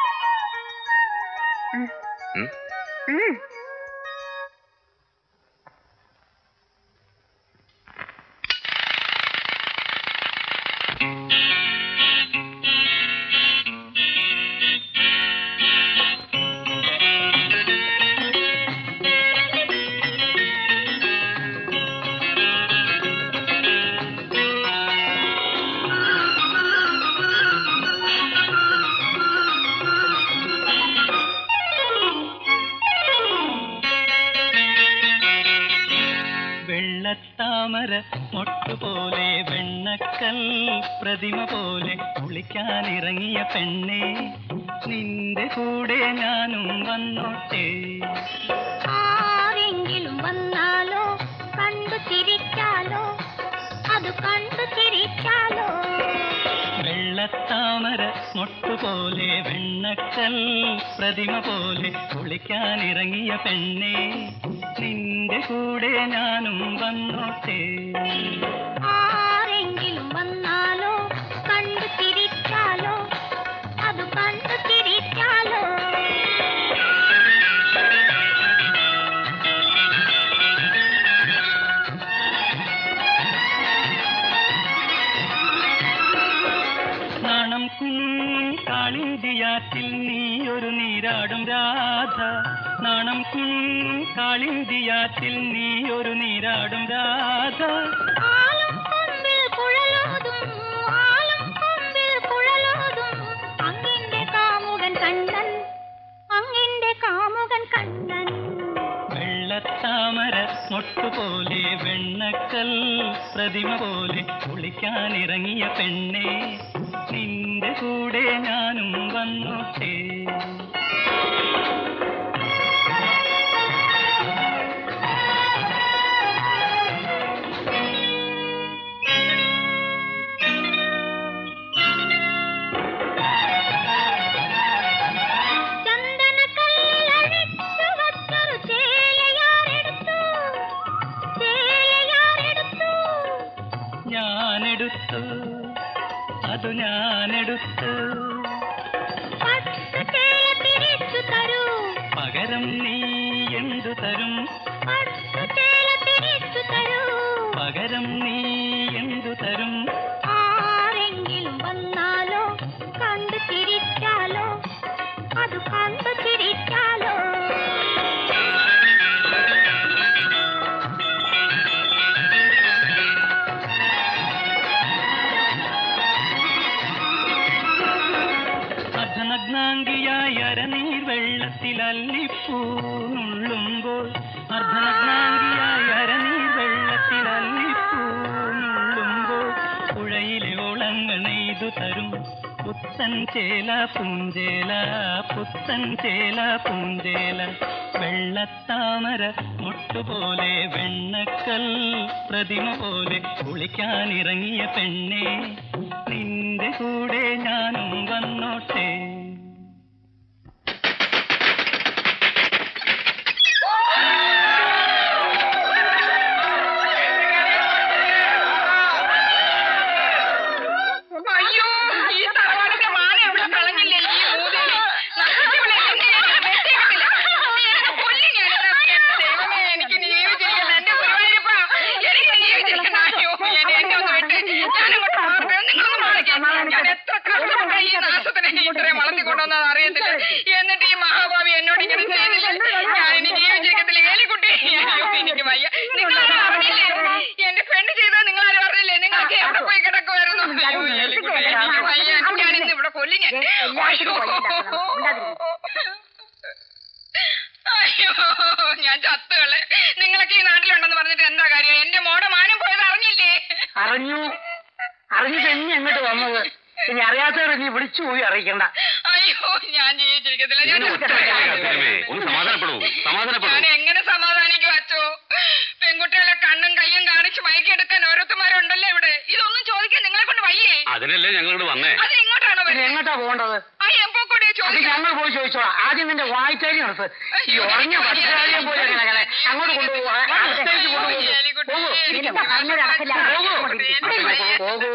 ഉം. ഉം? ഉം. വെള്ളത്താമര മൊട്ടുപോലെ വെണ്ണക്കൽ പ്രതിമ പോലെ കുളിക്കാനിറങ്ങിയ പെണ്ണെ നിന്റെ കൂടെ ഞാനും വന്നോട്ടെ ആരെങ്കിലും വന്നാലോ കണ്ടു ചിരിച്ചാലോ അത് കണ്ടു ചിരിച്ചാലോ വെള്ളത്താമര മൊട്ടുപോലെ വെണ്ണക്കൽ പ്രതിമ പോലെ കുളിക്കാനിറങ്ങിയ പെണ്ണെ നിന്റെ കൂടെ ഞാനും വന്നോട്ടെ ആരെങ്കിലും വന്നാലോ കണ്ടു ചിരിച്ചാലോ അത് കണ്ടു ചിരിച്ചാലോ നാണം കുഞ്ഞും കാളിന്തിയാറ്റിൽ നീ ഒരു നീരാടും രാധ നാണം കുഞ്ഞും കാളിന്തിയാറ്റിൽ നീ ഒരു നീരാടും രാധ ആലും കൊമ്പിൽ കുഴലോതും ആലും കൊമ്പിൽ കുഴലോതും അങ്ങിന്റെ കാമുകൻ കണ്ണൻ അങ്ങിന്റെ കാമുകൻ കണ്ണൻ വെള്ളത്താമര മൊട്ടുപോലെ വെണ്ണക്കൽ പ്രതിമ പോലെ കുളിക്കാനിറങ്ങിയ പെണ്ണെ നിന്റെ കൂടെ ഞാനും വന്നോട്ടെ ചന്ദന കല്ലഴിച്ചു വച്ചൊരു ചേലയാരെടുത്തു ചേലയാരെടുത്തു ഞാനെടുത്തു അത് ഞാനെടുത്തു പട്ടു ചേല തിരിച്ചു തരൂ പകരം നീ എന്തു തരും പട്ടു ചേല തിരിച്ചു തരൂ പകരം നീ എന്തു തരും ആരെങ്കിലും വന്നാലോ കണ്ടു ചിരിച്ചാലോ അത് കണ്ടു ചിരിച്ചാലോ അർദ്ധനഗ്നാംഗിയായ അരനീർ വെള്ളത്തിൽ അല്ലിപ്പൂ നുള്ളുമ്പോൾ അർദ്ധനഗ്നാംഗിയായ അരനീർ വെള്ളത്തിൽ അല്ലിപ്പൂ നുള്ളുമ്പോൾ പുഴയിലെ ഓളങ്ങൾ നെയ്തു തരും പുത്തൻ ചേല പൂഞ്ചേല പുത്തൻ ചേല പൂഞ്ചേല വെള്ളത്താമര മുട്ടുപോലെ വെണ്ണക്കൽ പ്രതിമ പോലെ കുളിക്കാനിറങ്ങിയ പെണ്ണെ നിന്റെ കൂടെ ഞാനും വന്നോട്ടെ അയ്യോ ഈ തറവാടിന്റെ മാന എവിടെ കളഞ്ഞില്ലേ ഈ മൂതേവി നശിച്ചവളെ എന്നെ ഞാൻ വെട്ടിയിട്ടില്ല. എന്നെ കൊല്ലും ഞാൻ. ദൈവമേ, എനിക്ക് നീ ജീവിച്ചിരിക്കണം. എന്റെ ഗുരുവായൂരപ്പ, എനിക്ക് നീ ജീവിച്ചിരിക്കണം. അയ്യോ, എന്നെ എന്നെ ഒന്ന് വിട്ട്. ഞാനങ്ങോട്ട് മാറട്ടെ. നിങ്ങളൊന്ന് മാറിക്കേ. ഞാൻ എത്ര കഷ്ടപ്പെട്ടാ ഈ നാശത്തിനെ ഇത്രയും വളർത്തി കൊണ്ടുവന്നത് അറിയത്തില്ല എന്നിട്ട് ഈ മഹാഭാവി എന്നോട് ഇങ്ങനെ ചെയ്തില്ല ഞാൻ ഇനി ജീവിച്ചിരിക്കത്തില്ല ഏലിക്കുട്ടി അയ്യോ എനിക്ക് വയ്യ നിങ്ങളാരും അറിഞ്ഞില്ലേ എന്റെ പെണ്ണ് ചെയ്തത് നിങ്ങളാരും അറിഞ്ഞില്ലേ നിങ്ങൾക്ക് എവിടെ പോയി കിടക്കുമായിരുന്നു അയ്യോ ഏലിക്കുട്ടി എനിക്ക് വയ്യ ഞാൻ ഇന്ന് ഇവിടെ കൊല്ലി ഞാൻ അയ്യോ ഞാൻ ചത്തുകളെ നിങ്ങളൊക്കെ ഈ നാട്ടിലുണ്ടെന്ന് പറഞ്ഞിട്ട് എന്താ കാര്യം എന്റെ മോടെ മാനം പോയത് അറിഞ്ഞില്ലേ അറിഞ്ഞു അറിഞ്ഞിട്ട് ഇനി എങ്ങോട്ട് വന്നത് ഇനി അറിയാത്തവരെ നീ വിളിച്ചു പോയി അറിയിക്കണ്ട അയ്യോ ഞാൻ ജീവിച്ചിരിക്കത്തില്ല ഞാൻ ഒന്ന് സമാധാനപ്പെടൂ സമാധാനപ്പെടൂ ഞാൻ എങ്ങനെ സമാധാനിക്കും അച്ചോ പെൺകുട്ടികളെ കണ്ണും കയ്യും കാണിച്ച് മയക്കിയെടുക്കാൻ ഓരോരുത്തന്മാരുണ്ടല്ലോ ഇവിടെ ഇതൊന്നും ചോദിക്കാൻ നിങ്ങളെ കൊണ്ട് വയ്യേ അതിനല്ലേ ഞങ്ങളോട് വന്നേ അത് ഇങ്ങോട്ടാണോ ഇനി വരുന്നത് എങ്ങോട്ടാ പോകേണ്ടത് ആ എപ്പോ കൂടി അത് ചോദിക്കാം ഞങ്ങൾ പോയി ചോദിച്ചോളാം ആദ്യം നിന്റെ വായിച്ചാരി നടത്ത് ഈ ഉറഞ്ഞ ഭദ്രാലയം പോലെ അങ്ങനെ അങ്ങനെ അങ്ങോട്ട് കൊണ്ടുപോകും അടുത്തേക്ക് കൊണ്ടുപോകും പോകൂ പോകൂ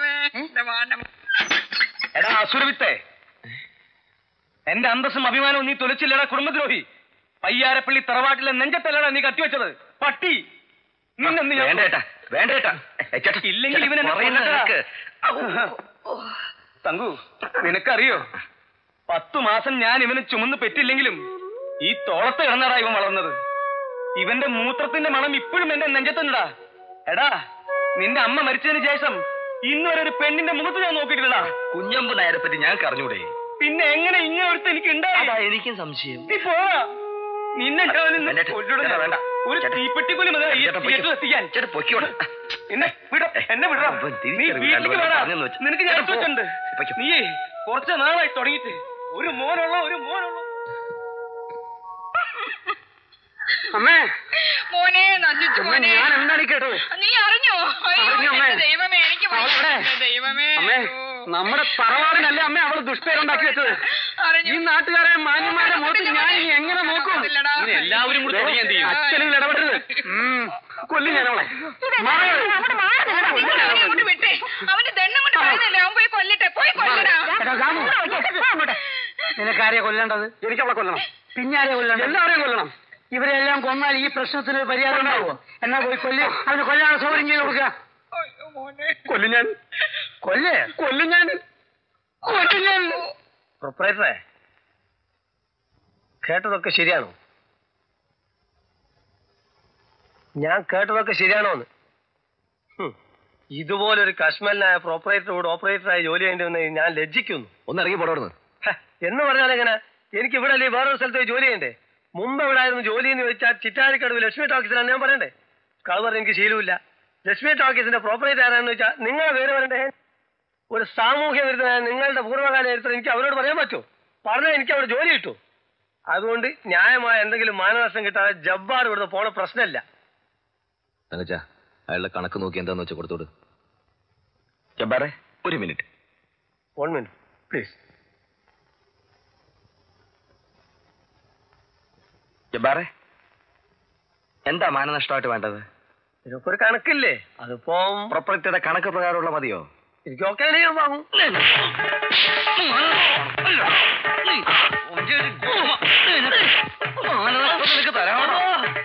എടാ അസുരവിത്തെ എന്റെ അന്തസ്സും അഭിമാനവും നീ തൊലിച്ചില്ലടാ കുടുംബദ്രോഹി പയ്യാരപ്പള്ളി തറവാട്ടിലെ നെഞ്ചത്തല്ലടാ നീ കത്തിവെച്ചത് പട്ടി നിന്നെന്ന് ഞാൻ- വേണ്ടേട്ടാ വേണ്ടേട്ടാ ഇല്ലെങ്കിൽ ഇവനെ തങ്കു നിനക്കറിയോ പത്തു മാസം ഞാൻ ഇവന് ചുമന്ന് പെറ്റില്ലെങ്കിലും ഈ തോളത്ത് കിടന്നടാ ഇവൻ വളർന്നത് ഇവന്റെ മൂത്രത്തിന്റെ മണം ഇപ്പോഴും എന്റെ നെഞ്ചത്തുണ്ടാ എടാ നിന്റെ അമ്മ മരിച്ചതിന് ശേഷം ഇന്നുവരെ ഒരു പെണ്ണിന്റെ മുഖത്ത് ഞാൻ നോക്കിയിട്ടില്ലടാ കുഞ്ഞമ്പ് നായരെ പറ്റി ഞങ്ങൾക്ക് അറിഞ്ഞൂടെ പിന്നെ എങ്ങനെ ഇങ്ങനെ ഒരുത്ത എനിക്ക് ഉണ്ടായി എനിക്കും സംശയം നീ പോടാ നിന്നെ ഞാൻ ഇന്ന് വേണ്ട, കൊല്ലിടും ഞാൻ. വേണ്ട. ഒരു ചേട്ടാ. തീപ്പെട്ടിക്കൊല്ലി മതി ഈ ചേട്ടാ, പൊയ്ക്കോ. തിയേറ്ററിൽ എത്തിക്കാൻ ചേട്ടാ പൊയ്ക്കോടെ എന്നെ വിട എന്നെ വിട അവൻ നീ തിരിച്ചറിവില്ലാണ്ട് വീട്ടിലേക്ക് വല്ലതും വേടാ പറഞ്ഞെന്ന് വെച്ച്. നിനക്ക് ഞാൻ ചേട്ടാ, പോ. വെച്ചിട്ടുണ്ട് പൊയ്ക്കോ. നീയേ കുറച്ച് നാളായി തുടങ്ങിയിട്ട് ഒരു മോനുള്ള ഒരു മോനുള്ള അമ്മേ മോനെ നശിച്ചു അമ്മേ മോനെ ഞാൻ എന്താണ് കേട്ടത് നീ അറിഞ്ഞോ അയ്യോ, അറിഞ്ഞു, അമ്മേ. എന്റെ ദൈവമേ എനിക്ക് വയ്യ. അവളെവിടെ? എന്റെ ദൈവമേ അമ്മേ അയ്യോ. നമ്മുടെ തറവാടിനല്ലേ അമ്മേ അവള് ദുഷ്പേരുണ്ടാക്കി വെച്ചത് അറിഞ്ഞു. ഈ നാട്ടുകാരെ മാന്യന്മാരെ മുഖത്ത് ഞാൻ ഇനി എങ്ങനെ നോക്കും ഇല്ലടാ. ഇങ്ങനെ എല്ലാവരും കൂടി തുടങ്ങി എന്ത് ചെയ്യും അച്ഛനും ഇടപെടരുത് ഉം. കൊല്ലും ഞാൻ അവളെ മാറ്. നിങ്ങൾ അവനെ അങ്ങോട്ട് വിട്ടേ അവന്റെ ദണ്ണം കൊണ്ട് പറയുന്നില്ല അവൻ പോയി കൊല്ലട്ടെ പോയി കൊല്ലടാ എടാ, ദാമു. നിനക്കാരെയാ കൊല്ലേണ്ടത് എനിക്ക് അവളെ കൊല്ലണം പിന്നെ ആരെയാ കൊല്ലണം എല്ലാവരെയും കൊല്ലണം ഇവരെല്ലാം കൊന്നാൽ ഈ പ്രശ്നത്തിന് ഒരു പരിഹാരം ഉണ്ടാവുമോ എന്നാ പോയി കൊല്ല് അവന് കൊല്ലാനുള്ള സൗകര്യം ചെയ്ത് കൊടുക്കുക അയ്യോ, മോനെ കൊല്ലും ഞാൻ കൊല്ലേ കൊല്ലും ഞാൻ കൊല്ലും ഞാൻ പ്രൊപ്പറേറ്ററെ കേട്ടതൊക്കെ ശരിയാണോ ഞാൻ കേട്ടതൊക്കെ ശരിയാണോന്ന് ഹും. ഇതുപോലൊരു കശ്മലിനായ പ്രൊപ്പറേറ്ററോട് ഓപ്പറേറ്ററായി ജോലി ചെയ്യേണ്ടി വന്ന് ഞാൻ ലജ്ജിക്കുന്നു ഒന്ന് ഇറങ്ങി പോടോടുന്നു ഹ, എന്ന് പറഞ്ഞാൽ എങ്ങനെ എനിക്ക് ഇവിടെ അല്ലേ വേറൊരു സ്ഥലത്ത് പോയി ജോലി ചെയ്യണ്ടേ മുമ്പ് എവിടെ ആയിരുന്നു ജോലി എന്ന് ചോദിച്ചാൽ ചിറ്റാരിക്കടവ് ലക്ഷ്മി ടോക്കീസിലാണ് ഞാൻ പറയണ്ടേ കളവർ എനിക്ക് ശീലമില്ല ലക്ഷ്മി ടോക്കീസിന്റെ പ്രോപ്പറേറ്റ് ആരാന്ന് വെച്ചാൽ നിങ്ങളെ പേര് പറയണ്ടേ ഒരു സാമൂഹ്യ വിരുദ്ധനായ നിങ്ങളുടെ പൂർവ്വകാല ചരിത്രം എനിക്ക് അവരോട് പറയാൻ പറ്റുമോ പറഞ്ഞാൽ എനിക്ക് അവിടെ ജോലി കിട്ടും അതുകൊണ്ട് ന്യായമായ എന്തെങ്കിലും മാനനഷ്ടം കിട്ടാതെ ജബ്ബാർ ഇവിടുന്ന് പോണ പ്രശ്നമില്ല തങ്കച്ചാ അയാളുടെ കണക്ക് നോക്കി എന്താന്ന് വെച്ചാൽ കൊടുത്തോട് ജബ്ബാറെ ഒരു മിനിറ്റ് വൺ മിനിറ്റ് പ്ലീസ് ജബ്ബാറെ എന്താ മാനനഷ്ടമായിട്ട് വേണ്ടത് ഇതൊക്കെ ഒരു കണക്കില്ലേ അതിപ്പോ പ്രൊപ്പറേറ്ററുടെ കണക്ക് പ്രകാരമുള്ള മതിയോ എനിക്കൊക്കെ ഞാൻ വാങ്ങും നിനക്ക് തരാമോ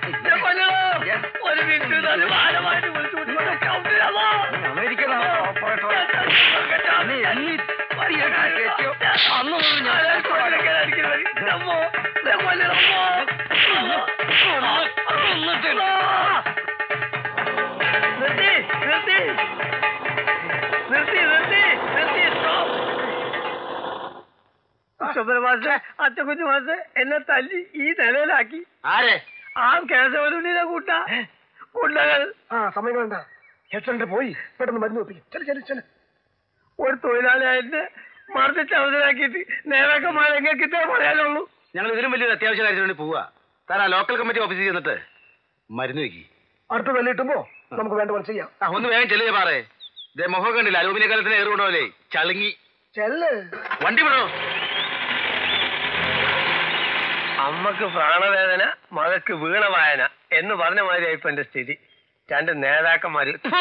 ഒരു മിനിറ്റ് തന്നെ ഭാരമായിട്ട് വിളിച്ചു കൂട്ടി അമേരിക്കൻ അന്ന് മുതൽ ഞാൻ നിർത്തി നിർത്തി നിർത്തി നിർത്തി നിർത്തി stop. ശുഭ്രമാസെ അച്ചക്കുഞ്ഞു മാസെ എന്നെ തല്ലി ഈ നിലയിലാക്കി ആരെ ആ കേശവനുള്ളിലെ കൂട്ട കൂട്ടകൾ ആ സമയം വേണ്ട ഹെഡ് സെന്റർ പോയി പെട്ടെന്ന് മരുന്ന് വെപ്പിക്കും ചെല ചെല ചെല ഒരു തൊഴിലാളിയായിട്ട് മർദ്ദിച്ച് അവസരാക്കിയിട്ട് നേതാക്കന്മാരെ എങ്ങനെ ഇത്രേ പറയാനുള്ളൂ ഞങ്ങൾ ഇതിലും വലിയൊരു അത്യാവശ്യ കാര്യത്തിന് വേണ്ടി പോവാ താൻ ആ ലോക്കൽ കമ്മിറ്റി ഓഫീസിൽ ചെന്നിട്ട് മരുന്ന് വെക്കി അടുത്ത വെല്ലം കിട്ടുമ്പോ നമുക്ക് വേണ്ട പോലെ ചെയ്യാം ആ ഒന്ന് വേഗം ചെല്ലുക പാറേ ഇതേ മുഖം കണ്ടില്ല അലൂമിനിയ കാലത്തിന് ഏറുകൊണ്ടോലേ ചളുങ്ങി ചെല്ല് വണ്ടി വിടോ അമ്മക്ക് പ്രാണവേദന മകക്ക് വീണവായന എന്ന് പറഞ്ഞ മാതിരി ഇപ്പൊ എന്റെ സ്ഥിതി രണ്ട് നേതാക്കന്മാര് ഫു!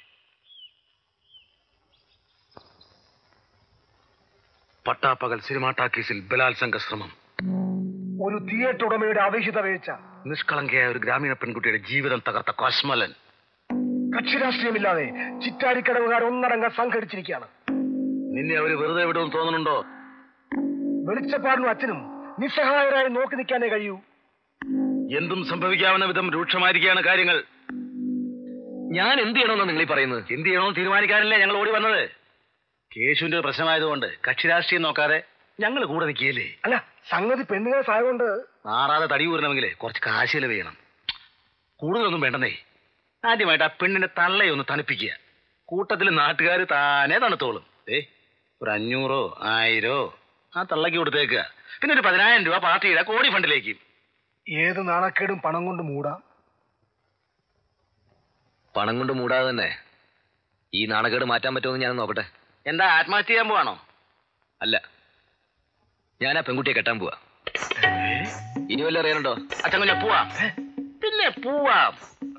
പട്ടാപ്പകൽ സിനിമാ ടാക്കീസിൽ ബലാത്സംഗ ശ്രമം ഒരു തിയേറ്റർ ഉടമയുടെ അവിഹിത വീഴ്ച നിഷ്കളങ്കയായ ഒരു ഗ്രാമീണ പെൺകുട്ടിയുടെ ജീവിതം തകർത്ത കോസ്മലൻ കക്ഷി രാഷ്ട്രീയമില്ലാതെ ചിറ്റാരിക്കടവുകാർ ഒന്നടങ്കം സംഘടിച്ചിരിക്കുകയാണ് നിന്നെ അവര് വെറുതെ വിടുമെന്ന് തോന്നുന്നുണ്ടോ വെളിച്ചപ്പാടിനും അച്ഛനും നിസ്സഹായരായി നോക്കി നിൽക്കാനേ കഴിയൂ എന്തും സംഭവിക്കാവുന്ന വിധം രൂക്ഷമായിരിക്കുകയാണ് കാര്യങ്ങൾ ഞാൻ എന്ത് ചെയ്യണമെന്നാണ് നിങ്ങൾ ഈ പറയുന്നത് എന്ത് ചെയ്യണമെന്ന് തീരുമാനിക്കാനല്ലേ ഞങ്ങൾ ഓടി വന്നത് കേശുവിന്റെ ഒരു പ്രശ്നമായതുകൊണ്ട് കക്ഷി രാഷ്ട്രീയം നോക്കാതെ ഞങ്ങൾ കൂടെ നിൽക്കുകയല്ലേ അല്ല സംഗതി പെണ്ണുങ്ങളെ സഹായം കൊണ്ട് മാറാതെ തടി കൂരണമെങ്കിലേ കുറച്ച് കാശ് ചെലവ് ചെയ്യണം കൂടുതലൊന്നും വേണ്ടെന്നേ ആദ്യമായിട്ട് ആ പെണ്ണിന്റെ തള്ളയൊന്ന് തണുപ്പിക്കുക കൂട്ടത്തിൽ നാട്ടുകാർ താനേ തണുത്തോളും ഏ ഒരു അഞ്ഞൂറോ ആയിരോ ആ തള്ളക്ക് കൊടുത്തേക്കുക പിന്നെ ഒരു പതിനായിരം രൂപ പാർട്ടിയുടെ കോടി ഫണ്ടിലേക്ക് ഏത് നാണക്കേടും പണം കൊണ്ട് മൂടാം പണം കൊണ്ട് മൂടാതെ തന്നെ ഈ നാണക്കേട് മാറ്റാൻ പറ്റുമെന്ന് ഞാൻ നോക്കട്ടെ എന്താ ആത്മഹത്യ ചെയ്യാൻ പോവാണോ അല്ല ഞാൻ ആ പെൺകുട്ടിയെ കെട്ടാൻ പോവാ ഇനി വല്ല അറിയാനുണ്ടോ അച്ഛൻ കുഞ്ഞ പോവാം പിന്നെ പോവാം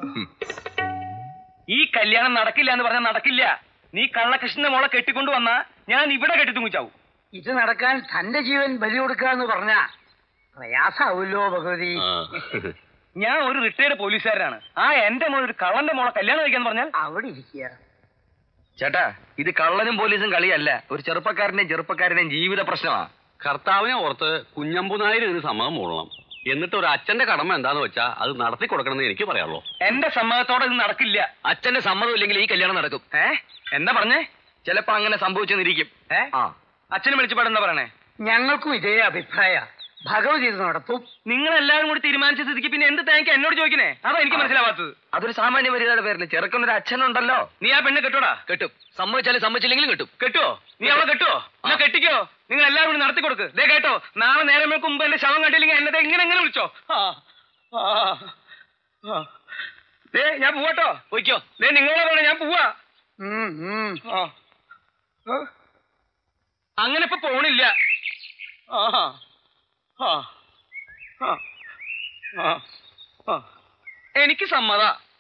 ഈ കല്യാണം നടക്കില്ല എന്ന് പറഞ്ഞാൽ നടക്കില്ല നീ കള്ളകൃഷ്ണന്റെ മോളെ കെട്ടിക്കൊണ്ടു വന്നാ ഞാൻ ഇവിടെ കെട്ടിത്തുങ്ങിച്ചാവും ഇത് നടക്കാൻ തന്റെ ജീവൻ ബലി കൊടുക്കുക എന്ന് പറഞ്ഞ പ്രയാസാവൂല്ലോ ഭഗവതി ഞാൻ ഒരു റിട്ടയർഡ് പോലീസുകാരനാണ് ആ എന്റെ മോൾ ഒരു കള്ളന്റെ മോളെ കല്യാണം കഴിക്കാന്ന് പറഞ്ഞാൽ അവിടെ ഇരിക്കുക ചേട്ടാ ഇത് കള്ളനും പോലീസും കളിയല്ല ഒരു ചെറുപ്പക്കാരന്റെയും ചെറുപ്പക്കാരന്റെയും ജീവിത പ്രശ്നമാണ് കർത്താവിനെ ഓർത്ത് കുഞ്ഞമ്പു നായർ ഇതിന് സമ്മതം മൂടണം എന്നിട്ട് ഒരു അച്ഛന്റെ കടമ എന്താന്ന് വെച്ചാ അത് നടത്തി കൊടുക്കണമെന്ന് എനിക്ക് പറയാനുള്ളൂ എന്റെ സമ്മതത്തോടെ ഇത് നടക്കില്ല അച്ഛന്റെ സമ്മതം ഇല്ലെങ്കിൽ ഈ കല്യാണം നടക്കും ഏ എന്താ പറഞ്ഞേ ചിലപ്പോ അങ്ങനെ സംഭവിച്ചെന്നിരിക്കും ഏ അച്ഛനും വിളിച്ചപ്പാടെന്താ പറയണേ ഞങ്ങൾക്കും ഇതേ അഭിപ്രായ ഭഗവതി ഇത് നടത്തും നിങ്ങൾ എല്ലാവരും കൂടി തീരുമാനിച്ച സ്ഥിതിക്ക് പിന്നെ എന്ത് തേങ്ങ എന്നോട് ചോദിക്കണേ അതാ എനിക്ക് മനസ്സിലാവാത്തത് അതൊരു സാമാന്യ മര്യാദയുടെ പേരിൽ ചെറുക്കുന്നൊരു അച്ഛനുണ്ടല്ലോ നീ ആ പെണ്ണ് കെട്ടോടാ കെട്ടും സമ്മതിച്ചാലും സമ്മതിച്ചില്ലെങ്കിലും കെട്ടും കെട്ടുവോ നീ അവളെ കെട്ടുവോ എന്നാ കെട്ടിക്കോ നിങ്ങൾ എല്ലാവരും കൂടി നടത്തി കൊടുക്ക് ദേ കേട്ടോ നാളെ നേരം വെളുക്കും മുമ്പ് എന്റെ ശവം കണ്ടില്ലെങ്കിൽ എന്നെ ദേ ഇങ്ങനെ എങ്ങനെ വിളിച്ചോ ആ, ആ, ആ. ദേ ഞാൻ പോവാട്ടോ പോയിക്കോ ദേ നിങ്ങളെ വേണം ഞാൻ പോവാ ആ. ആ. അങ്ങനെ ഇപ്പൊ പോണില്ല ആഹാ. ആ. ആ. ആ. ആ. എനിക്ക് സമ്മത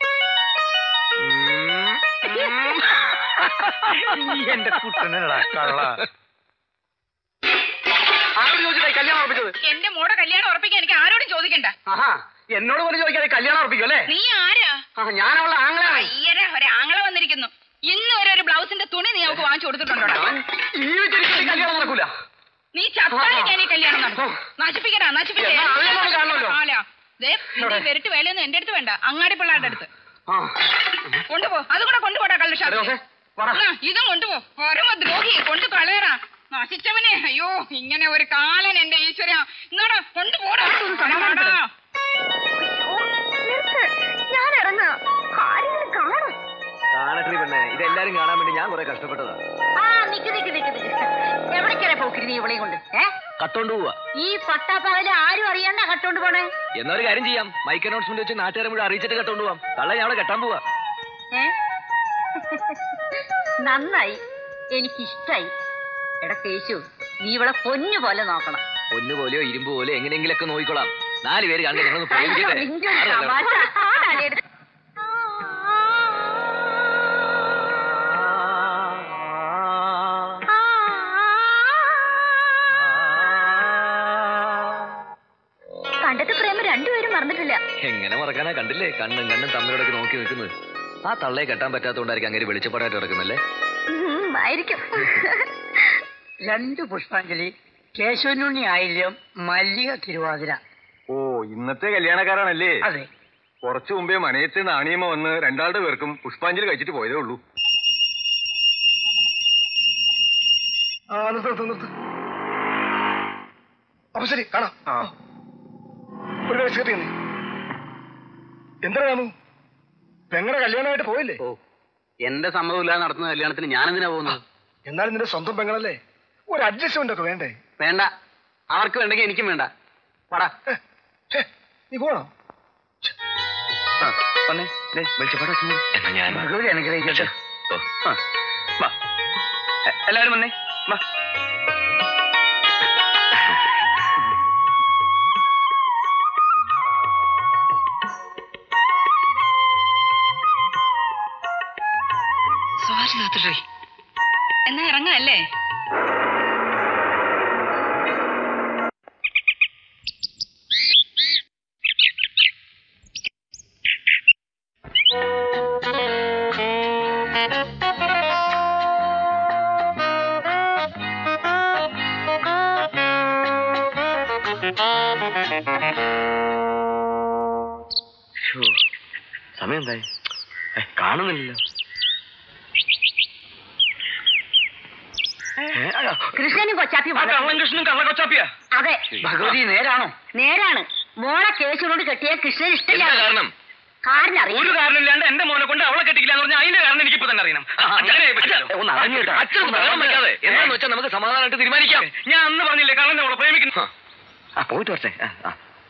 എന്റെ കുട്ടനടാ കള്ള ആരോട് ചോദിച്ചിട്ടായി കല്യാണം ഉറപ്പിച്ചത് എന്റെ മോടെ കല്യാണം ഉറപ്പിക്കാൻ എനിക്ക് ആരോടും ചോദിക്കണ്ട ആഹാ എന്നോട് പോലും ചോദിക്കാതെ കല്യാണം ഉറപ്പിക്കും അല്ലേ നീ ആരാ ആ ഞാൻ അവളെ ആങ്ങളാണ് അയ്യര ഒരു ആങ്ങള വന്നിരിക്കുന്നു ഇന്ന് വരെ ഒരു ബ്ലൗസിന്റെ തുണി നീ അവൾക്ക് വാങ്ങിച്ചു കൊടുത്തിട്ടുണ്ടോടാ ജീവിച്ചിരിക്കുന്ന ഈ കല്യാണം നടക്കൂല നീ ചത്താലും ഞാൻ ഈ കല്യാണം നടത്തും നശിപ്പിക്കടാ നശിപ്പിക്കേ എന്നാ അവനെ നമുക്ക് കാണണമല്ലോ. ആലാ. ദേ, നിന്റെ ഈ വെരുട്ട് വേലയൊന്നും എന്റെ അടുത്ത് വേണ്ട അങ്ങാടി പിള്ളേരുടെ അടുത്ത് കൊണ്ടുപോ അത് കൂടെ കൊണ്ടുപോടാ കള്ളുഷാപ്പ് ഇതും കൊണ്ടുപോ പരമ ദ്രോഹി കൊണ്ടു കളയറാ നശിച്ചവനെ അയ്യോ ഇങ്ങനെ ഒരു കാലൻ എന്റെ ഈശ്വര ഇങ്ങോട്ട് കൊണ്ടുപോടാ കൊണ്ടുപോടാ. ഞാൻ ഇറങ്ങാം ആരെങ്കിലും കാണും കാണട്ടെ പെണ്ണെ ഇതെല്ലാരും കാണാൻ വേണ്ടി ഞാൻ കുറെ കഷ്ടപ്പെട്ടതാ ആ നിക്ക് നിക്ക് നിക്ക് നിക്ക് എവിടേക്കാരെ പോക്കിരി നീ ഇവളെയും കൊണ്ട് ഏ കട്ടോണ്ട് പോവാ ഈ പട്ടാപ്പകല് ആരും അറിയണ്ട കട്ടോണ്ട് പോണേ എന്നാ ഒരു കാര്യം ചെയ്യാം മൈക്ക് അനൗൺസ്മെന്റ് വെച്ച് നാട്ടുകാരെ മുഴുവൻ അറിയിച്ചിട്ട് കട്ടോണ്ട് പോവാം കള്ള ഞാൻ അവിടെ കെട്ടാൻ പോവാ ഏ നന്നായി എനിക്കിഷ്ടായി എടാ കേശു നീ ഇവളെ പൊന്നു പോലെ നോക്കണം പൊന്നു പോലെയോ ഇരുമ്പ് പോലെയോ എങ്ങനെയെങ്കിലൊക്കെ നോക്കിക്കോളാം നാല് പേര് കണ്ടു ഞങ്ങളൊന്ന് അയ്യോ, പ്രേമിക്കട്ടെ നിന്റെ ഒരു ആരാ തമാശ. ആ തലയെടുത്ത് കണ്ടത്തെ പ്രേമ രണ്ടുപേരും മറന്നിട്ടില്ല എങ്ങനെ മറക്കാനാ കണ്ടില്ലേ കണ്ണും കണ്ണും തമ്മിലോടൊക്കെ നോക്കി നിൽക്കുന്നത് ആ തള്ളയെ കെട്ടാൻ പറ്റാത്തതുകൊണ്ടായിരിക്കും അങ്ങനെ വെളിച്ചപ്പാടായിട്ട് കിടക്കുന്നല്ലേ ഉം, ആയിരിക്കും രണ്ട് പുഷ്പാഞ്ജലി കേശവനുണ്ണി ആയില്യം മല്ലിക തിരുവാതിര ഓ ഇന്നത്തെ കല്യാണക്കാരാണല്ലേ അതെ കുറച്ചു മുമ്പേ മണയത്ത് നാണിയമ്മ വന്ന് രണ്ടാളുടെ പേർക്കും പുഷ്പാഞ്ജലി കഴിച്ചിട്ട് പോയതേ ഉള്ളൂ ആ നിർത്ത് നിർത്ത് നിർത്ത് അപ്പൊ ശരി കാണാം ഒരു കാര്യം കേട്ടി നീ എന്താ കാണു പെങ്ങളുടെ കല്യാണമായിട്ട് പോയില്ലേ ഓ എന്റെ സമ്മതമില്ലാതെ നടത്തുന്ന കല്യാണത്തിന് ഞാൻ എന്തിനാ പോകുന്നത് എന്നാലും നിന്റെ സ്വന്തം പെങ്ങളല്ലേ ഒരു അഡ്ജസ്റ്റ്മെന്റ് ഒക്കെ വേണ്ടേ വേണ്ട അവർക്ക് വേണ്ടെങ്കിൽ എനിക്കും വേണ്ട പടാ നീ പോണോ വന്നേ ദേ, വെളിച്ചപ്പാട് വെച്ച് നോക്ക്. എന്നാ ഞാൻ ഭഗവതി അനുഗ്രഹിക്കട്ടെ ഓ ആ, വാ എ- എല്ലാവരും വന്നേ വാ സോറി എന്നാ ഇറങ്ങാല്ലേ ശ്ശോ, സമയം എന്തായി ഏ, കാണുന്നില്ലല്ലോ ഏ, അയ്യോ. കൃഷ്ണനും കൊച്ചാപ്പിയും ആ വന്നു. കള്ളൻ കൃഷ്ണനും കള്ള കൊച്ചാപ്പിയാ അതെ ഭഗവതി നേരാണോ നേരാണ് മോളെ കേസിനോട് കെട്ടിയ കൃഷ്ണൻ എന്താ ഇഷ്ടമില്ല കാരണം കാരണം അറിയാം ഒരു കാരണമില്ലാണ്ട് എന്റെ മോനെ കൊണ്ട് അവളെ കെട്ടിക്കില്ല എന്ന് പറഞ്ഞാൽ അതിന്റെ കാരണം എനിക്കിപ്പോ തന്നെ അറിയണം അച്ഛനെ പറ്റില്ലല്ലോ. ഒന്ന് അറിഞ്ഞു കേട്ടോ. അച്ഛൻ ബഹളം വെക്കാതെ എന്താന്ന് വെച്ചാൽ നമുക്ക് സമാധാനമായിട്ട് തീരുമാനിക്കാം ഞാൻ അന്ന് പറഞ്ഞില്ലേ കള്ളനെ അവളെ പ്രേമിക്കുന്നു ആ പോയിട്ട് വരട്ടെ ആ, ആ.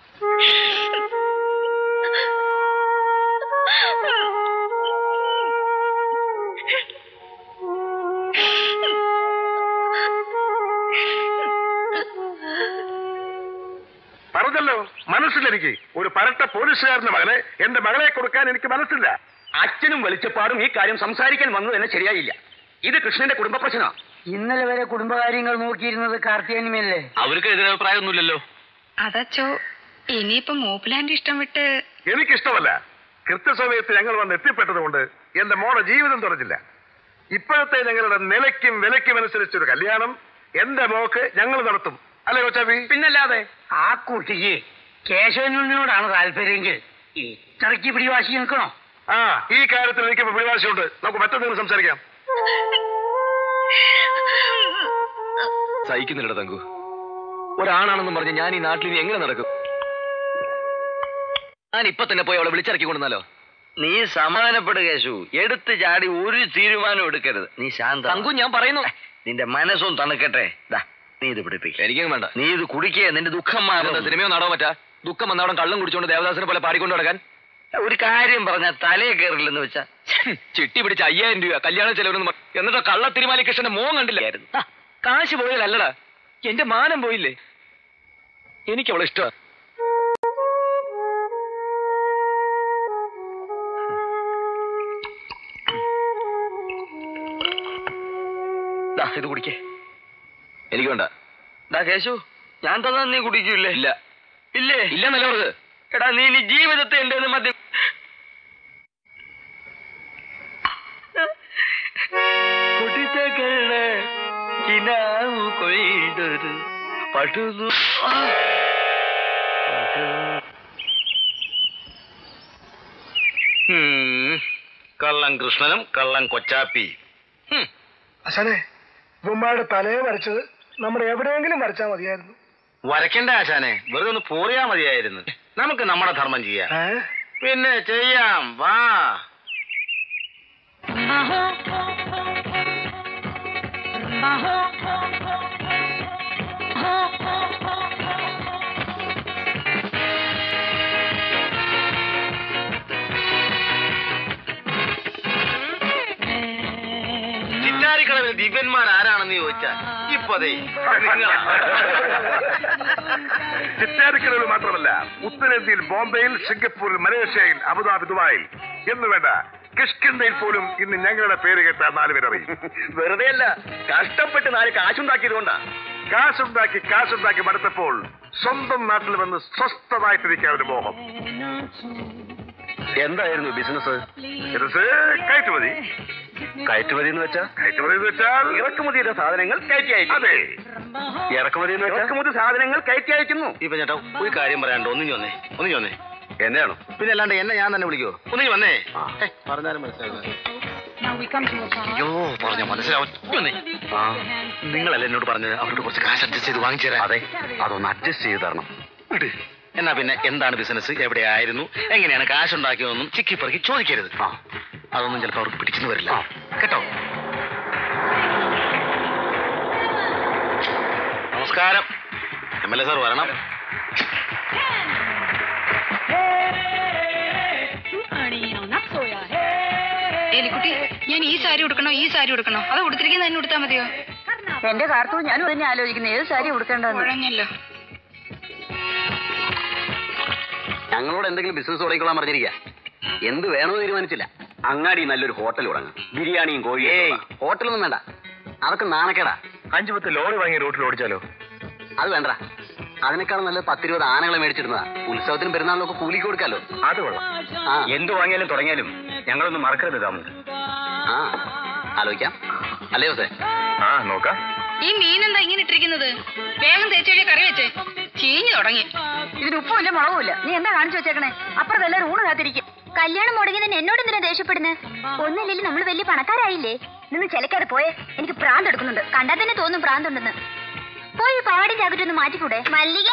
പറഞ്ഞല്ലോ മനസ്സിലെനിക്ക് ഒരു പരട്ട പോലീസുകാരന്റെ മകനെ എന്റെ മകളെ കൊടുക്കാൻ എനിക്ക് മനസ്സില്ല അച്ഛനും വെളിച്ചപ്പാടും ഈ കാര്യം സംസാരിക്കാൻ വന്നു തന്നെ ശരിയായില്ല ഇത് കൃഷ്ണന്റെ കുടുംബ പ്രശ്നമാണ് ഇന്നലെ വരെ കുടുംബകാര്യങ്ങൾ നോക്കിയിരുന്നത് കാർത്തിയാനിമയല്ലേ അവർക്ക് എതിരഭിപ്രായമൊന്നുമില്ലല്ലോ അതച്ചോ ഇനിയിപ്പോ മൂപ്പിലാന്റെ ഇഷ്ടം വിട്ട് എനിക്കിഷ്ടമല്ല കൃത്യസമയത്ത് ഞങ്ങൾ വന്ന് എത്തിപ്പെട്ടതുകൊണ്ട് എന്റെ മോളെ ജീവിതം തുറച്ചില്ല ഇപ്പോഴത്തെ ഞങ്ങളുടെ നിലയ്ക്കും വിലയ്ക്കും അനുസരിച്ചൊരു കല്യാണം എന്റെ മോക്ക് ഞങ്ങൾ നടത്തും അല്ലേ കൊച്ചാപ്പി പിന്നല്ലാതെ ആ കുട്ടിക്ക് കേശവനോടാണ് താല്പര്യമെങ്കിൽ ഇത്രയ്ക്ക് പിടിവാശി നിൽക്കണോ ആ ഈ കാര്യത്തിൽ എനിക്ക് പിടിവാശിയുണ്ട് നമുക്ക് മറ്റൊന്നും സംസാരിക്കാം സഹിക്കുന്നില്ല തങ്കു ഒരാണാണെന്നും പറഞ്ഞ് ഞാൻ ഈ നാട്ടിൽ ഇനി എങ്ങനെ നടക്കും ഞാൻ ഇപ്പൊ തന്നെ പോയി അവളെ വിളിച്ചിറക്കി കൊണ്ടുവന്നാലോ നീ സമാധാനപ്പെടുക കേശു എടുത്ത് ചാടി ഒരു തീരുമാനം എടുക്കരുത് നീ ശാന്ത തങ്കു ഞാൻ പറയുന്നു നിന്റെ മനസ്സും തണുക്കട്ടെ ദാ നീ ഇത് പിടിപ്പിക്ക എനിക്കും വേണ്ട നീ ഇത് കുടിക്കുക നിന്റെ ദുഃഖം എന്താ മാറും സിനിമയോ നാടോ മറ്റാ ദുഃഖം വന്നവിടെ കള്ളം കുടിച്ചോണ്ട് ദേവദാസിനെ പോലെ പാടിക്കൊണ്ട് നടക്കാൻ ഒരു കാര്യം പറഞ്ഞ തലയെ കയറില്ലെന്ന് വെച്ചാ ചിട്ടി പിടിച്ച അയ്യായിരം രൂപ കല്യാണ ചെലവെന്ന് പറ- എന്നിട്ടോ കള്ള തിരുമാലി കൃഷ്ണന്റെ മോൻ കണ്ടില്ല ആ, കാശ് പോയാലല്ലടാ എന്റെ മാനം പോയില്ലേ എനിക്ക് അവളെ ഇഷ്ടമാണ് ദാ, ഇത് കുടിക്കേ എനിക്ക് വേണ്ട ദാ കേശു ഞാൻ തന്നാ നീ കുടിക്കൂലേ ഇല്ല ഇല്ലേ ഇല്ല നല്ല പറഞ്ഞത് എടാ നീ ഇനി ജീവിതത്തെ എന്റെ മദ്യം കുടിച്ചകള് കിനാവു കൊയ്തൊരു പടുന്നു കള്ളൻ കൃഷ്ണനും കള്ളൻ കൊച്ചാപ്പി അച്ഛനെ ഇവന്മാരുടെ തലയെ വരച്ചത് നമ്മുടെ എവിടെയെങ്കിലും വരച്ചാൽ മതിയായിരുന്നു വരയ്ക്കണ്ട ആശാനെ വെറുതെ ഒന്ന് പോറിയാ മതിയായിരുന്നു നമുക്ക് നമ്മുടെ ധർമ്മം ചെയ്യാം ഏ പിന്നെ ചെയ്യാം വാ ചിറ്റാരിക്കടവിൽ ദിവ്യന്മാർ ആരാണെന്ന് ചോദിച്ചാൽ ഇപ്പൊ ദേ നിങ്ങളാ. ചിറ്റാരിക്കടവിൽ മാത്രമല്ല ഉത്തരേന്ത്യയിൽ ബോംബെയിൽ സിംഗപ്പൂരിൽ മലേഷ്യയിൽ അബുദാബി ദുബായിൽ എന്ന് വേണ്ട കിഷ്കിന്ധയിൽ പോലും ഇന്ന് ഞങ്ങളുടെ പേര് കേട്ട നാല് പേരറിയും വെറുതെ അല്ല കഷ്ടപ്പെട്ട് നാല് കാശുണ്ടാക്കിയത് കൊണ്ടാ കാശുണ്ടാക്കി കാശുണ്ടാക്കി മടുത്തപ്പോൾ സ്വന്തം നാട്ടിൽ വന്ന് സ്വസ്ഥമായിട്ടിരിക്കാൻ ഒരു മോഹം എന്തായിരുന്നു ബിസിനസ് ബിസിനസ് കയറ്റുമതി കയറ്റുമതി എന്ന് വെച്ചാ കയറ്റുമതി എന്ന് വെച്ചാൽ ഇറക്കുമതിയുടെ സാധനങ്ങൾ കയറ്റി അയച്ചു അതെ ഇറക്കുമതി എന്ന് വെച്ചാ ഇറക്കുമതി സാധനങ്ങൾ കയറ്റി അയക്കുന്നു ഇപ്പൊ ചേട്ടാ ഒരു കാര്യം പറയാനുണ്ട് ഒന്നും വന്നേ ഒന്നും വന്നേ എന്നെയാണോ പിന്നെ അല്ലാണ്ട് എന്നെ ഞാൻ തന്നെ വിളിക്കോ ഒന്നും വന്നേ ഹേ, പറഞ്ഞാലും മനസ്സിലാകും അയ്യോ പറഞ്ഞ മനസ്സിലാവും വന്നേ ആ നിങ്ങളല്ലേ എന്നോട് പറഞ്ഞത് അവരോട് കുറച്ച് കാശ് അഡ്ജസ്റ്റ് ചെയ്ത് വാങ്ങിച്ചു തരാം അതെ അതൊന്ന് അഡ്ജസ്റ്റ് ചെയ്ത് തരണം വിട്. എന്നാ പിന്നെ എന്താണ് ബിസിനസ് എവിടെയായിരുന്നു എങ്ങനെയാണ് കാശ് ഉണ്ടാക്കിയതെന്നും ചിക്കി പറക്കി ചോദിക്കരുത് ആ അതൊന്നും ചിലപ്പോൾ അവർക്ക് പിടിച്ചെന്ന് വരില്ല കേട്ടോ നമസ്കാരം എം എൽ എ സാർ വരണം എലിക്കുട്ടി ഞാൻ ഈ സാരി ഉടുക്കണോ ഈ സാരി ഉടുക്കണോ അത് ഉടുത്തിരിക്കുന്ന തന്നെ ഉടുത്താ മതിയോ എന്റെ കാർത്തു ഞാനും തന്നെ ആലോചിക്കുന്നത് ഏത് സാരി ഉടുക്കേണ്ടതെന്ന് കുഴഞ്ഞല്ലോ ഞങ്ങളോട് എന്തെങ്കിലും ബിസിനസ് തുടങ്ങിക്കൊള്ളാൻ പറഞ്ഞിരിക്കുക എന്ത് വേണമെന്ന് തീരുമാനിച്ചില്ല അങ്ങാടി നല്ലൊരു ഹോട്ടൽ തുടങ്ങും ബിരിയാണിയും കോഴിയും ഹോട്ടലൊന്നും വേണ്ട അതൊക്കെ നാണക്കേടാ അഞ്ചു പത്ത് ലോറി വാങ്ങി റോട്ടിൽ ഓടിച്ചാലോ അത് വേണ്ട അതിനേക്കാളും നല്ല പത്തിരുപത് ആനകളെ മേടിച്ചിരുന്നതാ ഉത്സവത്തിനും പെരുന്നാളിനും ഒക്കെ കൂലിക്ക് കൊടുക്കാലോ അത് കൊള്ളാം ആ എന്ത് വാങ്ങിയാലും തുടങ്ങിയാലും ഞങ്ങളൊന്നും മറക്കരുത് താമ ആ ആലോചിക്കാം അല്ലേ ജോസേ ആ നോക്കാം ഈ മീൻ എന്താ ഇങ്ങനെ ഇട്ടിരിക്കുന്നത് വേഗം തേച്ചഴിയ കറി വെച്ചേ ചീഞ്ഞു തുടങ്ങി ഇതിന് ഉപ്പുമില്ല മുളകുമില്ല നീ എന്താ കാണിച്ചു വെച്ചേക്കണേ അപ്പുറത്ത് എല്ലാവരും ഊണ് കാത്തിരിക്കും കല്യാണം മുടങ്ങിയതിന് എന്നോട് എന്തിനാ ദേഷ്യപ്പെടുന്നത് ഒന്നില്ലെങ്കിൽ നമ്മൾ വലിയ പണക്കാരായില്ലേ നിന്ന് ചിലക്കാതെ പോയെ എനിക്ക് പ്രാന്ത് എടുക്കുന്നുണ്ട് കണ്ടാൽ തന്നെ തോന്നും പ്രാന്തുണ്ടെന്ന് പോയി പാടി ജാക്കറ്റ് ഒന്ന് മാറ്റിക്കൂടെ മല്ലിക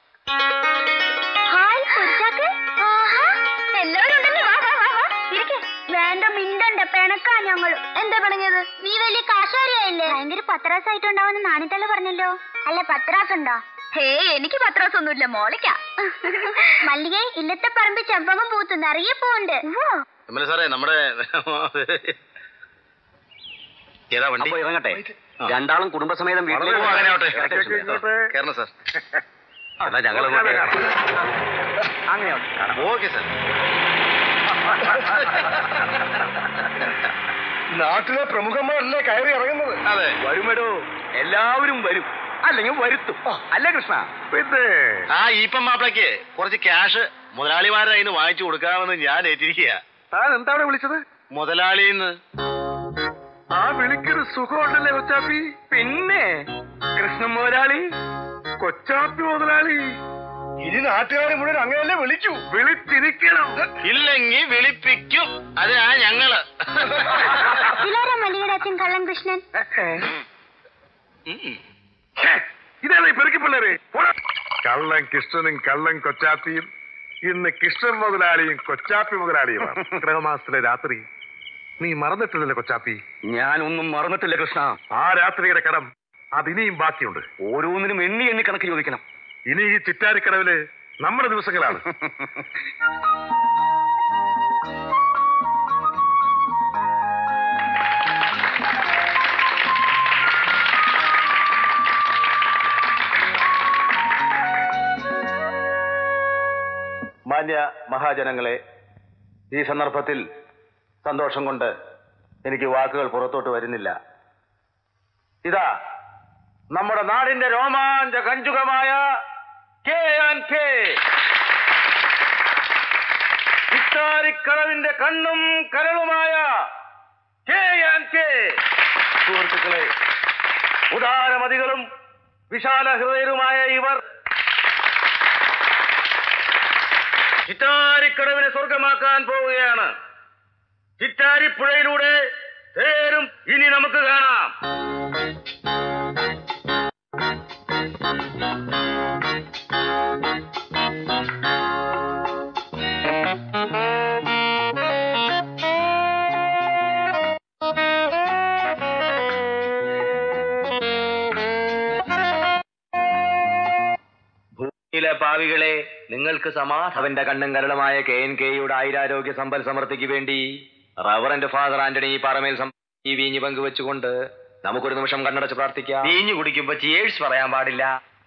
ഹായ് കുരിശാക്ക് ആഹാ, എല്ലാവരും ഉണ്ടല്ലോ വാ വാ വാ വാ ഇരിക്ക് വേണ്ട മിണ്ടണ്ട പിണക്കാ ഞങ്ങൾ എന്താ പിണങ്ങിയത് നീ വലിയ കാശാരിയായില്ലേ ഭയങ്കര പത്രാസായിട്ടുണ്ടാവുന്ന നാണിത്തള്ള പറഞ്ഞല്ലോ അല്ല പത്രാസ് ഉണ്ടോ ഹേ എനിക്ക് പത്രാസ് ഒന്നുമില്ല മോളിക്ക മല്ലിക ഇല്ലത്തെ പറമ്പ് ചെമ്പകം പൂത്ത് നിറയെ പോണ്ട് എം എൽ എ സാറേ നമ്മുടെ ഏതാ വണ്ടി അപ്പൊ ഇറങ്ങട്ടെ രണ്ടാളും കുടുംബസമേതം ഓ, വീട്ടിലേക്ക് അങ്ങനെ ആവട്ടെ വരട്ടെ. കയറണം സാർ എന്നാ ഞങ്ങൾ ഓക്കെ സാർ നാട്ടിലെ പ്രമുഖന്മാരല്ലേ കയറി ഇറങ്ങുന്നത് അതെ വരുമടോ എല്ലാവരും വരും അല്ലെങ്കിൽ വരുത്തും അല്ലേ കൃഷ്ണ പിന്നെ ആ ഈപ്പം മാപ്പിളക്ക് കുറച്ച് ക്യാഷ് മുതലാളിമാരുടെ കയ്യിൽ നിന്ന് വാങ്ങിച്ചു കൊടുക്കാമെന്ന് ഞാൻ ഏറ്റിരിക്കുക താൻ എന്താണ് വിളിച്ചത് മുതലാളിന്ന് ആ വിളിക്കൊരു സുഖമുണ്ടല്ലേ കൊച്ചാപ്പി പിന്നെ കൃഷ്ണൻ മുതലാളി കൊച്ചാപ്പി മുതലാളി ഇനി നാട്ടുകാരെ മുഴുവൻ അങ്ങനെയല്ലേ വിളിക്കൂ വിളിച്ചിരിക്കണം ഇല്ലെങ്കിൽ വിളിപ്പിക്കും അതിനാ ഞങ്ങള് ഇതാരാ മല്ലികയുടെ അച്ഛൻ കള്ളൻ കൃഷ്ണൻ ഉം. ഇതാണ് ഈ പെരുക്കി പിള്ളേര് കള്ളൻ കൃഷ്ണനും കള്ളൻ കൊച്ചാപ്പിയും ഇന്ന് കൃഷ്ണൻ മുതലാളിയും കൊച്ചാപ്പി മുതലാളിയുമാണ് ഗൃഹമാസത്തിലെ രാത്രി നീ മറന്നിട്ടില്ലല്ലോ കൊച്ചാപ്പി ഞാനൊന്നും മറന്നിട്ടില്ല കൃഷ്ണ ആ രാത്രിയുടെ കടം അതിനിയും ബാക്കിയുണ്ട് ഓരോന്നിനും എണ്ണി എണ്ണി കണക്ക് ചോദിക്കണം ഇനി ഈ ചിറ്റാരിക്കടവില് നമ്മുടെ ദിവസങ്ങളാണ് മാന്യ മഹാജനങ്ങളെ ഈ സന്ദർഭത്തിൽ സന്തോഷം കൊണ്ട് എനിക്ക് വാക്കുകൾ പുറത്തോട്ട് വരുന്നില്ല ഇതാ നമ്മുടെ നാടിന്റെ രോമാഞ്ച കഞ്ചുകമായ കെ ആൻഡ് കെ ഇത്താരിക്കളവിന്റെ കണ്ണും കരളുമായ കെ ആൻഡ് കെ സുഹൃത്തുക്കളെ ഉദാരമതികളും വിശാല ഹൃദയരുമായ ഇവർ ചിറ്റാരിക്കടവിനെ സ്വർഗമാക്കാൻ പോവുകയാണ് ചിറ്റാരിപ്പുഴയിലൂടെ തേരും ഇനി നമുക്ക് കാണാം ഭൂമിയിലെ പാവികളെ നിങ്ങൾക്ക് സമാധാനം അവന്റെ കണ്ണും കരളുമായ കെ എൻ കെയുടെ ആയിരാരോഗ്യ സമ്പൽ സമൃദ്ധിക്ക് വേണ്ടി റവറന്റ് ഫാദർ ആന്റണി പാറമേൽ സം- ഈ വീഞ്ഞ് പങ്കുവെച്ചുകൊണ്ട് നമുക്കൊരു നിമിഷം കണ്ണടച്ച് പ്രാർത്ഥിക്കാം വീഞ്ഞു കുടിക്കുമ്പോ ചിയേഴ്സ് പറയാൻ പാടില്ല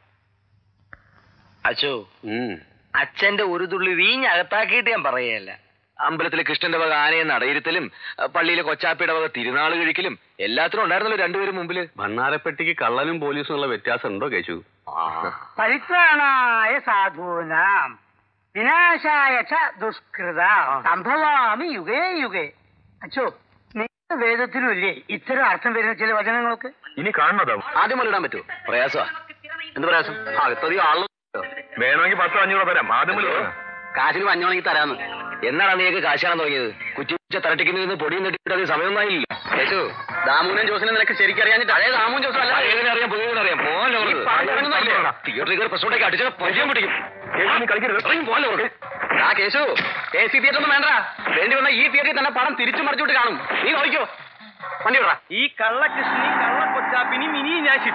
അച്ചോ അച്ഛന്റെ ഒരു തുള്ളി വീഞ്ഞ് അകത്താക്കിയിട്ട് ഞാൻ പറയല്ല അമ്പലത്തിലെ കൃഷ്ണന്റെ വക ആനയെ നടയിരുത്തലും അഹ് പള്ളിയിലെ കൊച്ചാപ്പിയുടെ വക തിരുനാൾ കഴിക്കലും എല്ലാത്തിനും ഉണ്ടായിരുന്നല്ലോ രണ്ടുപേരും മുമ്പില് ഭണ്ണാരപ്പെട്ടിക്ക് കള്ളനും പോലീസും ഉള്ള വ്യത്യാസം ഉണ്ടോ കേശു പരിത്രാണായ സാധൂനാം വിനാശായ ച ദുഷ്കൃത സംഭവാമി യുഗേ യുഗേ അച്ചോ നിങ്ങളുടെ വേദത്തിലും ഇല്ലേ ഇത്തരം അർത്ഥം വരുന്ന ചില വചനങ്ങളൊക്കെ ഇനി കാണുന്നതോ ആദ്യം ഇടാൻ പറ്റുമോ പ്രയാസമാ എന്ത് പ്രയാസം അകത്തധികം ആളുകൾ വേണമെങ്കിൽ പത്തോ അഞ്ഞൂറോ തരാം ആദ്യം മുതൽ തുടങ്ങ്. കാശിന് മഞ്ഞോണെങ്കിൽ തരാന്ന് എന്നാണ് നീക്ക് കാശ് കാണാൻ തുടങ്ങിയത് കുറ്റിച്ച തരട്ടിക്കുന്നതിന് പൊടിയും നെട്ടിട്ട് അത് സമയമൊന്നായില്ല യേശു ദാമുവിനും ജോസിനും നിനക്ക് ശരിക്കറിയാഞ്ഞിട്ട് അതേ ദാമുവും ജോസും അല്ല എങ്ങനെ അറിയാം പുതിയ അറിയാം തിയേറ്ററിൽ പ്രശ്നമുണ്ടെങ്കിൽ അടിച്ച പരിചയം പിടിക്കും പോലെ ആ കേശു എ സി തിയേറ്റർ ഒന്നും വേണ്ട വേണ്ടി വന്ന ഈ തിയേറ്ററിൽ തന്നെ പണം തിരിച്ചു മറിച്ചിട്ട് കാണും നീ നോക്കിക്കോ വണ്ടി വിടാ ഈ കള്ളകൃഷ്ണി കള്ള കൊച്ചാപ്പിനി ഇനിയും ഞാൻ ശിക്ഷിക്കും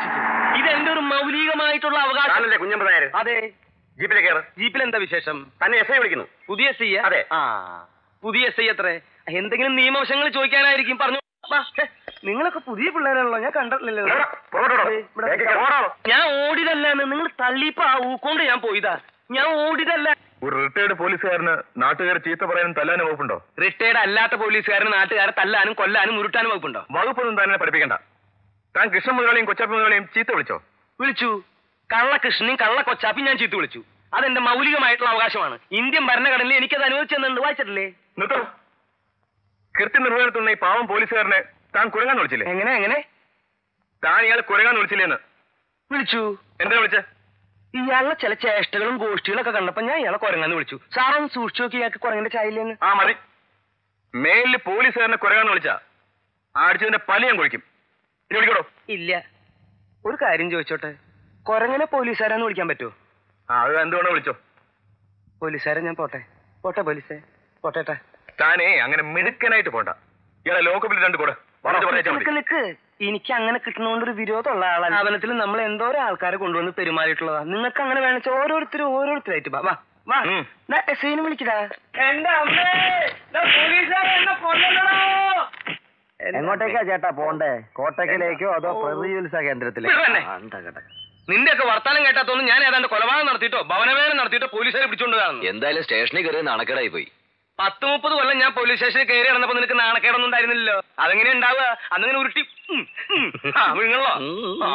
ഇത് എന്റെ ഒരു മൗലികമായിട്ടുള്ള അവകാശം താനല്ലേ കുഞ്ഞമ്പ നായർ അതെ ജീപ്പിലെ കയറ് ജീപ്പിൽ എന്താ വിശേഷം തന്നെ എസ് ഐ വിളിക്കുന്നു പുതിയ എസ് ഐ അതെ. ആ പുതിയ എസ് ഐ എത്രേ എന്തെങ്കിലും നിയമവശങ്ങൾ ചോദിക്കാനായിരിക്കും പറഞ്ഞു വാ, ഛെ, നിങ്ങളൊക്കെ പുതിയ പിള്ളേരാണല്ലോ ഞാൻ കണ്ടിട്ടില്ലല്ലോ പുറകോട്ടോ. ഇവിടെ ബാക്കിൽ കയറ്. ഞാൻ ഓടിയതല്ലാന്ന് നിങ്ങൾ തള്ളിയപ്പോ ആ ഊക്കൊണ്ട് ഞാൻ പോയതാ ഞാൻ ഓടിയതല്ല ഒരു റിട്ടയർഡ് പോലീസുകാരന് നാട്ടുകാർ ചീത്ത പറയാനും തല്ലാനും വകുപ്പുണ്ടോ റിട്ടയർഡ് അല്ലാത്ത പോലീസുകാരന് നാട്ടുകാരെ തല്ലാനും കൊല്ലാനും ഉരുട്ടാനും വകുപ്പുണ്ടോ വകുപ്പൊന്നും തന്നെ പഠിപ്പിക്കണ്ട താൻ കൃഷ്ണ മുതലാളിയും കൊച്ചാപ്പി മുതലാളിയും ചീത്ത വിളിച്ചോ വിളിച്ചു കള്ളകൃഷ്ണനെയും കള്ള കൊച്ചാപ്പി ഞാൻ ചീത്ത വിളിച്ചു അതെന്റെ മൗലികമായിട്ടുള്ള അവകാശമാണ് ഇന്ത്യൻ ഭരണഘടനയിൽ എനിക്കത് അനുവദിച്ചു തന്നിട്ടുണ്ട് വായിച്ചിട്ടില്ലേ നിർത്തോ കൃത്യനിർവഹണത്തിലുള്ള ഈ പാവം പോലീസുകാരനെ താൻ കുരങ്ങാൻ വിളിച്ചില്ലേ എങ്ങനെ എങ്ങനെ താൻ ഇയാൾ കുരങ്ങാൻ വിളിച്ചില്ലേന്ന് വിളിച്ചു എന്താ വിളിച്ചേ ഇയാളുടെ ചില ചേഷ്ടകളും ഗോഷ്ഠികളൊക്കെ കണ്ടപ്പോ ഞാൻ ഇയാളെ കുരങ്ങാന്ന് വിളിച്ചു സാറൊന്ന് സൂക്ഷിച്ചു നോക്കി ഇയാൾക്ക് കുരങ്ങന്റെ ചായയില്ലെന്ന് ആ മതി മേലിൽ പോലീസുകാരനെ കുരങ്ങാന്ന് വിളിച്ചാ അടിച്ചതിന്റെ പല ഞാൻ കുഴിക്കും ഇനി വിളിക്കടോ ഇല്ല ഒരു കാര്യം ചോദിച്ചോട്ടെ കുരങ്ങനെ പോലീസുകാരെന്ന് വിളിക്കാൻ പറ്റുമോ ആ അത് എന്തുകൊണ്ടോ വിളിച്ചോ പോലീസുകാരെ ഞാൻ പോട്ടെ പോട്ടെ പോലീസേ പോട്ടെ താനേ അങ്ങനെ മിടുക്കനായിട്ട് പോണ്ട ഇയാളെ ലോക്കപ്പിൽ രണ്ട് കൂടെ പറഞ്ഞു പറഞ്ഞാൽ മതി നിക്ക് നിക്ക് എനിക്ക് അങ്ങനെ കിട്ടണോണ്ടൊരു വിരോധമുള്ള ആളാണ് സ്ഥാപനത്തിൽ നമ്മൾ എന്തോരം ആൾക്കാരെ കൊണ്ടുവന്ന് പെരുമാറിയിട്ടുള്ളതാ നിങ്ങൾക്ക് അങ്ങനെ വേണമെച്ചാൽ ഓരോരുത്തരും ഓരോരുത്തരായിട്ട് വാ വാ വാ എസ് ഐനെ വിളിക്കടാ എന്റെ അമ്മേ പോലീസുകാരെ എന്നെ കൊല്ലണോ എങ്ങോട്ടേക്കാ ചേട്ടാ പോണ്ടേ കോട്ടയ്ക്കലേക്കോ അതോ പ്രതിചികിത്സാ കേന്ദ്രത്തിലേക്കോ ഇവിടെ ആ, ഉണ്ട് കേട്ടോ. നിന്റെയൊക്കെ വർത്താനം കേട്ടാത്തൊന്നും ഞാൻ ഏതാണ്ട് കൊലപാതകം നടത്തിയിട്ടോ ഭവനവേദന നടത്തിയിട്ടോ പോലീസുകാരെ പിടിച്ചോണ്ട് കാണുന്നു എന്തായാലും സ്റ്റേഷനിൽ കയറി നാണക്കേടായി പോയി പത്ത് മുപ്പത് കൊല്ലം ഞാൻ പോലീസ് സ്റ്റേഷനിൽ കയറി നടന്നപ്പോ നിനക്ക് നാണക്കേടൊന്നും ഉണ്ടായിരുന്നില്ലല്ലോ അതെങ്ങനെ ഉണ്ടാവുക അന്നിങ്ങനെ ഉരുട്ടി ഉം, ഉം, ആ, വിഴുങ്ങണല്ലോ ആ.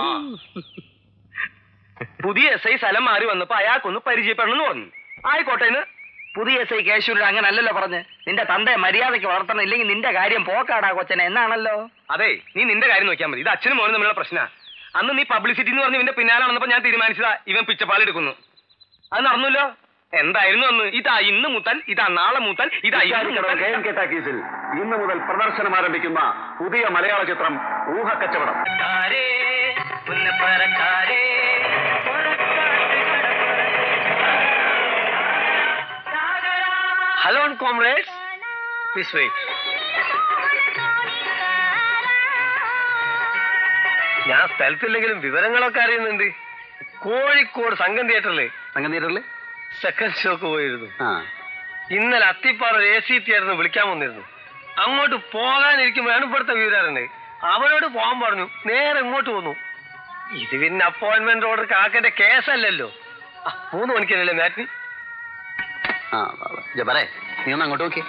പുതിയ എസ് ഐ സ്ഥലം മാറി വന്നപ്പോ അയാൾക്കൊന്ന് പരിചയപ്പെടണമെന്ന് പറഞ്ഞു ആയിക്കോട്ടെ എന്ന് പുതിയ എസ് ഐ കേശൂരിൽ അങ്ങനല്ലല്ലോ പറഞ്ഞ് നിന്റെ തന്തയെ മര്യാദയ്ക്ക് വളർത്തണം ഇല്ലെങ്കിൽ നിന്റെ കാര്യം പോക്കാടാ കൊച്ചനെ എന്നാണല്ലോ അതെ നീ നിന്റെ കാര്യം നോക്കിയാൽ മതി ഇത് അച്ഛനും മോനും തമ്മിലുള്ള പ്രശ്നമാണ് അന്ന് നീ പബ്ലിസിറ്റി എന്ന് പറഞ്ഞ് ഇവന്റെ പിന്നാലെ നടന്നപ്പോ ഞാൻ തീരുമാനിച്ചതാ ഇവൻ പിച്ചപ്പാലെടുക്കുന്നു അത് നടന്നല്ലോ എന്തായിരുന്നു അന്ന് ഇതാ ഇന്ന് മുതൽ ഇതാ നാളെ മുതൽ ഇതാ ഇന്ന് മുതൽ. കെ എം കെ ടാക്കീസിൽ ഇന്ന് മുതൽ പ്രദർശനം ആരംഭിക്കുന്ന പുതിയ മലയാള ചിത്രം ഊഹക്കച്ചവടം ഹലോ കോംറേഡ്സ് പ്ലീസ് വെയിറ്റ് ഞാൻ സ്ഥലത്തില്ലെങ്കിലും വിവരങ്ങളൊക്കെ അറിയുന്നുണ്ട് കോഴിക്കോട് സംഘം തിയേറ്ററില് സംഘം തിയേറ്ററിൽ സെക്കൻഡ് ഷോക്ക് പോയിരുന്നു ആ ഇന്നലെ അത്തിപ്പാറ എ സി തിയേറ്ററിന് വിളിക്കാൻ വന്നിരുന്നു അങ്ങോട്ട് പോകാനിരിക്കുമ്പോഴാണ് ഇവിടുത്തെ വിവരമുണ്ട് അവനോട് പോകാൻ പറഞ്ഞു നേരെ ഇങ്ങോട്ട് പോന്നു ഇത് പിന്നെ അപ്പോയിന്റ്മെന്റ് ഓർഡർ കാക്കേണ്ട കേസല്ലല്ലോ ആ, മൂന്ന് മണിക്കല്ലേ മാറ്റി ആ ജബാറേ നീ ഒന്ന് അങ്ങോട്ട് നോക്കി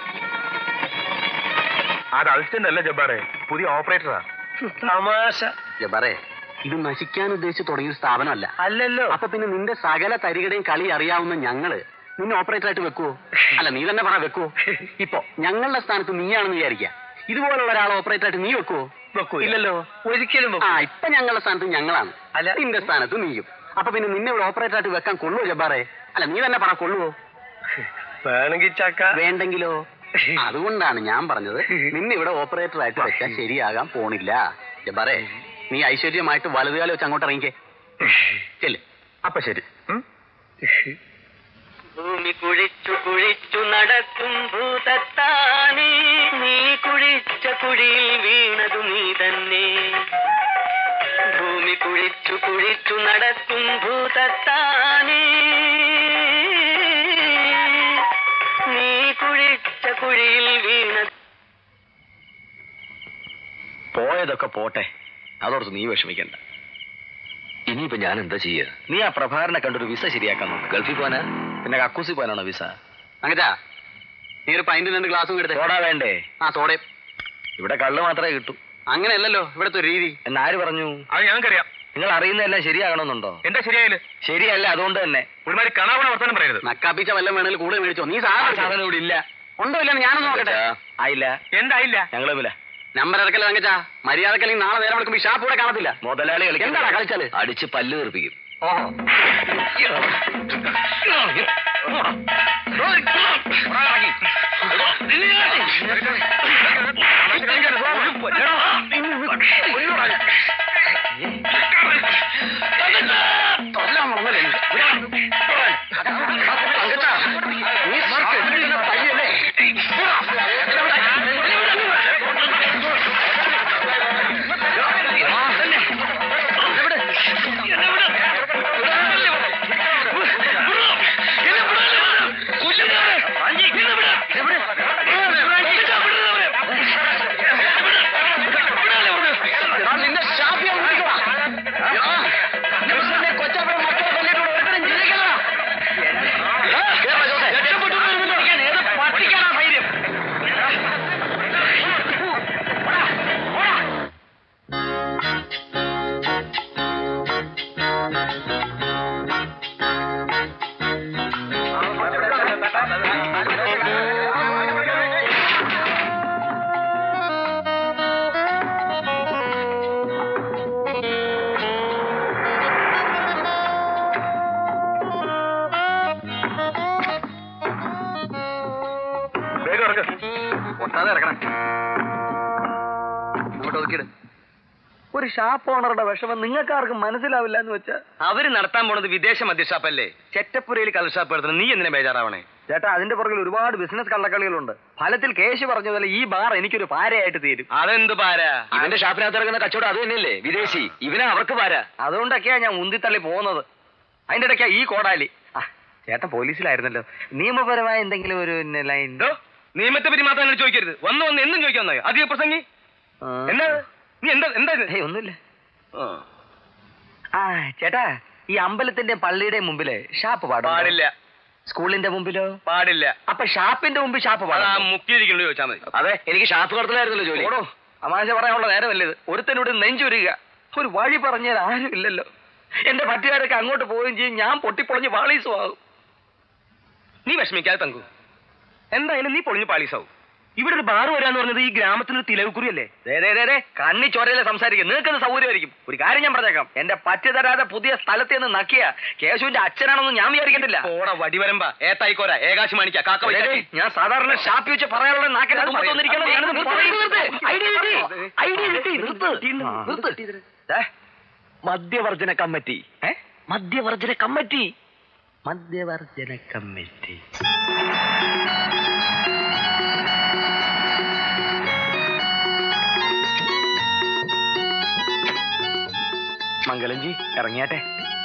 അത് അസിസ്റ്റന്റ് അല്ല ജബ്ബാറെ പുതിയ ഓപ്പറേറ്ററാ തമാശ ജബാറേ ഇത് നശിക്കാൻ ഉദ്ദേശിച്ച് തുടങ്ങിയ ഒരു സ്ഥാപനമല്ല അല്ലല്ലോ അപ്പൊ പിന്നെ നിന്റെ സകല തരികടയും കളി അറിയാവുന്ന ഞങ്ങള് നിന്നെ ഓപ്പറേറ്റർ ആയിട്ട് വെക്കുവോ അല്ല നീ തന്നെ പറ വെക്കുവോ ഇപ്പൊ ഞങ്ങളുടെ സ്ഥാനത്ത് നീയാണെന്ന് വിചാരിക്കുക ഇതുപോലുള്ള ഒരാളെ ഓപ്പറേറ്റർ ആയിട്ട് നീ വെക്കുവോ വെക്കൂല. ഇല്ലല്ലോ ഒരിക്കലും ആ ഇപ്പൊ ഞങ്ങളുടെ സ്ഥാനത്ത് ഞങ്ങളാണ് അല്ല. നിന്റെ സ്ഥാനത്ത് നീയും അപ്പൊ പിന്നെ നിന്നെ ഇവിടെ ഓപ്പറേറ്റർ ആയിട്ട് വെക്കാൻ കൊള്ളുവോ ജബ്ബാറേ അല്ല നീ തന്നെ പറ കൊള്ളുവോ വേണമെങ്കിൽ ചക്ക വേണ്ടെങ്കിലോ അതുകൊണ്ടാണ് ഞാൻ പറഞ്ഞത് നിന്നെ ഇവിടെ ഓപ്പറേറ്റർ ആയിട്ട് വെക്കാൻ ശരിയാകാൻ പോണില്ല ജബ്ബാറേ നീ ഐശ്വര്യമായിട്ട് വലതുകാലം വെച്ച് അങ്ങോട്ട് ഇറങ്ങിക്കേ ചെല്ല് അപ്പൊ ശരി ഉം? ഭൂമി കുഴിച്ചു കുഴിച്ചു നടക്കും ഭൂതത്താനേ നീ കുഴിച്ച കുഴിയിൽ വീണതു നീ തന്നെ ഭൂമി കുഴിച്ചു കുഴിച്ചു നടക്കും ഭൂതത്താനേ നീ കുഴിച്ച കുഴിയിൽ വീണതു പോയതൊക്കെ പോട്ടെ അതോർത്ത് നീ വിഷമിക്കണ്ട ഇനിയിപ്പോ ഞാൻ എന്താ ചെയ്യ നീ ആ പ്രഭാകരനെ കണ്ടൊരു വിസ ശരിയാക്കാൻ നോക്ക് ഗൾഫിൽ പോവാനാ പിന്നെ കക്കൂസി പോകാനാണോ വിസ അങ്ങച്ചാ നീ ഒരു പൈൻറ്റ് രണ്ട് ഗ്ലാസും എടുത്തേ സോഡ വേണ്ടേ ആ സോഡയും ഇവിടെ കള്ള് മാത്രമേ കിട്ടൂ അങ്ങനെയല്ലല്ലോ ഇവിടുത്തെ ഒരു രീതി എന്നാര് പറഞ്ഞു അത് ഞങ്ങൾക്കറിയാം നിങ്ങൾ അറിയുന്നതെല്ലാം ശരിയാകണമെന്നുണ്ടോ എന്താ ശരിയായില്ല ശരിയല്ല അതുകൊണ്ട് തന്നെ ഒരുമാതിരി കണാവണ വർത്താനം പറയരുത് നക്കാപ്പിച്ച വല്ലതും വേണമെങ്കിൽ കൂടുതൽ മേടിച്ചോ നീ ആ സാധനം സാധനം ഇവിടെ ഇല്ല ഉണ്ടോ ഇല്ലെന്ന് ഞാനൊന്ന് നോക്കട്ടെ ആയില്ല എന്തായില്ല ഞങ്ങൾ തമ്മില നമ്പർ ഇറക്കല്ലേ തങ്കച്ചാ മര്യാദക്കല്ലെങ്കിൽ നാളെ നേരം വിളിക്കുമ്പോൾ ഷാപ്പ് കൂടെ കാണത്തില്ല മുതലാളി കളിക്കാൻ എന്താടാ കളിച്ചാല് അടിച്ച് പല്ല് തെറിപ്പിക്കും ഓഹോ കൊല്ലാൻ വന്നല്ലേ നീ? തങ്കച്ചാ, നീ സ്മാർട്ട് എന്തിനാ പയ്യല്ലേ? അത് ഇറക്കണം അങ്ങോട്ട് ഒതുക്കിട് ഒരു ഷാപ്പ് ഓണറുടെ വിഷമം നിങ്ങൾക്ക് ആർക്കും മനസ്സിലാവില്ല എന്ന് വെച്ചാ അവര് നടത്താൻ പോണത് വിദേശ മദ്യഷാപ്പല്ലേ ചെറ്റപ്പുരയിൽ കള്ളഷാപ്പ് എടുത്തത് നീ എന്തിനാ ബേജാറാവണേ ചേട്ടാ അതിന്റെ പുറകിൽ ഒരുപാട് ബിസിനസ് കള്ളക്കളികളുണ്ട് ഫലത്തിൽ കേശ് പറഞ്ഞ പോലെ ഈ ബാർ എനിക്കൊരു പാരയായിട്ട് തീരും അതെന്ത് പാര ഇവന്റെ ഷാപ്പിനകത്ത് ഇറങ്ങുന്ന കച്ചവടം അത് തന്നെയല്ലേ വിദേശി ഇവനെ അവർക്ക് പാരാ അതുകൊണ്ടൊക്കെയാ ഞാൻ ഉന്തിത്തള്ളി പോകുന്നത് അതിന്റെ ഇടയ്ക്കാ ഈ കോടാലി ആ, ചേട്ടൻ പോലീസിലായിരുന്നല്ലോ നിയമപരമായ എന്തെങ്കിലും ഒരു ലൈൻ നിയമത്തെ പറ്റി മാത്രം എന്നോട് ചോദിക്കരുത് വന്ന് വന്ന് എന്നും ചോദിക്കാൻ വന്നോ അധിക പ്രസംഗി എന്നാ നീ എന്താ എന്താ ഇത്? ഏയ് ഒന്നുമില്ല ആ ചേട്ടാ ഈ അമ്പലത്തിന്റെ പള്ളിയുടെ മുമ്പില് ഷാപ്പ് പാടും പാടില്ല സ്കൂളിന്റെ മുമ്പിലോ പാടില്ല അപ്പൊ ഷാപ്പിന്റെ മുമ്പിൽ ഷാപ്പ് അത് ആ പാടാം മുക്കിയിരിക്കണോ ചോദിച്ചാൽ മതി അതെ എനിക്ക് ഷാപ്പ് കടത്തിലായിരുന്നല്ലോ ജോലി ഓടോ തമാശ പറയാനുള്ള നേരമല്ല ഇത് ഒരുത്തനോട് നെഞ്ചുരുക ഒരു വഴി പറഞ്ഞാൽ ആരും ഇല്ലല്ലോ എന്റെ പറ്റുകാരൊക്കെ അങ്ങോട്ട് പോവുകയും ചെയ്യും ഞാൻ പൊട്ടിപ്പൊളിഞ്ഞ് പാളീസും ആകും നീ വിഷമിക്കാതെ തങ്കു എന്തായാലും നീ പൊളിഞ്ഞ് പാളീസാവും ഇവിടെ ഒരു ബാർ വരാന്ന് പറഞ്ഞത് ഈ ഗ്രാമത്തിനൊരു തിലകുറിയല്ലേ ദേ, ദേ, ദേ, ദേ, കണ്ണി ചോരയിലെ സംസാരിക്കും നിങ്ങൾക്കത് സൗകര്യമായിരിക്കും ഒരു കാര്യം ഞാൻ പറഞ്ഞേക്കാം എന്റെ പറ്റു തരാതെ പുതിയ സ്ഥലത്ത് നിന്ന് നക്കിയ കേശുവിന്റെ അച്ഛനാണെന്ന് ഞാൻ വിചാരിക്കണ്ടില്ല ഓടാ വടിവരമ്പ ഏത്തായിക്കോര ഏകാശി മാണിക്ക കാക്ക ദേ, ദേ, വൈകാശി. ഞാൻ സാധാരണ ഷാപ്പി വെച്ച് പറയാനുള്ള നാക്കിന്റെ അത് തുമ്പത്ത് വന്നിരിക്കണം. പറയും. ഞാനത് നിർത്ത്, പറയുന്നത് നിർത്ത്. ഐഡിയ കിട്ടി. ഐഡിയ കിട്ടി. നിർത്ത്. നിർത്ത്. ദേ, മദ്യവർജന കമ്മിറ്റി ഏ? മദ്യവർജന കമ്മിറ്റി മദ്യവർജന കമ്മിറ്റി മംഗലംജി ഇറങ്ങിയാട്ടെ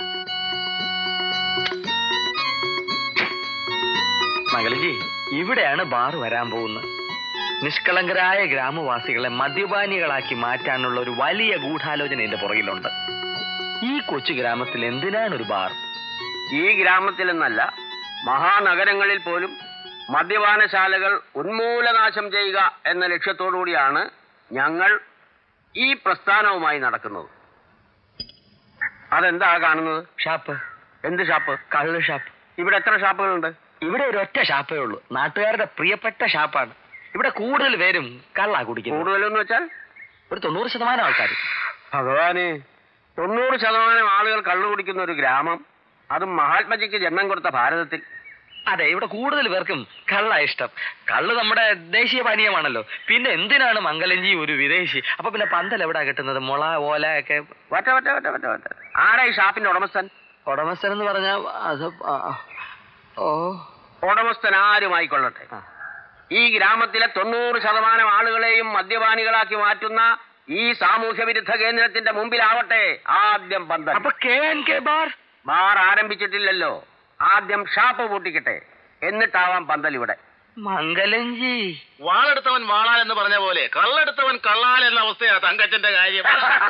മംഗലംജി ഇവിടെയാണ് ബാർ വരാൻ പോകുന്നത് നിഷ്കളങ്കരായ ഗ്രാമവാസികളെ മദ്യപാനികളാക്കി മാറ്റാനുള്ള ഒരു വലിയ ഗൂഢാലോചന എന്റെ പുറകിലുണ്ട് ഈ കൊച്ചു ഗ്രാമത്തിൽ എന്തിനാണ് ഒരു ബാർ ഈ ഗ്രാമത്തിലെന്നല്ല മഹാനഗരങ്ങളിൽ പോലും മദ്യപാനശാലകൾ ഉന്മൂലനാശം ചെയ്യുക എന്ന ലക്ഷ്യത്തോടുകൂടിയാണ് ഞങ്ങൾ ഈ പ്രസ്ഥാനവുമായി നടക്കുന്നത് അതെന്താ കാണുന്നത് ഷാപ്പ് എന്ത് ഷാപ്പ് കള്ള് ഷാപ്പ് ഇവിടെ എത്ര ഷാപ്പുകളുണ്ട് ഇവിടെ ഒരു ഒറ്റ ഷാപ്പേ ഉള്ളൂ നാട്ടുകാരുടെ പ്രിയപ്പെട്ട ഷാപ്പാണ് ഇവിടെ കൂടുതൽ പേരും കള്ളാ കുടിക്കുന്നത് കൂടുതലെന്ന് വെച്ചാൽ ഒരു തൊണ്ണൂറ് ശതമാനം ആൾക്കാർ ഭഗവാന് തൊണ്ണൂറ് ശതമാനം ആളുകൾ കള്ളു കുടിക്കുന്ന ഒരു ഗ്രാമം അതും മഹാത്മജിക്ക് ജന്മം കൊടുത്ത ഭാരതത്തിൽ അതെ ഇവിടെ കൂടുതൽ പേർക്കും കള്ള ഇഷ്ടം കള്ള് നമ്മുടെ ദേശീയ പാനീയമാണല്ലോ പിന്നെ എന്തിനാണ് മംഗലഞ്ചി ഒരു വിദേശി അപ്പൊ പിന്നെ പന്തൽ എവിടാ കിട്ടുന്നത് മുള ഓല ഒക്കെ വറ്റ വറ്റ വറ്റ വറ്റ വറ്റ ആരാ ഈ ഷാപ്പിന്റെ ഉടമസ്ഥൻ ഉടമസ്ഥൻ എന്ന് പറഞ്ഞാൽ അത് ആ, ആ. ഓ ഉടമസ്ഥൻ ആരുമായിക്കൊള്ളട്ടെ ഈ ഗ്രാമത്തിലെ തൊണ്ണൂറ് ശതമാനം ആളുകളെയും മദ്യപാനികളാക്കി മാറ്റുന്ന ഈ സാമൂഹ്യ വിരുദ്ധ കേന്ദ്രത്തിന്റെ മുമ്പിലാവട്ടെ ആദ്യം പന്തൽ അപ്പൊ K N K bar bar ആരംഭിച്ചിട്ടില്ലല്ലോ ആദ്യം ഷാപ്പ് പൂട്ടിക്കട്ടെ എന്നിട്ടാവാം പന്തൽ ഇവിടെ മംഗലഞ്ചി വാളെടുത്തവൻ വാളാൽ എന്ന് പറഞ്ഞ പോലെ കള്ളെടുത്തവൻ കള്ളാൽ എന്ന അവസ്ഥയാ തങ്കച്ചന്റെ കാര്യം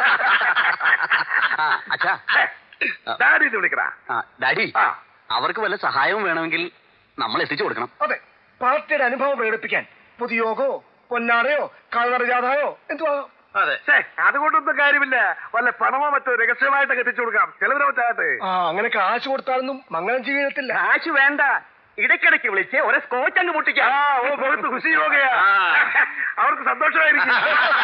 അച്ഛാ ഡാഡി ഇത് വിളിക്കടാ ആ, ഡാഡി അവർക്ക് വല്ല സഹായവും വേണമെങ്കിൽ നമ്മൾ എത്തിച്ചു കൊടുക്കണം അതെ പാർട്ടിയുടെ അനുഭവം പ്രകടിപ്പിക്കാൻ പൊതുയോഗോ പൊന്നാടയോ കള്ളറിയാതായോ എന്തുവാ അതെ അതുകൊണ്ടൊന്നും കാര്യമില്ല വല്ല പണമോ മറ്റോ രഹസ്യമായിട്ട് എത്തിച്ചു കൊടുക്കാം ചിലവരെ വെച്ചാകട്ടെ ആ അങ്ങനെ കാശ് കൊടുത്താലൊന്നും മംഗളം ജീവിതത്തില്ല കാശ് വേണ്ട ഇടയ്ക്കിടയ്ക്ക് വിളിച്ച് ഒരേ സ്കോച്ച് അങ്ങ് പൊട്ടിക്കാം ആ ഓ മുഖത്ത് ഖുഷി യോഗയാ അവർക്ക് സന്തോഷമായിരിക്കും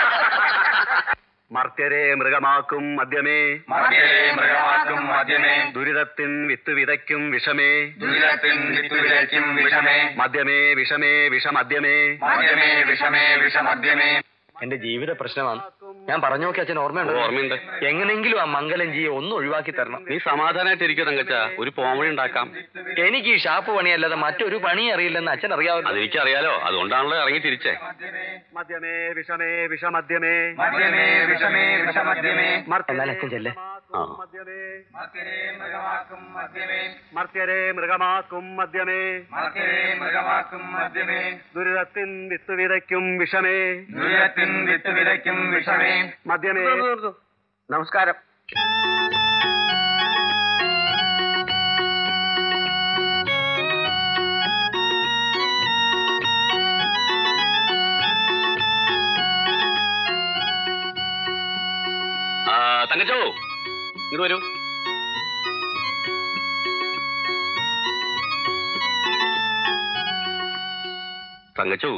മർത്യരെ മൃഗമാക്കും മദ്യമേ മർത്യരെ മൃഗമാക്കും മദ്യമേ ദുരിതത്തിൻ വിത്ത് വിതയ്ക്കും വിഷമേ ദുരിതത്തിൻ വിത്ത് വിതയ്ക്കും വിഷമേ മദ്യമേ വിഷമേ വിഷമദ്യമേ മദ്യമേ വിഷമേ വിഷമദ്യമേ എന്റെ ജീവിത പ്രശ്നമാണ് ഞാൻ പറഞ്ഞു നോക്കി അച്ഛൻ ഓർമ്മയുണ്ട് ഓർമ്മയുണ്ട്. എങ്ങനെങ്കിലും ആ മംഗലഞ്ചിയെ ഒന്ന് ഒഴിവാക്കി തരണം നീ സമാധാനമായിട്ടിരിക്കുക തങ്കച്ച ഒരു പോംവഴി ഉണ്ടാക്കാം എനിക്ക് ഈ ഷാപ്പ് പണിയല്ലാതെ മറ്റൊരു പണി അറിയില്ലെന്ന് അച്ഛൻ അറിയാവുന്ന അതെനിക്കറിയാലോ അതുകൊണ്ടാണല്ലോ ഇറങ്ങി തിരിച്ചേ മദ്യമേ വിഷമേ വിഷമദ്യമേ മദ്യമേ വിഷമേ വിഷമദ്യമേ എന്നാൽ അച്ഛൻ ചെല്ലേ ആ. മർത്യരെ മൃഗമാക്കും മദ്യമേ മർത്യരെ മൃഗമാക്കും മദ്യമേ മർത്യരെ മൃഗമാക്കും മദ്യമേ ദുരിതത്തിൻ വിത്ത് വിതയ്ക്കും വിഷമേ ദുരിതത്തിൻ വിത്ത് വിതയ്ക്കും വിഷമേ മദ്യമേ നമസ്കാരം ആ, തങ്കച്ചോ ഇങ്ങോട്ട് വരൂ തങ്കച്ചു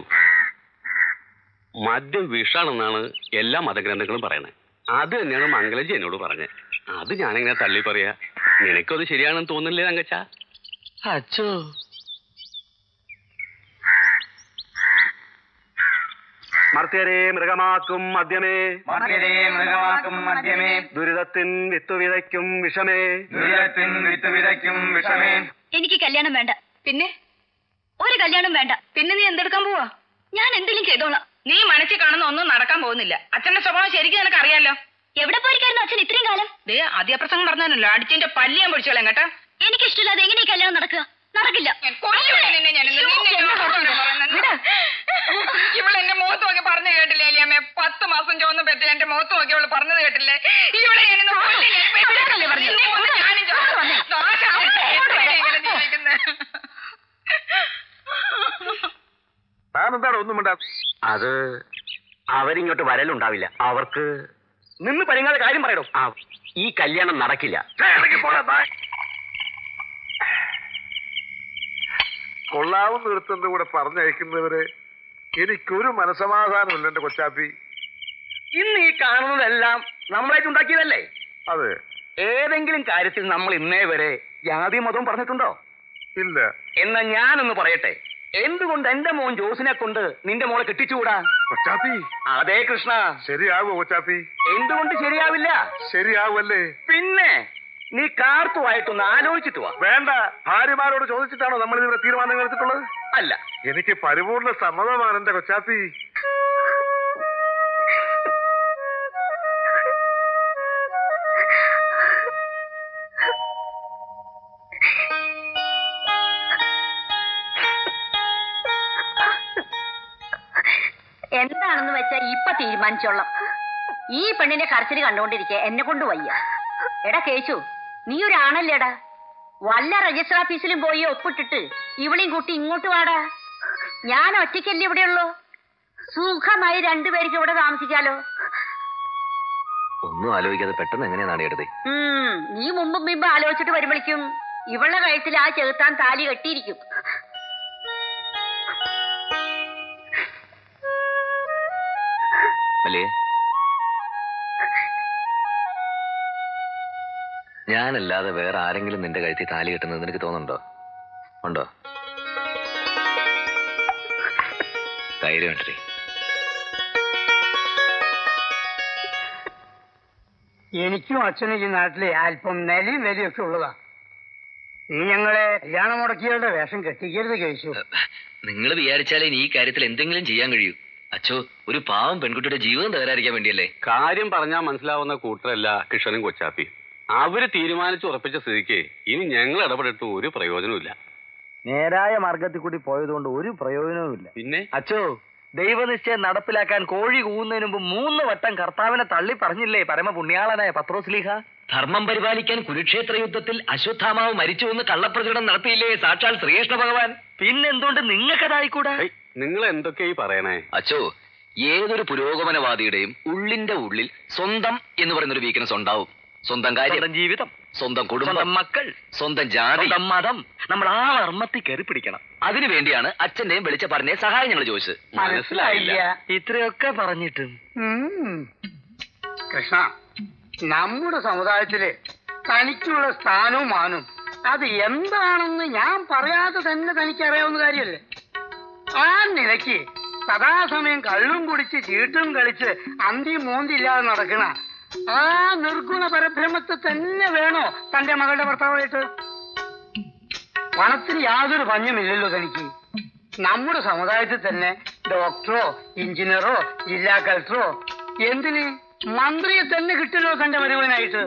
മദ്യം വിഷാണെന്നാണ് എല്ലാ മതഗ്രന്ഥങ്ങളും പറയണത് അത് തന്നെയാണ് മംഗലജി എന്നോട് പറഞ്ഞത് അത് ഞാനിങ്ങനെ തള്ളി പറയാ നിനക്കത് ശരിയാണെന്ന് തോന്നില്ലേ തങ്കച്ച അച്ഛോ മർത്യരെ മൃഗമാക്കും മദ്യമേ മർത്യരെ മൃഗമാക്കും മദ്യമേ ദുരിതത്തിൻ വിത്തു വിതയ്ക്കും വിഷമേ ദുരിതത്തിൻ വിത്ത് വിതയ്ക്കും വിഷമേ എനിക്ക് കല്യാണം വേണ്ട പിന്നെ ഒരു കല്യാണം വേണ്ട പിന്നെ നീ എന്തെടുക്കാൻ പോവാ ഞാൻ എന്തെങ്കിലും ചെയ്തോളാം നീ മനസ്സിൽ കാണുന്ന ഒന്നും നടക്കാൻ പോകുന്നില്ല അച്ഛന്റെ സ്വഭാവം ശരിക്കും നിനക്ക് അറിയാലോ എവിടെ പോയിരിക്കായിരുന്നു അച്ഛൻ ഇത്രയും കാലം ദേ ആദ്യപ്രസംഗം പറഞ്ഞല്ലോ അടിച്ചിന്റെ പല്ലി ഞാൻ പൊടിച്ചോളാം കേട്ടോ എനിക്കിഷ്ടമില്ലാതെ എങ്ങനെ ഈ കല്യാണം നടക്കുക നടക്കില്ല കൊല്ലുവേ നിന്നെ ഞാൻ ഇന്ന്. നിന്നെ ഞാൻ കൊല്ലുവേ പറയുന്നത്. ഇവള് എന്റെ മുഖത്ത് നോക്കി പറഞ്ഞു കേട്ടില്ലേ അമ്മ പത്ത് മാസം ചോന്ന് പറ്റി എന്റെ മുഖത്ത് നോക്കി അവള് പറഞ്ഞത് കേട്ടില്ലേ ഇവിടെ ഞാൻ ഇന്ന് കൊല്ലും ഞാൻ. പെട്ടെന്നല്ലേ പറഞ്ഞത്? നിന്നെ കൊണ്ട് ഞാനും ചോദിച്ചു. ദോഷമായിട്ട് എന്തുവരെ ഇങ്ങനെ ജീവിക്കുന്നെ? താൻ എന്താണ് ഒന്നും വേണ്ട അത് അവരിങ്ങോട്ട് വരലുണ്ടാവില്ല അവർക്ക് നിന്ന് പരിങ്ങാതെ കാര്യം പറയടോ ആ, ഈ കല്യാണം നടക്കില്ല കൊള്ളാവുന്ന ഒരുത്തന്റെ കൂടെ പറഞ്ഞയക്കുന്നവരെ എനിക്കൊരു മനസമാധാനമില്ല എന്റെ കൊച്ചാപ്പി ഇന്ന് ഈ കാണുന്നതെല്ലാം നമ്മളായിട്ട് ഉണ്ടാക്കിയതല്ലേ അതെ ഏതെങ്കിലും കാര്യത്തിൽ നമ്മൾ ഇന്നേ വരെ ജാതി മതവും പറഞ്ഞിട്ടുണ്ടോ ഇല്ല എന്നാ ഞാനൊന്ന് പറയട്ടെ എന്തുകൊണ്ട് എന്റെ മോൻ ജോസിനെ കൊണ്ട് നിന്റെ മോളെ കെട്ടിച്ചുകൂടാ കൊച്ചാപ്പി അതെ കൃഷ്ണ ശരിയാവോ കൊച്ചാപ്പി എന്തുകൊണ്ട് ശരിയാവില്ല ശരിയാവുമല്ലേ പിന്നെ നീ കാർത്തുമായിട്ടൊന്ന് ആലോചിച്ചിട്ട് വാ വേണ്ട ഭാര്യമാരോട് ചോദിച്ചിട്ടാണോ നമ്മൾ ഇതിവിടെ തീരുമാനങ്ങൾ എടുത്തിട്ടുള്ളത് അല്ല എനിക്ക് പരിപൂർണ സമ്മതമാണ് എന്റെ കൊച്ചാപ്പി എന്താണെന്ന് വെച്ചാ ഇപ്പൊ തീരുമാനിച്ചോളാം ഈ പെണ്ണിന്റെ കരച്ചില് കണ്ടോണ്ടിരിക്കെ എന്നെ കൊണ്ട് വയ്യ എടാ കേശു നീ ഒരാണല്ലേടാ വല്ല രജിസ്റ്റർ ഓഫീസിലും പോയി ഒപ്പിട്ടിട്ട് ഇവളെയും കൂട്ടി ഇങ്ങോട്ട് വാടാ ഞാൻ ഒറ്റയ്ക്കല്ലേ ഇവിടെയുള്ളൂ സുഖമായി രണ്ടുപേർക്ക് ഇവിടെ താമസിക്കാലോ ഒന്നും ആലോചിക്കാതെ പെട്ടെന്ന് എങ്ങനെയാണ് നാടിയെടുത്തേ ഉം നീ മുമ്പും മുമ്പ് ആലോചിച്ചിട്ട് വരുമ്പോഴേക്കും ഇവളുടെ കഴുത്തിൽ ആ ചെറുത്താൻ താലി കെട്ടിയിരിക്കും അല്ലേ ഞാനല്ലാതെ വേറെ ആരെങ്കിലും നിന്റെ കഴുത്തിൽ താലി കെട്ടുന്നത് നിനക്ക് തോന്നുന്നുണ്ടോ ഉണ്ടോ ധൈര്യമായിട്ടേ എനിക്കും അച്ഛനും ഈ നാട്ടിലെ അല്പം നെലിയും നെലിയൊക്കെ ഉള്ളതാ നീ ഞങ്ങളെ കല്യാണം മുടക്കിയവരുടെ വേഷം കെട്ടിക്കരുത് കഴിച്ചു നിങ്ങൾ വിചാരിച്ചാലേ ഇനി ഈ കാര്യത്തിൽ എന്തെങ്കിലും ചെയ്യാൻ കഴിയൂ അച്ഛോ ഒരു പാവം പെൺകുട്ടിയുടെ ജീവിതം തകരാതിരിക്കാൻ വേണ്ടിയല്ലേ കാര്യം പറഞ്ഞാൽ മനസ്സിലാവുന്ന കൂട്ടരല്ല കിഷനും കൊച്ചാപ്പി അവര് തീരുമാനിച്ചു ഉറപ്പിച്ച സ്ഥിതിക്ക് ഇനി ഞങ്ങൾ ഇടപെട്ടിട്ട് ഒരു പ്രയോജനമില്ല നേരായ മാർഗത്തിൽ കൂടി പോയതുകൊണ്ട് ഒരു പ്രയോജനവുമില്ല പിന്നെ അച്ഛോ ദൈവനിശ്ചയം നടപ്പിലാക്കാൻ കോഴി കൂവുന്നതിന് മുമ്പ് മൂന്ന് വട്ടം കർത്താവിനെ തള്ളി പറഞ്ഞില്ലേ പരമപുണ്യാളനായ പത്രോസ്ലീഹ ധർമ്മം പരിപാലിക്കാൻ കുരുക്ഷേത്ര യുദ്ധത്തിൽ അശ്വത്ഥാമാവ് മരിച്ചുവെന്ന് കള്ളപ്രചരണം നടത്തിയില്ലേ സാക്ഷാൽ ശ്രീകൃഷ്ണ ഭഗവാൻ പിന്നെന്തുകൊണ്ട് നിങ്ങൾക്കതായിക്കൂടാ നിങ്ങൾ എന്തൊക്കെയാ ഈ പറയണേ അച്ഛോ ഏതൊരു പുരോഗമനവാദിയുടെയും ഉള്ളിന്റെ ഉള്ളിൽ സ്വന്തം എന്ന് പറയുന്നൊരു വീക്ക്നെസ് ഉണ്ടാവും സ്വന്തം കാര്യം സ്വന്തം ജീവിതം സ്വന്തം കുടുംബം സ്വന്തം മക്കൾ സ്വന്തം ജാതി സ്വന്തം മതം നമ്മൾ ആ വർമ്മത്തിൽ കയറി പിടിക്കണം അതിനു വേണ്ടിയാണ് അച്ഛന്റെയും വെളിച്ചപ്പാടിനെ സഹായം ഞങ്ങൾ ചോദിച്ചത് മനസ്സിലായില്ല ഇത്രയൊക്കെ പറഞ്ഞിട്ടും ഉം. കൃഷ്ണ നമ്മുടെ സമുദായത്തില് തനിക്കുള്ള സ്ഥാനവും മാനും അത് എന്താണെന്ന് ഞാൻ പറയാതെ തന്നെ തനിക്ക് അറിയാവുന്ന കാര്യമല്ലേ ആ നിലയ്ക്ക് സദാസമയം കള്ളും കുടിച്ച് ചീട്ടും കളിച്ച് അന്തി മൂന്തില്ലാതെ നടക്കണ ആ നിർഗുണ പരബ്രഹ്മത്തെ തന്നെ വേണോ തന്റെ മകളുടെ ഭർത്താവായിട്ട് പണത്തിന് യാതൊരു പഞ്ഞമില്ലല്ലോ തനിക്ക് നമ്മുടെ സമുദായത്തിൽ തന്നെ ഡോക്ടറോ എഞ്ചിനീയറോ ജില്ലാ കളക്ടറോ എന്തിന് മന്ത്രിയെ തന്നെ കിട്ടല്ലോ തന്റെ മരുവനായിട്ട്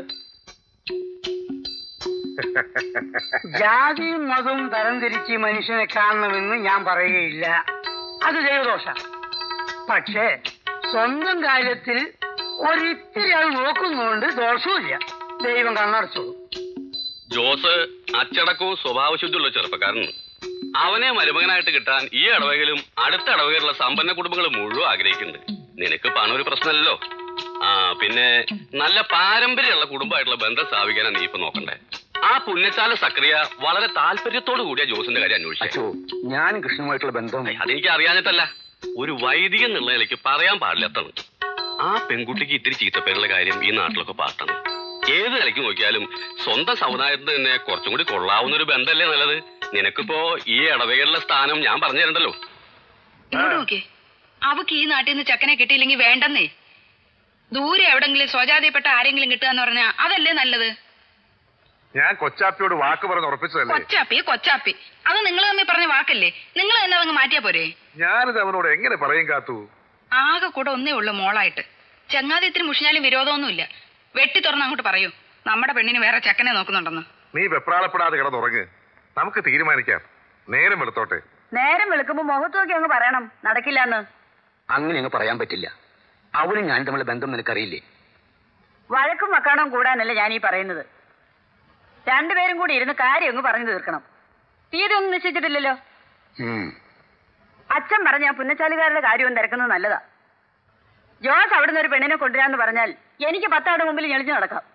ജാതിയും മതവും തരംതിരിച്ച് മനുഷ്യനെ കാണണമെന്ന് ഞാൻ പറയുകയില്ല അത് ദൈവദോഷ പക്ഷേ സ്വന്തം കാര്യത്തിൽ ഒരിത്തിരി അത് നോക്കുന്നുകൊണ്ട് ദോഷവുമില്ല ദൈവം കണ്ണടച്ചു ജോസ് അച്ചടക്കവും സ്വഭാവശുദ്ധിയുള്ള ചെറുപ്പക്കാരനാണ് അവനെ മരുമകനായിട്ട് കിട്ടാൻ ഈ ഇടവകയിലും അടുത്ത ഇടവകയിലുള്ള സമ്പന്ന കുടുംബങ്ങൾ മുഴുവൻ ആഗ്രഹിക്കുന്നുണ്ട് നിനക്ക് പണം ഒരു പ്രശ്നമല്ലല്ലോ ആ പിന്നെ നല്ല പാരമ്പര്യമുള്ള കുടുംബമായിട്ടുള്ള ബന്ധം സ്ഥാപിക്കാനാണ് നീ ഇപ്പൊ നോക്കണ്ടേ ആ പുണ്യശാല സക്രിയ വളരെ താല്പര്യത്തോടു കൂടിയ ജോസിന്റെ കാര്യം അന്വേഷിച്ചു ഞാൻ കൃഷ്ണനുമായിട്ടുള്ള ബന്ധം അതെനിക്ക് അറിയാഞ്ഞിട്ടല്ല ഒരു വൈദികൻ എന്നുള്ള നിലയ്ക്ക് പറയാൻ പാടില്ലാത്തതാണ് ആ പെൺകുട്ടിക്ക് ഇത്തിരി ചീത്തപ്പേരുള്ള കാര്യം ഈ നാട്ടിലൊക്കെ പാട്ടാണ് ഏത് നിലയ്ക്ക് നോക്കിയാലും സ്വന്തം സമുദായത്തിന് തന്നെ കുറച്ചും കൂടി കൊള്ളാവുന്ന ഒരു ബന്ധമല്ലേ നല്ലത് നിനക്കിപ്പോ ഈ ഇടവകയിലുള്ള സ്ഥാനം ഞാൻ പറഞ്ഞു തരണ്ടല്ലോ ഇങ്ങോട്ട് നോക്കിയേ അവക്ക് ഈ നാട്ടിൽ നിന്ന് ചക്കനെ കിട്ടിയില്ലെങ്കിൽ വേണ്ടെന്നേ ദൂരെ എവിടെങ്കിലും സ്വജാതിപ്പെട്ട ആരെങ്കിലും കിട്ടുക എന്ന് പറഞ്ഞാ അതല്ലേ നല്ലത് ഞാൻ കൊച്ചാപ്പിയോട് വാക്ക് പറഞ്ഞ് ഉറപ്പിച്ചതല്ലേ കൊച്ചാപ്പി കൊച്ചാപ്പി അത് നിങ്ങൾ തമ്മിൽ പറഞ്ഞ വാക്കല്ലേ നിങ്ങൾ തന്നെ അതങ്ങ് മാറ്റിയാ പോരെ ഞാനിത് അവനോട് എങ്ങനെ പറയും കാത്തു ആകെ കൂടെ ഒന്നേ ഉള്ളൂ മോളായിട്ട് ചങ്ങാതി ഇത്തിരി മുഷിഞ്ഞാലും വിരോധമൊന്നുമില്ല വെട്ടി തുറന്ന് അങ്ങോട്ട് പറയൂ നമ്മുടെ പെണ്ണിന് വേറെ ചക്കനെ നോക്കുന്നുണ്ടെന്ന് നീ വെപ്രാളപ്പെടാതെ കിടന്നുറങ്ങ് നമുക്ക് തീരുമാനിക്കാം നേരം എടുത്തോട്ടെ നേരം വെളുക്കുമ്പോ മുഖത്ത് നോക്കി അങ്ങ് പറയണം നടക്കില്ലെന്ന് അങ്ങനെ അങ്ങ് പറയാൻ പറ്റില്ല അവളും ഞാൻ തമ്മിലുള്ള ബന്ധം നിനക്കറിയില്ലേ വഴക്കും വക്കാണവും കൂടാനല്ല ഞാൻ ഈ പറയുന്നത് രണ്ടുപേരും കൂടി ഇരുന്ന് കാര്യം അങ്ങ് പറഞ്ഞു തീർക്കണം തീയതി ഒന്നും നിശ്ചയിച്ചിട്ടില്ലല്ലോ ഉം. അച്ഛൻ പറഞ്ഞ ആ പുന്നച്ചാലുകാരുടെ കാര്യവും തിരക്കുന്നത് നല്ലതാ ജോസ് അവിടുന്ന് ഒരു പെണ്ണിനെ കൊണ്ടുവരാന്ന് പറഞ്ഞാൽ എനിക്ക് പത്താട് മുമ്പിൽ ഞെളിഞ്ഞു നടക്കാം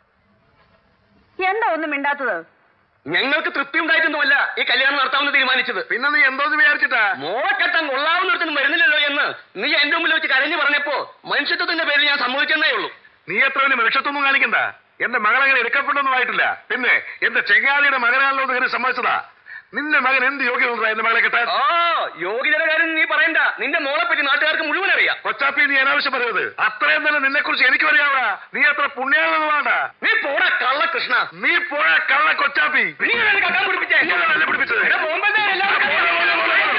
എന്താ ഒന്നും മിണ്ടാത്തത് ഞങ്ങൾക്ക് തൃപ്തി ഉണ്ടായിട്ടൊന്നുമല്ല ഈ കല്യാണം നടത്താമെന്ന് തീരുമാനിച്ചത് പിന്നെ നീ എന്തോന്ന് വിചാരിച്ചിട്ടാ മോളെ കെട്ടാൻ കൊള്ളാവുന്നിടത്തും വരുന്നില്ലല്ലോ എന്ന് നീ എന്റെ മുമ്പിൽ വെച്ച് കരഞ്ഞു പറഞ്ഞപ്പോ മനുഷ്യത്വത്തിന്റെ പേരിൽ ഞാൻ സമ്മതിച്ചെന്നേ ഉള്ളൂ നീ എത്ര വലിയ മനുഷ്യത്വമൊന്നും കാണിക്കണ്ട എന്റെ മകളങ്ങനെ എടുക്കപ്പെട്ടൊന്നും ആയിട്ടില്ല പിന്നെ എന്റെ ചെങ്ങാലിയുടെ മകനാണല്ലോ എന്ന് കരുതി സമ്മതിച്ചതാ നിന്റെ മകൻ എന്ത് യോഗ്യത എന്റെ മകളെ കെട്ടാൻ ആ യോഗ്യതയുടെ കാര്യം നീ പറയണ്ട നിന്റെ മോളെ പറ്റി നാട്ടുകാർക്ക് മുഴുവൻ അറിയാം കൊച്ചാപ്പി നീ അനാവശ്യം പറയരുത് അത്രയും തന്നെ നിന്നെ കുറിച്ച് എനിക്ക് അറിയാവടാ നീ അത്ര പുണ്യാളാണ്ട നീ പോടാ കള്ള കൃഷ്ണ നീ പോയ കള്ള കൊച്ചാപ്പി നീ എന്നെ കക്കാൻ പിടിപ്പിച്ചേ നീയല്ലേ പിടിപ്പിച്ചത് എടാ, ബോംബെന്റെ എല്ലാവരും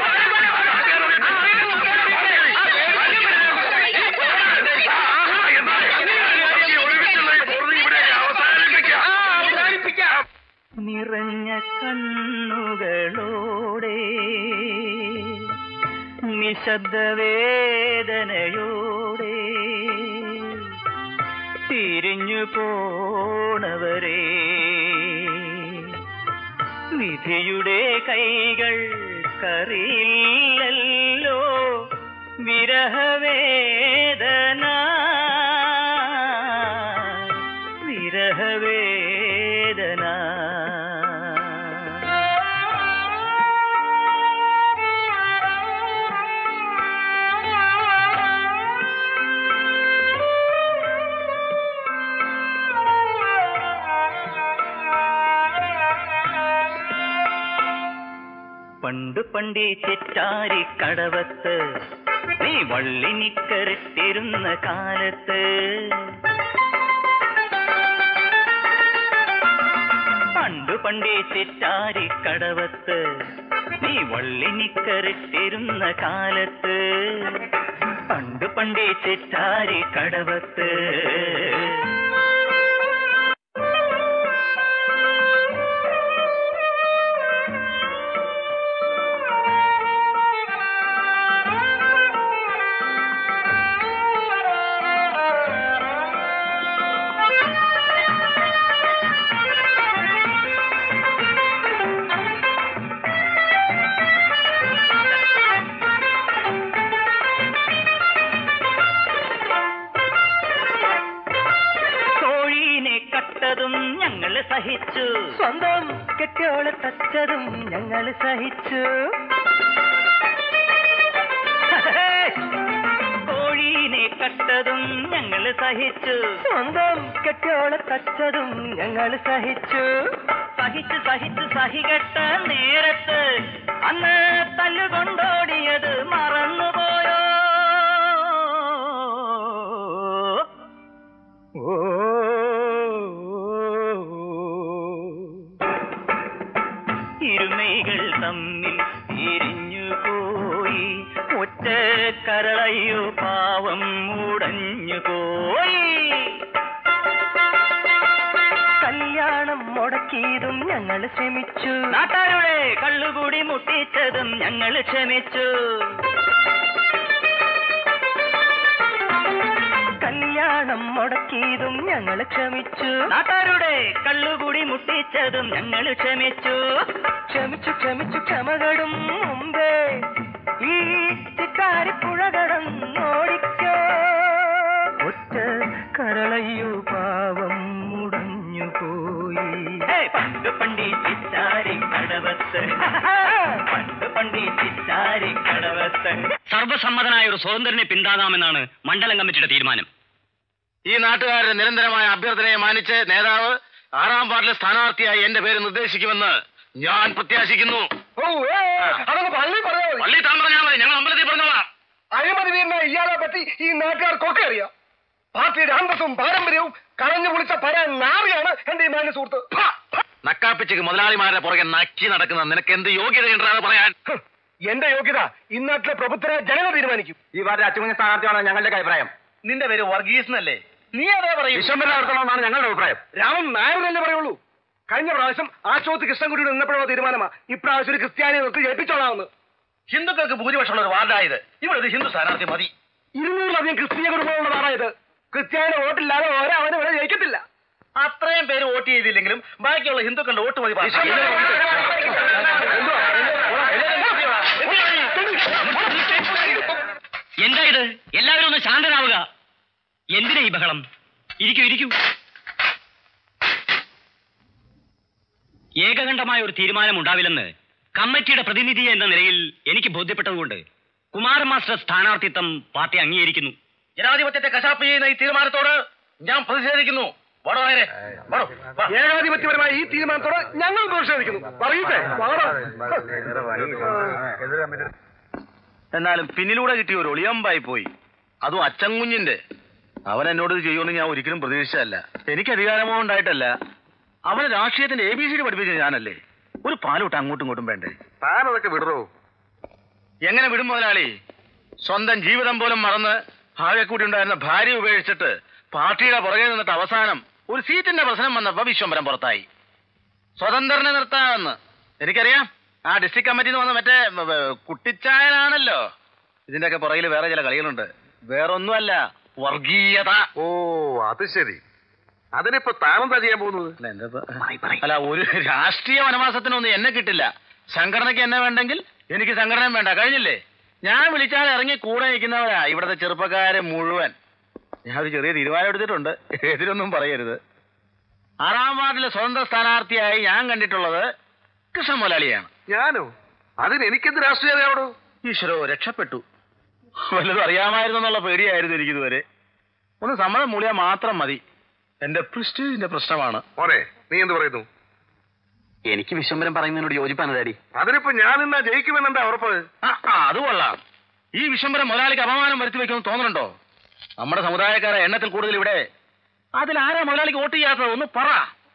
നിറഞ്ഞ കണ്ണുകളോടെ നിശബ്ദ വേദനയോടെ തിരിഞ്ഞു പോണവരെ വിധിയുടെ കൈകൾ കറിയില്ലല്ലോ വിരഹവേദന വിരഹവേദന പണ്ട് പണ്ടേ ചെറ്റാരി കടവത്ത് നീ വള്ളിനിക്കറിട്ടിരുന്ന കാലത്ത് പണ്ടു പണ്ടേ ചെറ്റാരി കടവത്ത് നീ വള്ളിനിക്കറിട്ടിരുന്ന കാലത്ത് പണ്ടു പണ്ടേ ചെറ്റാരി കടവത്ത് കോഴീനെ കട്ടതും ഞങ്ങൾ സഹിച്ചു സ്വന്തം കെട്ടിയോളെ തച്ചതും ഞങ്ങൾ സഹിച്ചു കോഴീനെ കട്ടതും ഞങ്ങൾ സഹിച്ചു സ്വന്തം കെട്ടിയോളെ തച്ചതും ഞങ്ങൾ സഹിച്ചു സഹിച്ച് സഹിച്ച് സഹികെട്ട നേരത്ത് അന്ന് തല്ലുകൊണ്ടോടിയത് മറന്നുപോയോ ഇരുമൈകൾ തമ്മിൽ തിരിഞ്ഞു പോയി ഒറ്റ കരളയ്യോ പാവം ഉടഞ്ഞു പോയി കല്യാണം മുടക്കിയതും ഞങ്ങൾ ശ്രമിച്ചു നാട്ടാരുടെ കള്ളുകൂടി മുട്ടിച്ചതും ഞങ്ങൾ ക്ഷമിച്ചു കല്യാണം മുടക്കിയതും ഞങ്ങൾ ക്ഷമിച്ചു നാട്ടാരുടെ കള്ളുകൂടി മുട്ടിച്ചതും ഞങ്ങൾ ക്ഷമിച്ചു ക്ഷമിച്ചു ക്ഷമിച്ചു ക്ഷമകളും മുമ്പേ ഈ ചിക്കാരിപ്പുഴകടം ഓടിക്കോ ഒറ്റ കരളയ്യോ പാവം മുടഞ്ഞു പോയി പണ്ട് പണ്ടി ചിറ്റാരി കടവത്ത് പണ്ട് പണ്ടി ചിറ്റാരി കടവത്ത് സർവസമ്മതനായ ഒരു സ്വതന്ത്രനെ പിന്താങ്ങാമെന്നാണ് മണ്ഡലം കമ്മിറ്റിയുടെ തീരുമാനം ഈ നാട്ടുകാരുടെ നിരന്തരമായ അഭ്യർത്ഥനയെ മാനിച്ച് നേതാവ് ആറാം വാർഡിലെ സ്ഥാനാർത്ഥിയായി എന്റെ പേര് നിർദ്ദേശിക്കുമെന്ന് ഞാൻ പ്രത്യാശിക്കുന്നു ഓ ഏ, അതങ്ങ് പള്ളി പറഞ്ഞോ പള്ളി താൻ പറഞ്ഞാൽ മതി ഞങ്ങൾ അമ്പലത്തിൽ പറഞ്ഞോളാം അഴിമതി വീരുന്ന ഇയാളെ പറ്റി ഈ നാട്ടുകാർക്കൊക്കെ അറിയാം പാർട്ടിയുടെ അന്തസ്സും പാരമ്പര്യവും കളഞ്ഞു കുളിച്ച പര നാറിയാണ് എന്റെ ഈ മാന്യ സുഹൃത്ത് ഫ, ഫ. നക്കാപ്പിച്ചക്ക് മുതലാളിമാരുടെ പുറകെ നക്കി നടക്കുന്ന നിനക്ക് എന്ത് യോഗ്യതയുണ്ടാന്ന് പറയാൻ ഹ്, എന്റെ യോഗ്യത ഇന്നാട്ടിലെ പ്രഭുത്വരെ ജനങ്ങൾ തീരുമാനിക്കും ഈ വാർഡ് അച്ചുകുഞ്ഞ സ്ഥാനാർത്ഥിയാണ് ഞങ്ങളുടെ അഭിപ്രായം നിന്റെ പേര് വർഗീസ് എന്നല്ലേ നീ അതേ പറയും വിശ്വംബരനെ നടത്തണമെന്നാണ് ഞങ്ങളുടെ അഭിപ്രായം രാമൻ നായരല്ലേ പറയുള്ളൂ കഴിഞ്ഞ പ്രാവശ്യം ആ ചോത്ത് കൃഷ്ണൻകുടിയുടെ നിന്നപ്പോഴുള്ള തീരുമാനമാ ഇപ്രാവശ്യം ഒരു ക്രിസ്ത്യാനിയെ നിർത്തി ജയിപ്പിച്ചോളാമെന്ന് ഹിന്ദുക്കൾക്ക് ഭൂരിപക്ഷമുള്ള ഒരു വാർഡായത് ഇവിടെ ഒരു ഹിന്ദു സ്ഥാനാർത്ഥി മതി ഇരുന്നൂറിലധികം ക്രിസ്തീയ കുടുംബമുള്ള നാടായത് ക്രിസ്ത്യാനിയുടെ വോട്ടില്ലാതെ ഒരവന് ഇവിടെ ജയിക്കത്തില്ല അത്രയും പേര് വോട്ട് ചെയ്തില്ലെങ്കിലും ബാക്കിയുള്ള ഹിന്ദുക്കളുടെ വോട്ട് മതി പാസ്. എന്താ ഇത് എല്ലാവരും ഒന്ന് ശാന്തരാവുക എന്തിനാ ഈ ബഹളം ഇരിക്കൂ ഇരിക്കൂ ഏകകണ്ഠമായ ഒരു തീരുമാനം ഉണ്ടാവില്ലെന്ന് കമ്മിറ്റിയുടെ പ്രതിനിധി എന്ന നിലയിൽ എനിക്ക് ബോധ്യപ്പെട്ടതുകൊണ്ട് കുമാരൻ മാസ്റ്റർ സ്ഥാനാർത്ഥിത്വം പാർട്ടി അംഗീകരിക്കുന്നു ജനാധിപത്യത്തെ കശാപ്പ് ചെയ്യുന്ന ഈ തീരുമാനത്തോട് ഞാൻ പ്രതിഷേധിക്കുന്നു വടോ നേരെ വടോ വാ. ഏകാധിപത്യപരമായ ഈ തീരുമാനത്തോട് ഞങ്ങൾ പ്രതിഷേധിക്കുന്നു പറയൂട്ടെ വാടാ. എന്നാലും പിന്നിലൂടെ കിട്ടിയ ഒരു ഒളിയമ്പായി പോയി അതും അച്ചൻകുഞ്ഞിന്റെ അവൻ എന്നോട് ഇത് ചെയ്യുമെന്ന് ഞാൻ ഒരിക്കലും പ്രതീക്ഷിച്ചതല്ല എനിക്ക് അധികാരമോ ഉണ്ടായിട്ടല്ല അവന് രാഷ്ട്രീയത്തിന്റെ എ ബി സി ഡി പഠിപ്പിച്ചത് ഞാനല്ലേ ഒരു പാലോട്ട് അങ്ങോട്ടും ഇങ്ങോട്ടും വേണ്ടേ താനതൊക്കെ വിടറോ എങ്ങനെ വിടും മുതലാളി സ്വന്തം ജീവിതം പോലും മറന്ന് ഭാഗ്യക്കൂടി ഉണ്ടായിരുന്ന ഭാര്യ ഉപേക്ഷിച്ചിട്ട് പാർട്ടിയുടെ പുറകെ നിന്നിട്ട് അവസാനം ഒരു സീറ്റിന്റെ പ്രശ്നം വന്നപ്പോ വിശ്വംബരം പുറത്തായി സ്വതന്ത്രനെ നിർത്താമെന്ന് എനിക്കറിയാം ആ ഡിസ്ട്രിക്ട് കമ്മിറ്റിന്ന് വന്ന മറ്റേ വ- വ- കുട്ടിച്ചായനാണല്ലോ ഇതിന്റെയൊക്കെ പുറകിൽ വേറെ ചില കളികളുണ്ട് വേറൊന്നുമല്ല വർഗീയത ഓ അത് ശരി അതിനിപ്പോ താനെന്താ ചെയ്യാൻ പോകുന്നത് അല്ല, എന്താ അല്ല ഒരു രാഷ്ട്രീയ വനവാസത്തിനൊന്നും എന്നെ കിട്ടില്ല സംഘടനയ്ക്ക് എന്നെ വേണ്ടെങ്കിൽ എനിക്ക് സംഘടനയും വേണ്ട കഴിഞ്ഞില്ലേ ഞാൻ വിളിച്ചാൽ ഇറങ്ങി കൂടെ നിൽക്കുന്നവരാ ഇവിടുത്തെ ചെറുപ്പക്കാരെ മുഴുവൻ ഞാൻ ഒരു ചെറിയ തീരുമാനം എടുത്തിട്ടുണ്ട് എതിരൊന്നും പറയരുത് ആറാം വാർഡിലെ സ്വതന്ത്ര സ്ഥാനാർത്ഥിയായി ഞാൻ കണ്ടിട്ടുള്ളത് കൃഷ്ണ മുതലാളിയാണ് ഞാനോ അതിന് എനിക്കെന്ത് രാഷ്ട്രീയതയോടോ ഈശ്വരോ രക്ഷപ്പെട്ടു വല്ലതും അറിയാമായിരുന്നു എന്നുള്ള പേടിയായിരുന്നു എനിക്കിതുവരെ ഒന്ന് സമ്മതം മൂളിയാൽ മാത്രം മതി എന്റെ പ്രസ്റ്റീജിന്റെ പ്രശ്നമാണ് മോനെ നീ എന്ത് പറയുന്നു എനിക്ക് വിശ്വംബരം പറയുന്നതിനോട് യോജിപ്പാണ് ഡാഡി അതിനിപ്പോ ഞാൻ ഇന്നാ ജയിക്കുമെന്നെന്താ ഉറപ്പ് ആ, ആ, അത് കൊള്ളാം ഈ വിശ്വംബരം മുതലാളിക്ക് അപമാനം വരുത്തി വെക്കുമെന്ന് തോന്നുന്നുണ്ടോ നമ്മുടെ സമുദായക്കാരെ എണ്ണത്തിൽ കൂടുതൽ ഇവിടെ അതിൽ ആരാ മുതലാളിക്ക് വോട്ട് ചെയ്യാത്തത് ഒന്ന് പറ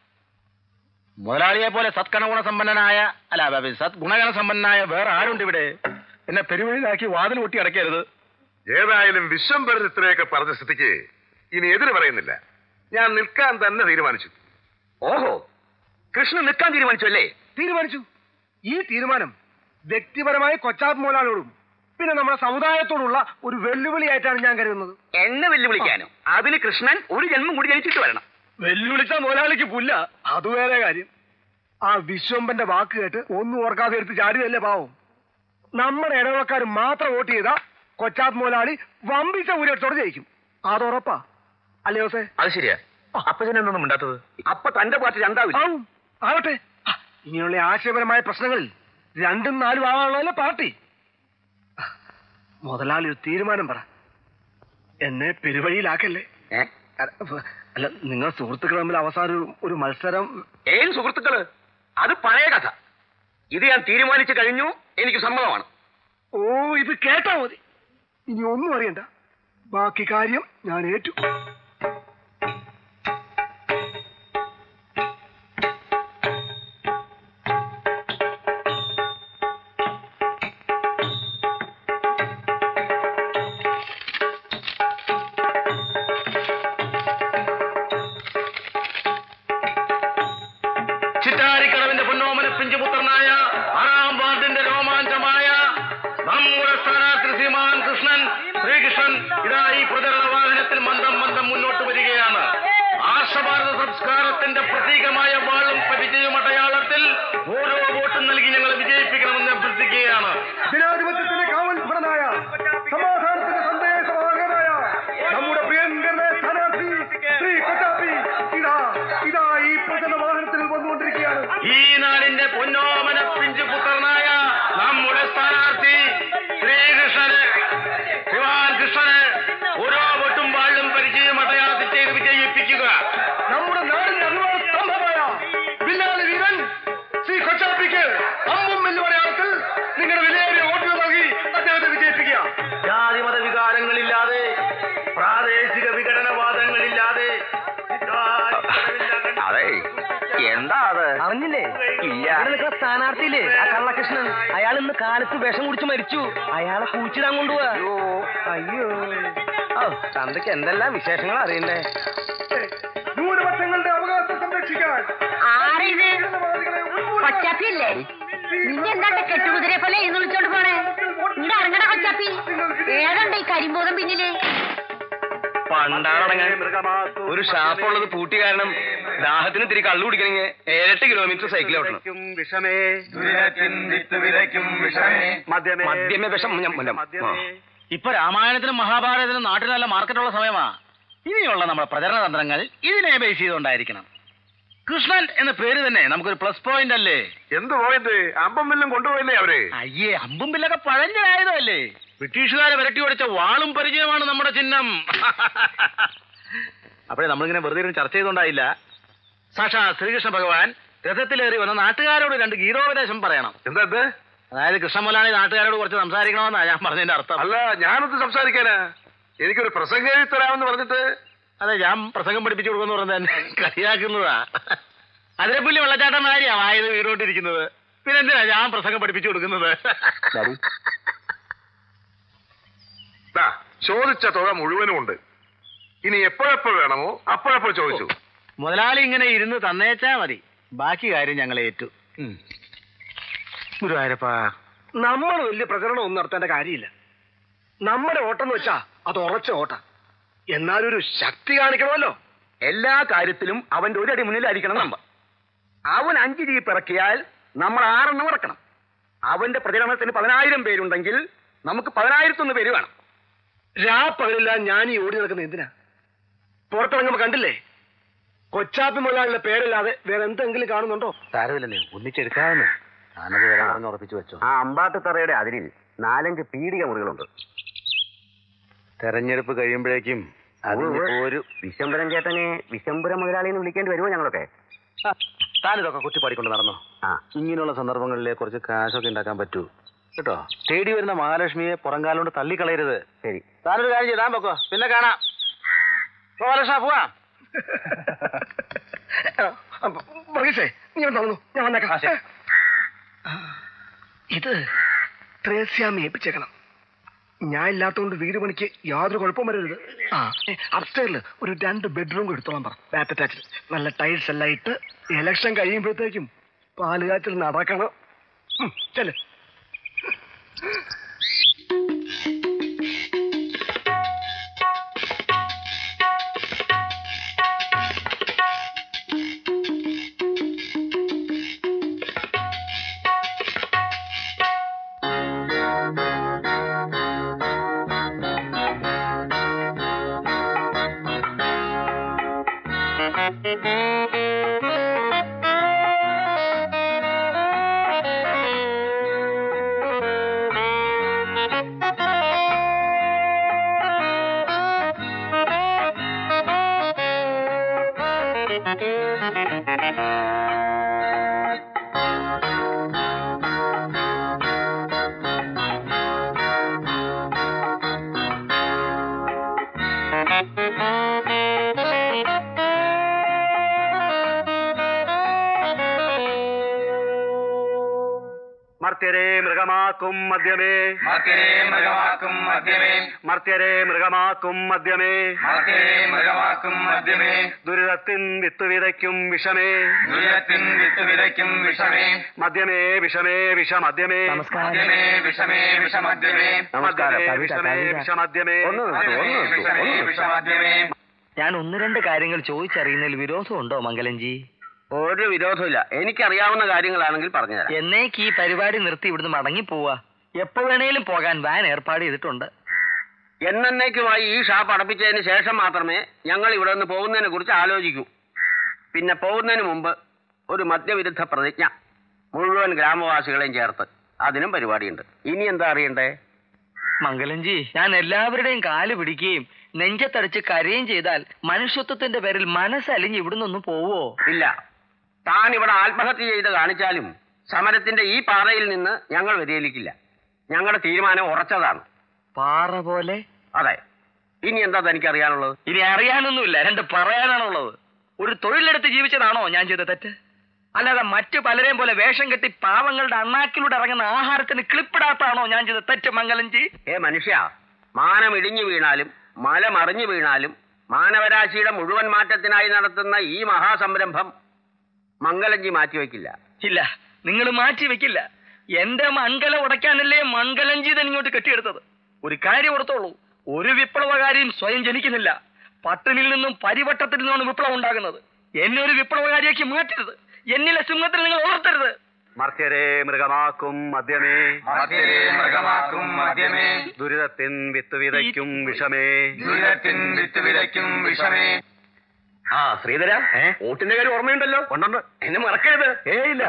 മുതലാളിയെ പോലെ സത്കണഗുണ സമ്പന്നനായ അല്ല അല്ല, സത് ഗുണഗണ സമ്പന്നനായ വേറെ ആരുണ്ട് ഇവിടെ എന്നെ പെരുവഴിയിലാക്കി വാതിൽ പൊട്ടി അടയ്ക്കരുത് ഏതായാലും വിശ്വംഭരൻ ഇത്രയൊക്കെ പറഞ്ഞ സ്ഥിതിക്ക് ഇനി എതിര് പറയുന്നില്ല ഞാൻ നിൽക്കാൻ തന്നെ തീരുമാനിച്ചു ഓഹോ കൃഷ്ണൻ നിൽക്കാൻ തീരുമാനിച്ചു അല്ലേ തീരുമാനിച്ചു ഈ തീരുമാനം വ്യക്തിപരമായി കൊച്ചാപ്പ് മോലാളോടും പിന്നെ നമ്മുടെ സമുദായത്തോടുള്ള ഒരു വെല്ലുവിളിയായിട്ടാണ് ഞാൻ കരുതുന്നത് എന്നെ വെല്ലുവിളിക്കാനോ അതിന് കൃഷ്ണൻ ഒരു ജന്മം കൂടി ജനിച്ചിട്ട് വരണം വെല്ലുവിളിച്ച മോലാളിക്ക് പുല്ല അത് വേറെ കാര്യം ആ വിശ്വംബന്റെ വാക്ക് കേട്ട് ഒന്നും ഓർക്കാതെ എടുത്ത് ചാടിയതല്ലേ പാവം നമ്മുടെ ഇടവക്കാർ മാത്രം വോട്ട് ചെയ്ത കൊച്ചാപ്പ് മോലാളി വമ്പിച്ച ഊരെടുത്തോടെ ജയിക്കും അതുറപ്പാ അല്ലേ ഹോസേ അത് ശരിയാ അപ്പച്ചനെന്തൊന്നും ഉണ്ടാത്തത് അപ്പൊ തന്റെ പാർട്ടി രണ്ടാവില്ല ആവും ആവട്ടെ ആ, ഇനിയുള്ള ആശയപരമായ പ്രശ്നങ്ങളിൽ രണ്ടും നാലും ആവാനുള്ളതല്ലേ പാർട്ടി ആ, മുതലാളി ഒരു തീരുമാനം പറ എന്നെ പെരുവഴിയിലാക്കല്ലേ അല്ല, ഫ- അല്ല നിങ്ങൾ സുഹൃത്തുക്കൾ തമ്മിൽ അവസാനം ഒരു- ഒരു മത്സരം ഏത് സുഹൃത്തുക്കള് അത് പഴയ കഥ ഇത് ഞാൻ തീരുമാനിച്ചു കഴിഞ്ഞു എനിക്ക് സമ്മതമാണ് ഓ ഇത് കേട്ടാ മതി ഇനി ഒന്നും അറിയണ്ട ബാക്കി കാര്യം ഞാൻ ഏറ്റു ചിറ്റാരിക്കടവിന്റെ പൊന്നോമന പിഞ്ചുപുത്രനായ ആറാം വാർഡിന്റെ രോമാഞ്ചമായ നമ്മുടെ സ്ഥാനാർത്ഥി ശ്രീമാൻ കൃഷ്ണൻ ശ്രീകൃഷ്ണൻ ഇതാ ഈ പ്രചരണ വാഹനത്തിൽ മന്ദം മന്ദം മുന്നോട്ട് വരികയാണ് ആർഷഭാരത സംസ്കാരത്തിന്റെ പ്രതീകമായ വാളും പരിചയം അടയാളത്തിൽ ഓരോ വോട്ടും നൽകി ഞങ്ങൾ വിജയിപ്പിക്കണമെന്ന് അഭ്യർത്ഥിക്കുകയാണ് ജനാധിപത്യത്തിന്റെ കാവൽ ഭടനായ സമാധാനത്തിന്റെ സന്ദേശവാഹകനായ നമ്മുടെ പ്രിയങ്കരനായ സ്ഥാനാർത്ഥി ശ്രീ കൊച്ചാപ്പി ഇതാ ഇതാ ഈ പ്രചരണ വാഹനത്തിൽ വന്നുകൊണ്ടിരിക്കുകയാണ് ഈ നാടിന്റെ പൊന്നോമന പിഞ്ചു പുത്രനായ നമ്മുടെ സ്ഥാനാർത്ഥി ശ്രീകൃഷ്ണന് ശിവാൻ കൃഷ്ണന് ഓരോ വോട്ടും വാളും പരിചയം അടയാളത്തിൽ ചെയ്ത് വിജയിപ്പിക്കുക നമ്മുടെ നാടിന്റെ അഭിമാന സ്തംഭമായ വില്ലാളി വീരൻ ശ്രീ കൊച്ചാപ്പിക്ക് അമ്പും വെല്ലുമലയാളത്തിൽ നിങ്ങളുടെ വിലയേറിയ വോട്ടുകൾ നൽകി അദ്ദേഹത്തെ വിജയിപ്പിക്കുക ജാതി എന്താ അത് അറിഞ്ഞില്ലേ ഇല്ല. ഇവിടെ നിൽക്കുന്ന സ്ഥാനാർത്ഥിയില്ലേ ആ കള്ളകൃഷ്ണൻ അയാൾ ഇന്ന് കാലത്ത് വിഷം കുടിച്ച് മരിച്ചു അയാളെ കുഴിച്ചിടാൻ കൊണ്ടുപോവാ അയ്യോ ഓ ചന്തയ്ക്ക് എന്തെല്ലാം വിശേഷങ്ങൾ അറിയണ്ടേ ന്യൂനപക്ഷങ്ങളുടെ അവകാശം സംരക്ഷിക്കാൻ ആരിത് കൊച്ചാപ്പിയല്ലേ നിന്നെ എന്താണ്ട് കെട്ടുകുതിരെ പോലെ ഇന്ന് വിളിച്ചോണ്ട് പോണേ ഇങ്ങടെ ഇറങ്ങണ കൊച്ചാപ്പി ഏതുണ്ട് ഈ കരിമ്പൂതം പിന്നില് പണ്ടാറടങ്ങാൻ ഒരു ഷാപ്പുള്ളത് പൂട്ടി കാരണം ദാഹത്തിന് തിരി കള്ളു കുടിക്കണമെങ്കിൽ ഏഴെട്ട് കിലോമീറ്റർ സൈക്കിൾ ഓട്ടണം വിഷമേ ചിന്തിച്ചു വിതയ്ക്കും വിഷമേ മദ്യമേ മദ്യമേ വിഷം ഞാൻ- ഞാൻ- ആ. ഇപ്പൊ രാമായണത്തിനും മഹാഭാരതത്തിനും നാട്ടിൽ നല്ല മാർക്കറ്റുള്ള സമയമാ ഇനിയുള്ള നമ്മുടെ പ്രചരണ തന്ത്രങ്ങൾ ഇതിനെ ബേസ് ചെയ്തുകൊണ്ടായിരിക്കണം കൃഷ്ണൻ എന്ന പേര് തന്നെ നമുക്കൊരു പ്ലസ് പോയിന്റ് അല്ലേ എന്ത് പോയത് അമ്പം വല്ലതും കൊണ്ടുപോയില്ലേ അവര് അയ്യേ അമ്പും ബില്ലൊക്കെ പഴഞ്ഞ ആയുധമല്ലേ ബ്രിട്ടീഷുകാരെ വിരട്ടി ഓടിച്ച വാളും പരിചയമാണ് നമ്മുടെ ചിഹ്നം അപ്പോഴേ നമ്മളിങ്ങനെ വെറുതെ ഇരുന്ന് ചർച്ച ചെയ്തുകൊണ്ടായില്ല സാക്ഷാ ശ്രീകൃഷ്ണ ഭഗവാൻ രഥത്തിലേറി വന്ന നാട്ടുകാരോട് രണ്ട് ഗീതോപദേശം പറയണം എന്താ ഇത് അതായത് കൃഷ്ണമൊലാളി നാട്ടുകാരോട് കുറച്ച് സംസാരിക്കണമെന്നാ ഞാൻ പറഞ്ഞതിന്റെ അർത്ഥം അല്ല ഞാനൊന്ന് സംസാരിക്കാനാ എനിക്കൊരു പ്രസംഗം എഴുതി തരാമെന്ന് പറഞ്ഞിട്ട് അതെ ഞാൻ പ്രസംഗം പഠിപ്പിച്ചു കൊടുക്കുന്നു പറഞ്ഞത് എന്നെ കളിയാക്കുന്നതാ അതിനെപ്പുല്ലി വെള്ളച്ചാട്ടം മാതിരിയാ വായത് വീടോട്ടിരിക്കുന്നത് പിന്നെ എന്തിനാ ഞാൻ പ്രസംഗം പഠിപ്പിച്ചു കൊടുക്കുന്നത് ദാ, ചോദിച്ച തുക മുഴുവനും ഉണ്ട് ഇനി എപ്പോഴെപ്പോൾ വേണമോ അപ്പോഴപ്പോൾ ചോദിച്ചു മുതലാളി ഇങ്ങനെ ഇരുന്ന് തന്നേച്ചാ മതി ബാക്കി കാര്യം ഞങ്ങൾ ഏറ്റു ഉം. ഗുരുവായൂരപ്പാ നമ്മൾ വലിയ പ്രചരണം ഒന്നും നടത്തേണ്ട കാര്യമില്ല നമ്മുടെ ഓട്ടം എന്ന് വെച്ചാ അത് ഉറച്ച ഓട്ട എന്നാലും ഒരു ശക്തി കാണിക്കണമല്ലോ എല്ലാ കാര്യത്തിലും അവന്റെ ഒരു അടി മുന്നിലായിരിക്കണം നമ്മ അവൻ അഞ്ച് ജീപ്പ് ഇറക്കിയാൽ നമ്മൾ ആറെണ്ണം ഇറക്കണം അവന്റെ പ്രചരണത്തിന് പതിനായിരം പേരുണ്ടെങ്കിൽ നമുക്ക് പതിനായിരത്തൊന്ന് പേര് വേണം രാപ്പകലില്ല ഞാൻ ഈ ഓടി നടക്കുന്നത് എന്തിനാ പുറത്തിറങ്ങുമ്പോ കണ്ടില്ലേ കൊച്ചാപ്പി മുതലാളിയുടെ പേരല്ലാതെ വേറെ എന്തെങ്കിലും കാണുന്നുണ്ടോ സാരമില്ലെന്നേ ഒന്നിച്ചെടുക്കാവുന്നു ഞാനത് വരാമെന്ന് ഉറപ്പിച്ചു വെച്ചോ ആ അമ്പാട്ടുതറയുടെ അതിരിൽ നാലഞ്ച് പീഡിക മുറികളുണ്ട് തെരഞ്ഞെടുപ്പ് കഴിയുമ്പോഴേക്കും അതിനിപ്പോ ഒരു വിശംബരം ചേട്ടനെ വിശംബര മുതലാളി എന്ന് വിളിക്കേണ്ടി വരുമോ ഞങ്ങളൊക്കെ താനിതൊക്കെ കുത്തിപ്പാടിക്കൊണ്ട് നടന്നോ ഇങ്ങനെയുള്ള സന്ദർഭങ്ങളിൽ കുറച്ച് കാശൊക്കെ ഉണ്ടാക്കാൻ പറ്റൂ കേട്ടോ തേടി വരുന്ന മഹാലക്ഷ്മിയെ പുറംകാലം കൊണ്ട് തള്ളിക്കളയരുത് ശരി താനൊരു കാര്യം ചെയ്താൻ പൊക്കോ പിന്നെ കാണാം മഹാലക്ഷ്മ പോവാ വർഗീസേ നീ ഒന്ന് തന്നു ഞാൻ വന്നേക്കാം ഇത് ത്രേസ്യാമി ഏൽപ്പിച്ചേക്കണം ഞാൻ ഇല്ലാത്തതുകൊണ്ട് വീട് പണിക്ക് യാതൊരു കുഴപ്പവും വരരുത് ആ അപ്സ്റ്റേറിൽ ഒരു രണ്ട് ബെഡ്റൂം എടുത്തോളാൻ പറ ബാത്ത് അറ്റാച്ച്ഡ് നല്ല ടൈൽസ് എല്ലാം ഇട്ട് ഇലക്ഷൻ കഴിയുമ്പോഴത്തേക്കും പാല് കാച്ചിൽ നടക്കണം ഉം, ചെല്ല് മർത്യരെ മൃഗമാക്കും മദ്യമേ മർത്യരെ മൃഗമാക്കും മദ്യമേ മർത്യരെ മൃഗമാക്കും മദ്യമേ മർത്യരെ മൃഗമാക്കും മദ്യമേ ദുരിതത്തിൻ വിത്ത് വിതയ്ക്കും വിഷമേ ദുരിതത്തിൻ വിത്ത് വിതയ്ക്കും വിഷമേ മദ്യമേ വിഷമേ വിഷമദ്യമേ മദ്യമേ വിഷമേ വിഷമദ്യമേ നമസ്കാരം മദ്യമേ, കവിത വിഷമേ കവിത വിഷമദ്യമേ ഒന്ന് നിർത്തൂ, ഒന്ന് നിർത്തൂ, വിഷമേ ഒന്ന് നിർത്തൂ. വിഷമദ്യമേ ഞാൻ ഒന്ന് രണ്ട് കാര്യങ്ങൾ ചോദിച്ചറിയുന്നതിൽ വിരോധമുണ്ടോ മംഗലംജി ഒരു വിരോധമില്ല എനിക്കറിയാവുന്ന കാര്യങ്ങളാണെങ്കിൽ പറഞ്ഞുതരാം എന്നേക്ക് ഈ പരിപാടി നിർത്തി ഇവിടുന്ന് മടങ്ങി പോവാ എപ്പോ വേണേലും പോകാൻ വാൻ ഏർപ്പാട് ചെയ്തിട്ടുണ്ട് എന്നേക്കുമായി ഈ ഷാപ്പ് അടപ്പിച്ചതിന് ശേഷം മാത്രമേ ഞങ്ങൾ ഇവിടെ നിന്ന് പോകുന്നതിനെ കുറിച്ച് ആലോചിക്കൂ പിന്നെ പോകുന്നതിന് മുമ്പ് ഒരു മദ്യവിരുദ്ധ പ്രതിജ്ഞ മുഴുവൻ ഗ്രാമവാസികളെയും ചേർത്ത് അതിനും പരിപാടിയുണ്ട് ഇനി എന്താ അറിയണ്ടേ മംഗലംജി ഞാൻ എല്ലാവരുടെയും കാല് പിടിക്കുകയും നെഞ്ചത്തടിച്ച് കരയുകയും ചെയ്താൽ മനുഷ്യത്വത്തിന്റെ പേരിൽ മനസ്സലിഞ്ഞ് ഇവിടുന്ന് ഒന്ന് പോവോ ഇല്ല താൻ ഇവിടെ ആത്മഹത്യ ചെയ്ത് കാണിച്ചാലും സമരത്തിന്റെ ഈ പാതയിൽ നിന്ന് ഞങ്ങൾ വ്യതിചലിക്കില്ല ഞങ്ങളുടെ തീരുമാനം ഉറച്ചതാണ് പാറ പോലെ അതെ ഇനി എന്താ തനിക്ക് അറിയാനുള്ളത് ഇനി അറിയാനൊന്നുമില്ല രണ്ട് പറയാനാണുള്ളത് ഒരു തൊഴിലെടുത്ത് ജീവിച്ചതാണോ ഞാൻ ചെയ്ത തെറ്റ് അല്ലാതെ മറ്റു പലരെയും പോലെ വേഷം കെട്ടി പാവങ്ങളുടെ അണ്ണാക്കിലൂടെ ഇറങ്ങുന്ന ആഹാരത്തിന് ക്ലിപ്പിടാത്താണോ ഞാൻ ചെയ്ത് തെറ്റ് മംഗലഞ്ചി ഏ മനുഷ്യ മാനം ഇടിഞ്ഞു വീണാലും മല മറിഞ്ഞു വീണാലും മാനവരാശിയുടെ മുഴുവൻ മാറ്റത്തിനായി നടത്തുന്ന ഈ മഹാസംരംഭം മംഗലഞ്ചി മാറ്റിവെക്കില്ല ഇല്ല നിങ്ങൾ മാറ്റി വെക്കില്ല എന്റെ മംഗലം ഉടയ്ക്കാനല്ലേ മംഗലഞ്ചി തന്നെ ഇങ്ങോട്ട് കെട്ടിയെടുത്തത് ഒരു കാര്യം ഓർത്തോളൂ ഒരു വിപ്ലവകാരിയും സ്വയം ജനിക്കുന്നില്ല പട്ടിണിയിൽ നിന്നും പരിവട്ടത്തിൽ നിന്നുമാണ് വിപ്ലവം ഉണ്ടാകുന്നത് എന്നെ ഒരു വിപ്ലവകാരിയാക്കി മാറ്റരുത് എന്നിലെ സിംഹത്തിൽ നിങ്ങൾ ഉണർത്തരുത് മർത്യരെ മൃഗമാക്കും മദ്യമേ മദ്യരെ മൃഗമാക്കും മദ്യമേ ദുരിതത്തിൻ വിത്ത് വിതയ്ക്കും വിഷമേ ദുരിതത്തിൻ വിത്ത് വിതയ്ക്കും വിഷമേ ആ ശ്രീധര വോട്ടിന്റെ കാര്യം ഓർമ്മയുണ്ടല്ലോ ഉണ്ടുണ്ട് എന്നെ മറക്കരുത് ഏ ഇല്ല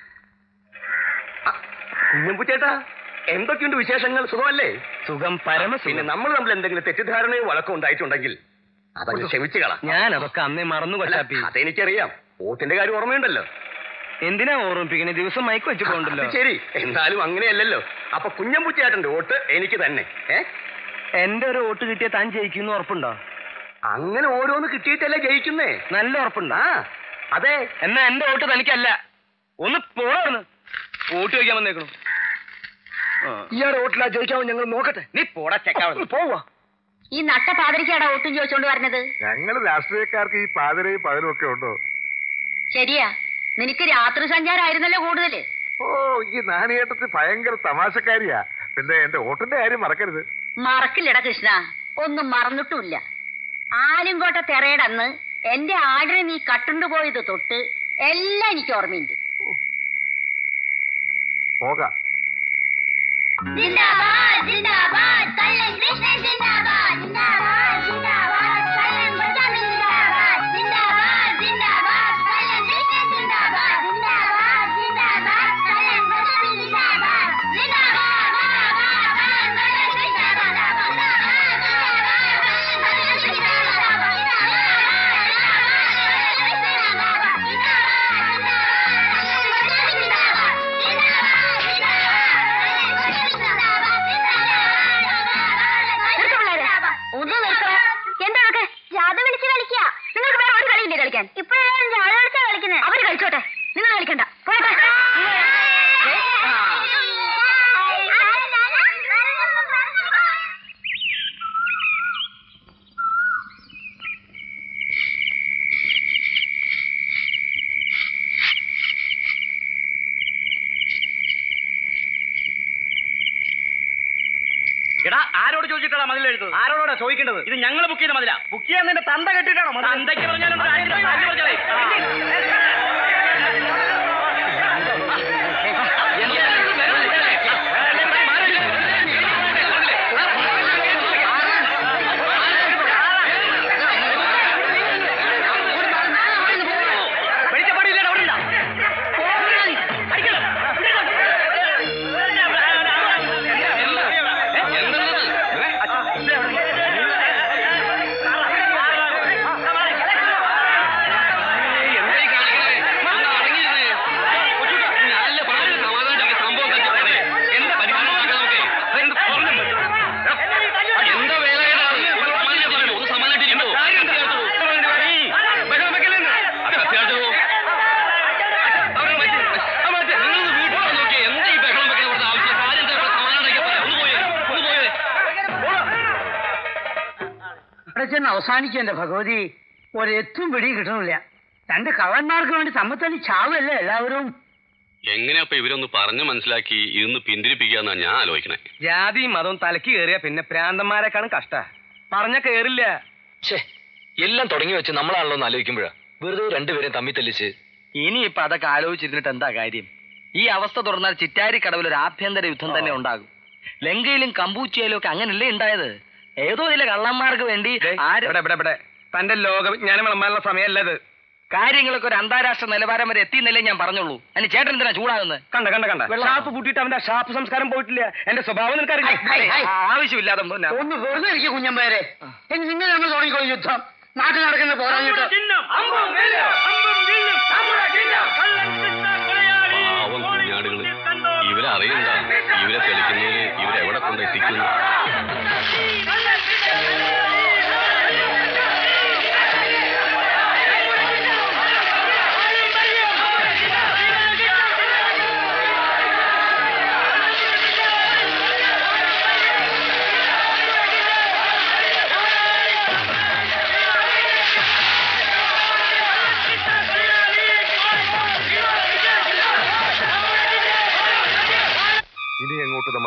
കുഞ്ഞമ്പുച്ചേട്ടാ എന്തൊക്കെയുണ്ട് വിശേഷങ്ങൾ സുഖമല്ലേ സുഖം പരമ പിന്നെ നമ്മൾ തമ്മിൽ എന്തെങ്കിലും തെറ്റിദ്ധാരണയോ വഴക്കോ ഉണ്ടായിട്ടുണ്ടെങ്കിൽ അതങ്ങ് ക്ഷമിച്ചു കള ഞാൻ അതൊക്കെ അന്നേ മറന്നു കൊച്ചാപ്പി അതെനിക്കറിയാം വോട്ടിന്റെ കാര്യം ഓർമ്മയുണ്ടല്ലോ എന്തിനാ ഓർമ്മിപ്പിക്കണേ ദിവസം മയക്ക് വെച്ച് പോകണ്ടല്ലോ അത് ശരി എന്നാലും അങ്ങനെയല്ലല്ലോ അപ്പൊ കുഞ്ഞമ്പുച്ചേട്ടന്റെ വോട്ട് എനിക്ക് തന്നെ ഏ എന്റെ ഒരു വോട്ട് കിട്ടിയ താൻ ജയിക്കുന്നു ഉറപ്പുണ്ടോ അങ്ങനെ ഓരോന്ന് കിട്ടിയിട്ടല്ലേ ജയിക്കുന്നേ നല്ല ഉറപ്പുണ്ടോ അതെ എന്നാ എന്റെ വോട്ട് തനിക്കല്ല ഒന്ന് പോടാന്ന് വോട്ട് ചോദിക്കാൻ വന്നേക്കണു ഇയാളുടെ വോട്ടിലാ ജയിക്കാമോ ഞങ്ങൾ നോക്കട്ടെ നീ പോടാ ചെക്കാവുന്നു പോവാ ഈ നട്ട പാതിരിക്കാടാ ഒട്ടും ചോദിച്ചോണ്ട് വരുന്നത് ഞങ്ങൾ രാഷ്ട്രീയക്കാർക്ക് ഈ പാതിരയും പകലും ഒക്കെ ഉണ്ടോ ശരിയാ നിനക്ക് രാത്രി സഞ്ചാരമായിരുന്നല്ലോ കൂടുതല് ഓ ഈ നാണിയേട്ടത്തിൽ ഭയങ്കര തമാശക്കാരിയാ പിന്നെ എന്റെ വോട്ടിന്റെ കാര്യം മറക്കരുത് മറക്കില്ലടാ കൃഷ്ണ ഒന്നും മറന്നിട്ടുമില്ല ആലുംകോട്ട തെറയടന്ന് എന്റെ ആടിനെ നീ കട്ടുണ്ടുപോയത് തൊട്ട് എല്ലാം എനിക്ക് ഓർമ്മയുണ്ട് പോകാം ജിന്ദാബാദ് ജിന്ദാബാദ് കള്ളൻ കൃഷ്ണൻ ജിന്ദാബാദ് ജിന്ദാബാദ് ജിന്ദാബാദ് കള്ളൻ കൊച്ചാമി ജിന്ദാബാദ് ജിന്ദാബാദ് ജിന്ദാബാദ് കള്ളൻ കൃഷ്ണൻ ജിന്ദാബാദ് ജിന്ദാബാദ് ജിന്ദാബാദ് കള്ളൻ കൊച്ചാമി ജിന്ദാബാദ് ജിന്ദാബാദ് കള്ളൻ കൃഷ്ണൻ ജിന്ദാബാദ് ഒന്ന് നിർത്തണം എന്തൊക്കെ ജാഥ വിളിച്ച് കളിക്കുക നിങ്ങൾക്ക് വേറെ ഒരു കളിയില്ലേ കളിക്കാൻ ഇപ്പോഴാണ് ജാഥ വിളിച്ചാ കളിക്കുന്നത് അവര് കളിച്ചോട്ടെ നിങ്ങൾ കളിക്കണ്ട പോട്ടെ എടാ ആരോട് ചോദിച്ചിട്ടാണ് മതിൽ എഴുതുന്നത് ആരോടാ ചോദിക്കേണ്ടത് ഇത് ഞങ്ങൾ ബുക്ക് ചെയ്ത മതിലാ ബുക്ക് ചെയ്യാൻ നിന്റെ തന്ത കെട്ടിട്ടാണോ തന്തയ്ക്ക് പറഞ്ഞാലും അവിടെ ചെന്ന് അവസാനിക്കും എന്റെ ഭഗവതി ഒരെത്തും പിടിയും കിട്ടണില്ല രണ്ട് കള്ളന്മാർക്ക് വേണ്ടി തമ്മിത്തല്ലി ചാവല്ലേ എല്ലാവരും എങ്ങനെയാ ഇപ്പൊ ഇവരൊന്ന് പറഞ്ഞു മനസ്സിലാക്കി ഇതൊന്ന് പിന്തിരിപ്പിക്കാന്നാ ഞാൻ ആലോചിക്കണേ ജാതിയും മതവും തലക്ക് കയറിയ പിന്നെ പ്രാന്തന്മാരെക്കാളും കഷ്ട പറഞ്ഞ കേറില്ല ഛേ എല്ലാം തുടങ്ങി വെച്ച് നമ്മളാണല്ലോ എന്ന് ആലോചിക്കുമ്പോഴാ വെറുതെ രണ്ടുപേരെയും തമ്മി തെല്ലിച്ച് ഇനിയിപ്പൊ അതൊക്കെ ആലോചിച്ചിരുന്നിട്ട് എന്താ കാര്യം ഈ അവസ്ഥ തുറന്നാൽ ചിറ്റാരിക്കടവിൽ ഒരു ആഭ്യന്തര യുദ്ധം തന്നെ ഉണ്ടാകും ലങ്കയിലും കമ്പൂച്ചയിലും ഒക്കെ അങ്ങനല്ലേ ഉണ്ടായത് ഏതോ ചില കള്ളന്മാർക്ക് വേണ്ടി ആര് തന്റെ ലോകവിജ്ഞാനം വിളമ്പാനുള്ള സമയമല്ലത് കാര്യങ്ങളൊക്കെ ഒരു അന്താരാഷ്ട്ര നിലവാരം വരെ എത്തിയെന്നല്ലേ ഞാൻ പറഞ്ഞുള്ളൂ അതിന് ചേട്ടൻ എന്തിനാ ചൂടാകുന്നത് കണ്ട കണ്ട കണ്ട ഷാപ്പ് പൂട്ടിയിട്ട് അവന്റെ ഷാപ്പ് സംസ്കാരം പോയിട്ടില്ല എന്റെ സ്വഭാവം നിനക്കറിയില്ല ഹൈ, ഹൈ. ആ, ആവശ്യമില്ലാതെ ഒന്നും ഞാൻ- ഒന്ന് വെറുതെ ഇരിക്കും കുഞ്ഞമ്പേരെ ഇനി നിങ്ങൾ നമ്മൾ തുടങ്ങിക്കോ യുദ്ധം നാട്ടിൽ നടക്കുന്ന പോരാഞ്ഞിട്ട് പാവം കുഞ്ഞാടുകള് ഇവരറിയണ്ട ഇവരെ തെളിക്കുന്നതിന് ഇവരെവിടെ കൊണ്ടെത്തിക്കുന്നു ജിന്ദാബാദ്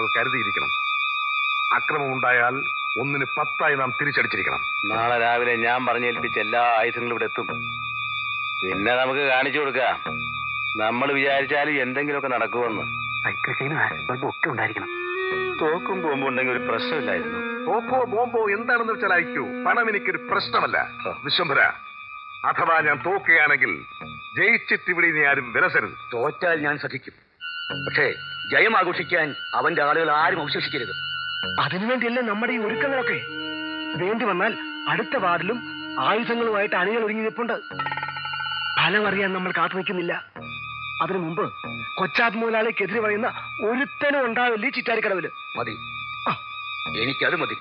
നമ്മൾ കരുതിയിരിക്കണം അക്രമം ഉണ്ടായാൽ ഒന്നിന് പത്തായി നാം തിരിച്ചടിച്ചിരിക്കണം നാളെ രാവിലെ ഞാൻ പറഞ്ഞേൽപ്പിച്ച എല്ലാ ആയുധങ്ങളും ഇവിടെ എത്തും പിന്നെ നമുക്ക് കാണിച്ചു കൊടുക്കാം നമ്മൾ വിചാരിച്ചാലും എന്തെങ്കിലുമൊക്കെ നടക്കുമെന്ന് ഒക്കെ ഉണ്ടായിരിക്കണം തോക്കും ബോംബും ഉണ്ടെങ്കിൽ ഒരു പ്രശ്നമില്ലായിരുന്നു തോക്കോ ബോംബോ എന്താണെന്ന് വെച്ചാൽ അയക്കൂ പണം എനിക്കൊരു പ്രശ്നമല്ല വിശ്വംഭര അഥവാ ഞാൻ തോക്കുകയാണെങ്കിൽ ജയിച്ചിട്ട് ഇവിടെ ഇനി ആരും വിലസരുത് തോറ്റാൽ ഞാൻ സഹിക്കും പക്ഷേ ജയം ആഘോഷിക്കാൻ അവന്റെ ആളുകൾ ആരും അവശേഷിക്കരുത് അതിനുവേണ്ടിയല്ലേ നമ്മുടെ ഈ ഒരുക്കങ്ങളൊക്കെ വേണ്ടി വന്നാൽ അടുത്ത വാർഡിലും ആയുധങ്ങളുമായിട്ട് അണികൾ ഒരുങ്ങി നിൽപ്പുണ്ട് ഫലം അറിയാൻ നമ്മൾ കാത്തു നിൽക്കുന്നില്ല അതിനു മുമ്പ് കൊച്ചാപ്പ് മുതലാളിക്കെതിരെ പറയുന്ന ഒരുത്തനും ഉണ്ടാവില്ല ഈ ചിറ്റാരിക്കടവില് മതി എനിക്കത് മതി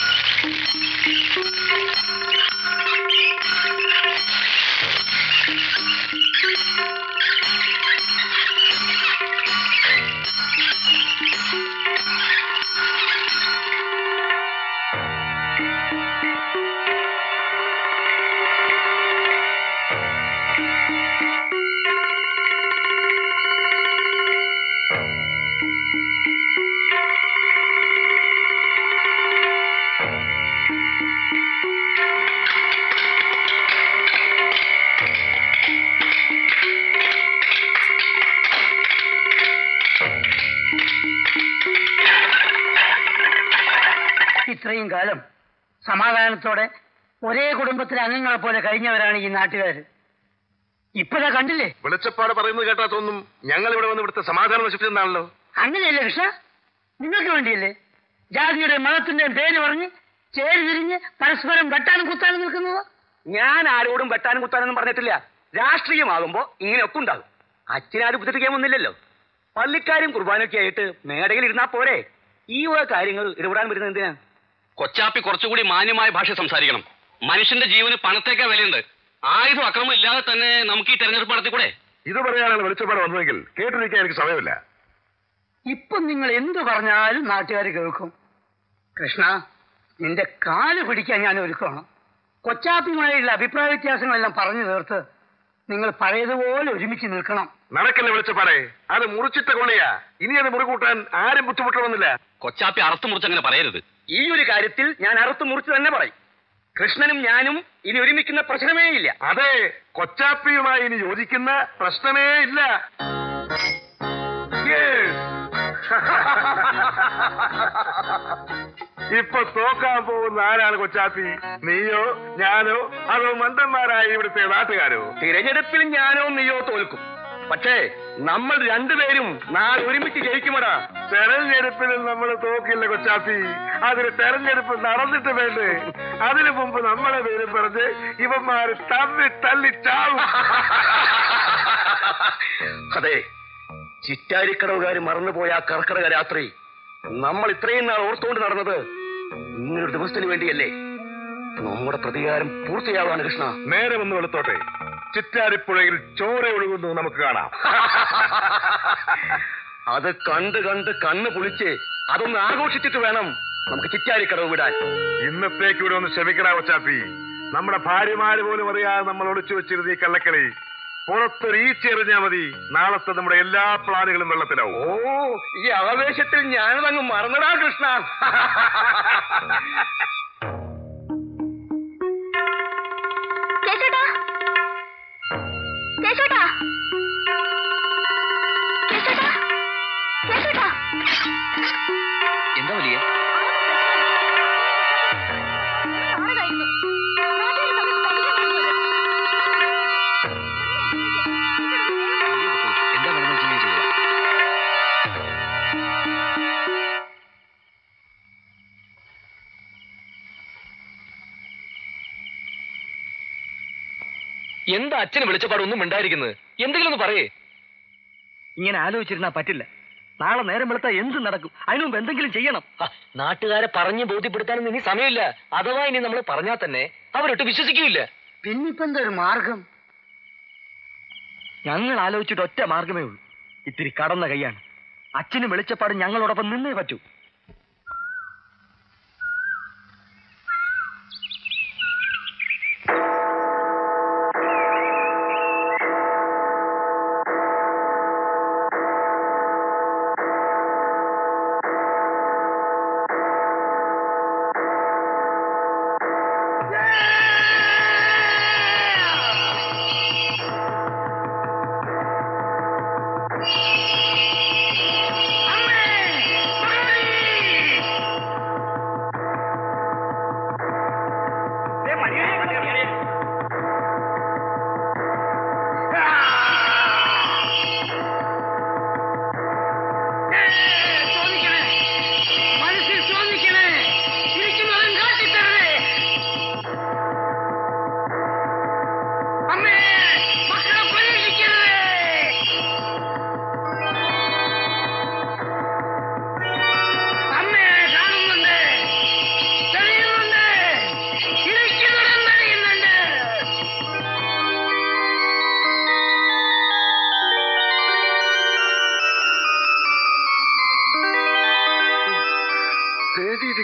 ഇത്രയും കാലം സമാധാനത്തോടെ ഒരേ കുടുംബത്തിലെ അംഗങ്ങളെ പോലെ കഴിഞ്ഞവരാണ് ഈ നാട്ടുകാർ ഇപ്പഴാ കണ്ടില്ലേ വെളിച്ചപ്പാട് പറയുന്നത് കേട്ടാ തോന്നും ഞങ്ങൾ ഇവിടെ വന്ന് ഇവിടുത്തെ സമാധാനം നശിപ്പിച്ചെന്നാണല്ലോ അങ്ങനെയല്ലേ കൃഷ്ണ നിങ്ങൾക്ക് വേണ്ടിയല്ലേ ജാതിയുടെ മതത്തിന്റെയും പേര് പറഞ്ഞ് ചേരി തിരിഞ്ഞ് പരസ്പരം വെട്ടാനും കുത്താനും നിൽക്കുന്നത് ഞാൻ ആരോടും വെട്ടാനും കുത്താനൊന്നും പറഞ്ഞിട്ടില്ല രാഷ്ട്രീയമാകുമ്പോ ഇങ്ങനെയൊക്കെ ഉണ്ടാകും അച്ഛനാരും ഉപദ്രവിക്കാൻ വന്നില്ലല്ലോ പള്ളിക്കാരും കുർബാനൊക്കെ ആയിട്ട് മേടയിൽ ഇരുന്നാ പോരെ ഈ വക കാര്യങ്ങൾ ഇടപെടാൻ വരുന്നത് എന്തിനാ കൊച്ചാപ്പി കുറച്ചുകൂടി മാന്യമായ ഭാഷ സംസാരിക്കണം മനുഷ്യന്റെ ജീവന് പണത്തേക്കാ വിലയുണ്ട് ആയുധം അക്രമം ഇല്ലാതെ തന്നെ നമുക്ക് ഈ തെരഞ്ഞെടുപ്പ് നടത്തിക്കൂടെ ഇത് പറയാനാണ് വെളിച്ചപ്പാട് വന്നതെങ്കിൽ കേട്ടിരിക്കാൻ എനിക്ക് സമയമില്ല ഇപ്പം നിങ്ങൾ എന്തു പറഞ്ഞാലും നാട്ടുകാർ കേൾക്കും കൃഷ്ണ നിന്റെ കാല് പിടിക്കാൻ ഞാൻ ഒരുക്കണം കൊച്ചാപ്പിയുമായുള്ള അഭിപ്രായ വ്യത്യാസങ്ങളെല്ലാം പറഞ്ഞു തീർത്ത് നിങ്ങൾ പഴയതുപോലെ ഒരുമിച്ച് നിൽക്കണം നടക്കല്ലേ വെളിച്ചപ്പാടെ അത് മുറിച്ചിട്ട കൊള്ളിയാ ഇനി അത് മുറി കൂട്ടാൻ ആരും ബുദ്ധിമുട്ടണമെന്നില്ല കൊച്ചാപ്പി അറുത്ത് മുറിച്ച് അങ്ങനെ പറയരുത് ഈ ഒരു കാര്യത്തിൽ ഞാൻ അറുത്ത് മുറിച്ച് തന്നെ പറയും കൃഷ്ണനും ഞാനും ഇനി ഒരുമിക്കുന്ന പ്രശ്നമേ ഇല്ല അതെ കൊച്ചാപ്പിയുമായി ഇനി യോജിക്കുന്ന പ്രശ്നമേ ഇല്ല Yes. ഇപ്പൊ തോക്കാൻ പോകുന്ന ആരാണ് കൊച്ചാപ്പി നീയോ ഞാനോ അതോ മണ്ടന്മാരായ ഇവിടുത്തെ നാട്ടുകാരോ തിരഞ്ഞെടുപ്പിൽ ഞാനോ നീയോ തോൽക്കും പക്ഷേ നമ്മൾ രണ്ടുപേരും നാളെ ഒരുമിച്ച് ജയിക്കുമടാ തെരഞ്ഞെടുപ്പിൽ നമ്മൾ തോക്കില്ല കൊച്ചാപ്പി അതിന് തെരഞ്ഞെടുപ്പ് നടന്നിട്ട് വേണ്ടേ അതിനു മുമ്പ് നമ്മളെ പേര് പറഞ്ഞ് ഇവന്മാര് തമ്മി തല്ലി ചാവും അതെ ചിറ്റാരിക്കടവുകാർ മറന്നുപോയ ആ കർക്കിടക രാത്രി നമ്മൾ ഇത്രയും നാൾ ഓർത്തുകൊണ്ട് നടന്നത് ഇങ്ങനൊരു ദിവസത്തിന് വേണ്ടിയല്ലേ നമ്മുടെ പ്രതികാരം പൂർത്തിയാവാണ് കൃഷ്ണ നേരെ ഒന്ന് വെളുത്തോട്ടെ ചിറ്റാരിപ്പുഴയിൽ ചോര ഒഴുകുന്നു നമുക്ക് കാണാം അത് കണ്ട് കണ്ട് കണ്ണ് പൊളിച്ച് അതൊന്ന് ആഘോഷിച്ചിട്ട് വേണം നമുക്ക് ചിറ്റാരിക്കടവ് വിടാൻ ഇന്നത്തേക്ക് ഇവിടെ ഒന്ന് ക്ഷമിക്കണ കൊച്ചാപ്പി നമ്മുടെ ഭാര്യമാര് പോലും അറിയാതെ നമ്മൾ ഒളിച്ചു വെച്ചിരുന്ന ഈ കള്ളക്കളി പുറത്തൊരു ഈച്ച എറിഞ്ഞാ മതി നാളത്തെ നമ്മുടെ എല്ലാ പ്ലാനുകളും വെള്ളത്തിലാവും ഓ ഈ ആവേശത്തിൽ ഞാനതങ്ങ് മറന്നടാ കൃഷ്ണ കേശോട്ടാ കേശോട്ടാ കേശോട്ടാ കേശോട്ടാ എന്താ വലിയ എന്താ വേണമെന്ന് വെച്ചാൽ ഞാൻ ചെയ്തോളാം എന്താ അച്ഛന് വിളിച്ചപ്പാടൊന്നും ഉണ്ടായിരിക്കുന്നത് എന്തെങ്കിലും ഒന്ന് പറയേ ഇങ്ങനെ ആലോചിച്ചിരുന്നാ പറ്റില്ല നാളെ നേരം വെളുത്താ എന്ത് നടക്കും അതിനു മുമ്പ് എന്തെങ്കിലും ചെയ്യണം നാട്ടുകാരെ പറഞ്ഞ് ബോധ്യപ്പെടുത്താനൊന്നും ഇനി സമയമില്ല അഥവാ ഇനി നമ്മൾ പറഞ്ഞാൽ തന്നെ അവരൊട്ട് വിശ്വസിക്കൂല പിന്നിപ്പോ എന്താ ഒരു മാർഗം ഞങ്ങൾ ആലോചിച്ചിട്ട് ഒറ്റ മാർഗമേ ഉള്ളൂ ഇത്തിരി കടന്ന കൈയാണ് അച്ഛനും വെളിച്ചപ്പാടും ഞങ്ങളോടൊപ്പം നിന്നേ പറ്റൂ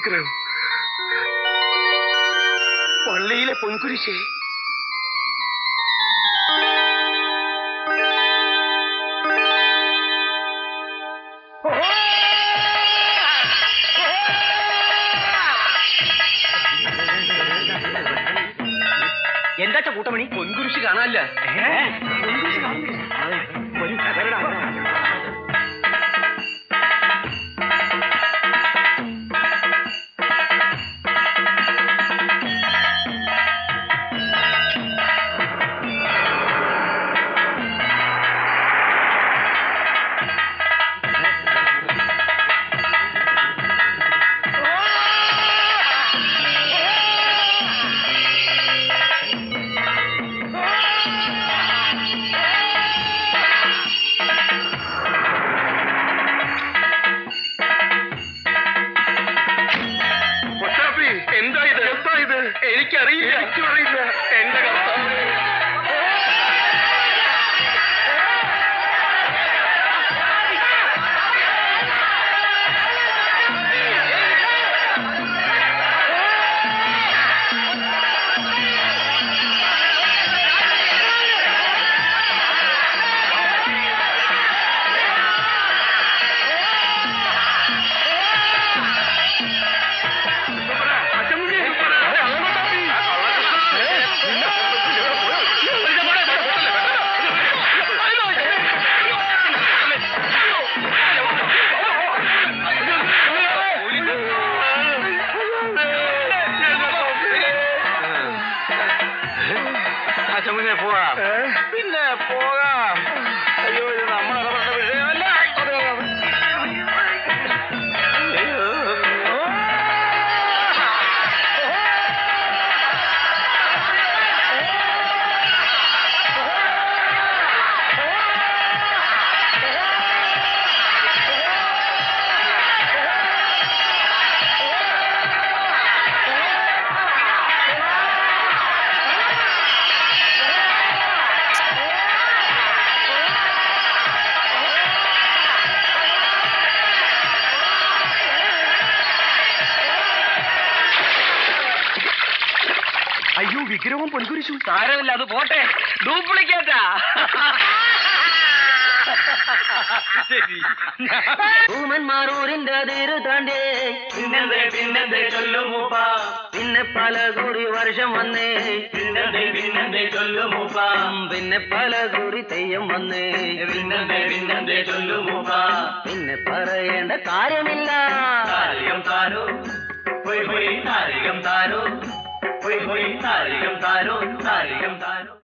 വിഗ്രഹം പള്ളിയിലെ പൊൻകുരിശേ എന്താ കൂട്ടമണി പൊൻകുരിശ് കാണാനില്ല കൊച്ചാപ്പി എന്താ ഇത് എന്താ ഇത് എനിക്കറിയില്ല എനിക്കും അറിയില്ല എന്റെ കർത്താവേ അച്ഛനെ പോവാം പിന്നെ പോകാം അയ്യോ ഇത് നമ്മൾ ഇടപെട്ട വിഷയമല്ല അയ്യോ വിഗ്രഹവും പൊൻകുരിശും സാരമില്ല അത് പോട്ടെ ഡ്യൂപ്ലിക്കേറ്റാ ഊമന്മാരൂരിന്റെ അതിര് താണ്ടേ പിന്നെന്തേ പിന്നെന്തേ ചൊല്ലുമൂപ്പ പിന്നെ പല കുറി വർഷം വന്നേ പിന്നെന്തേ പിന്നെന്തേ ചൊല്ലുമൂപ്പ പിന്നെ പല കുറി തെയ്യം വന്നേ പിന്നെന്തേ പിന്നെന്തേ ചൊല്ലുമൂപ്പ പിന്നെ പറയേണ്ട കാര്യമില്ല താരികം താരോ ഹൊയ് ഹൊയ് താരികം താരോ ഹൊയ് ഹൊയ് താരികം താരോ താരികം താരോ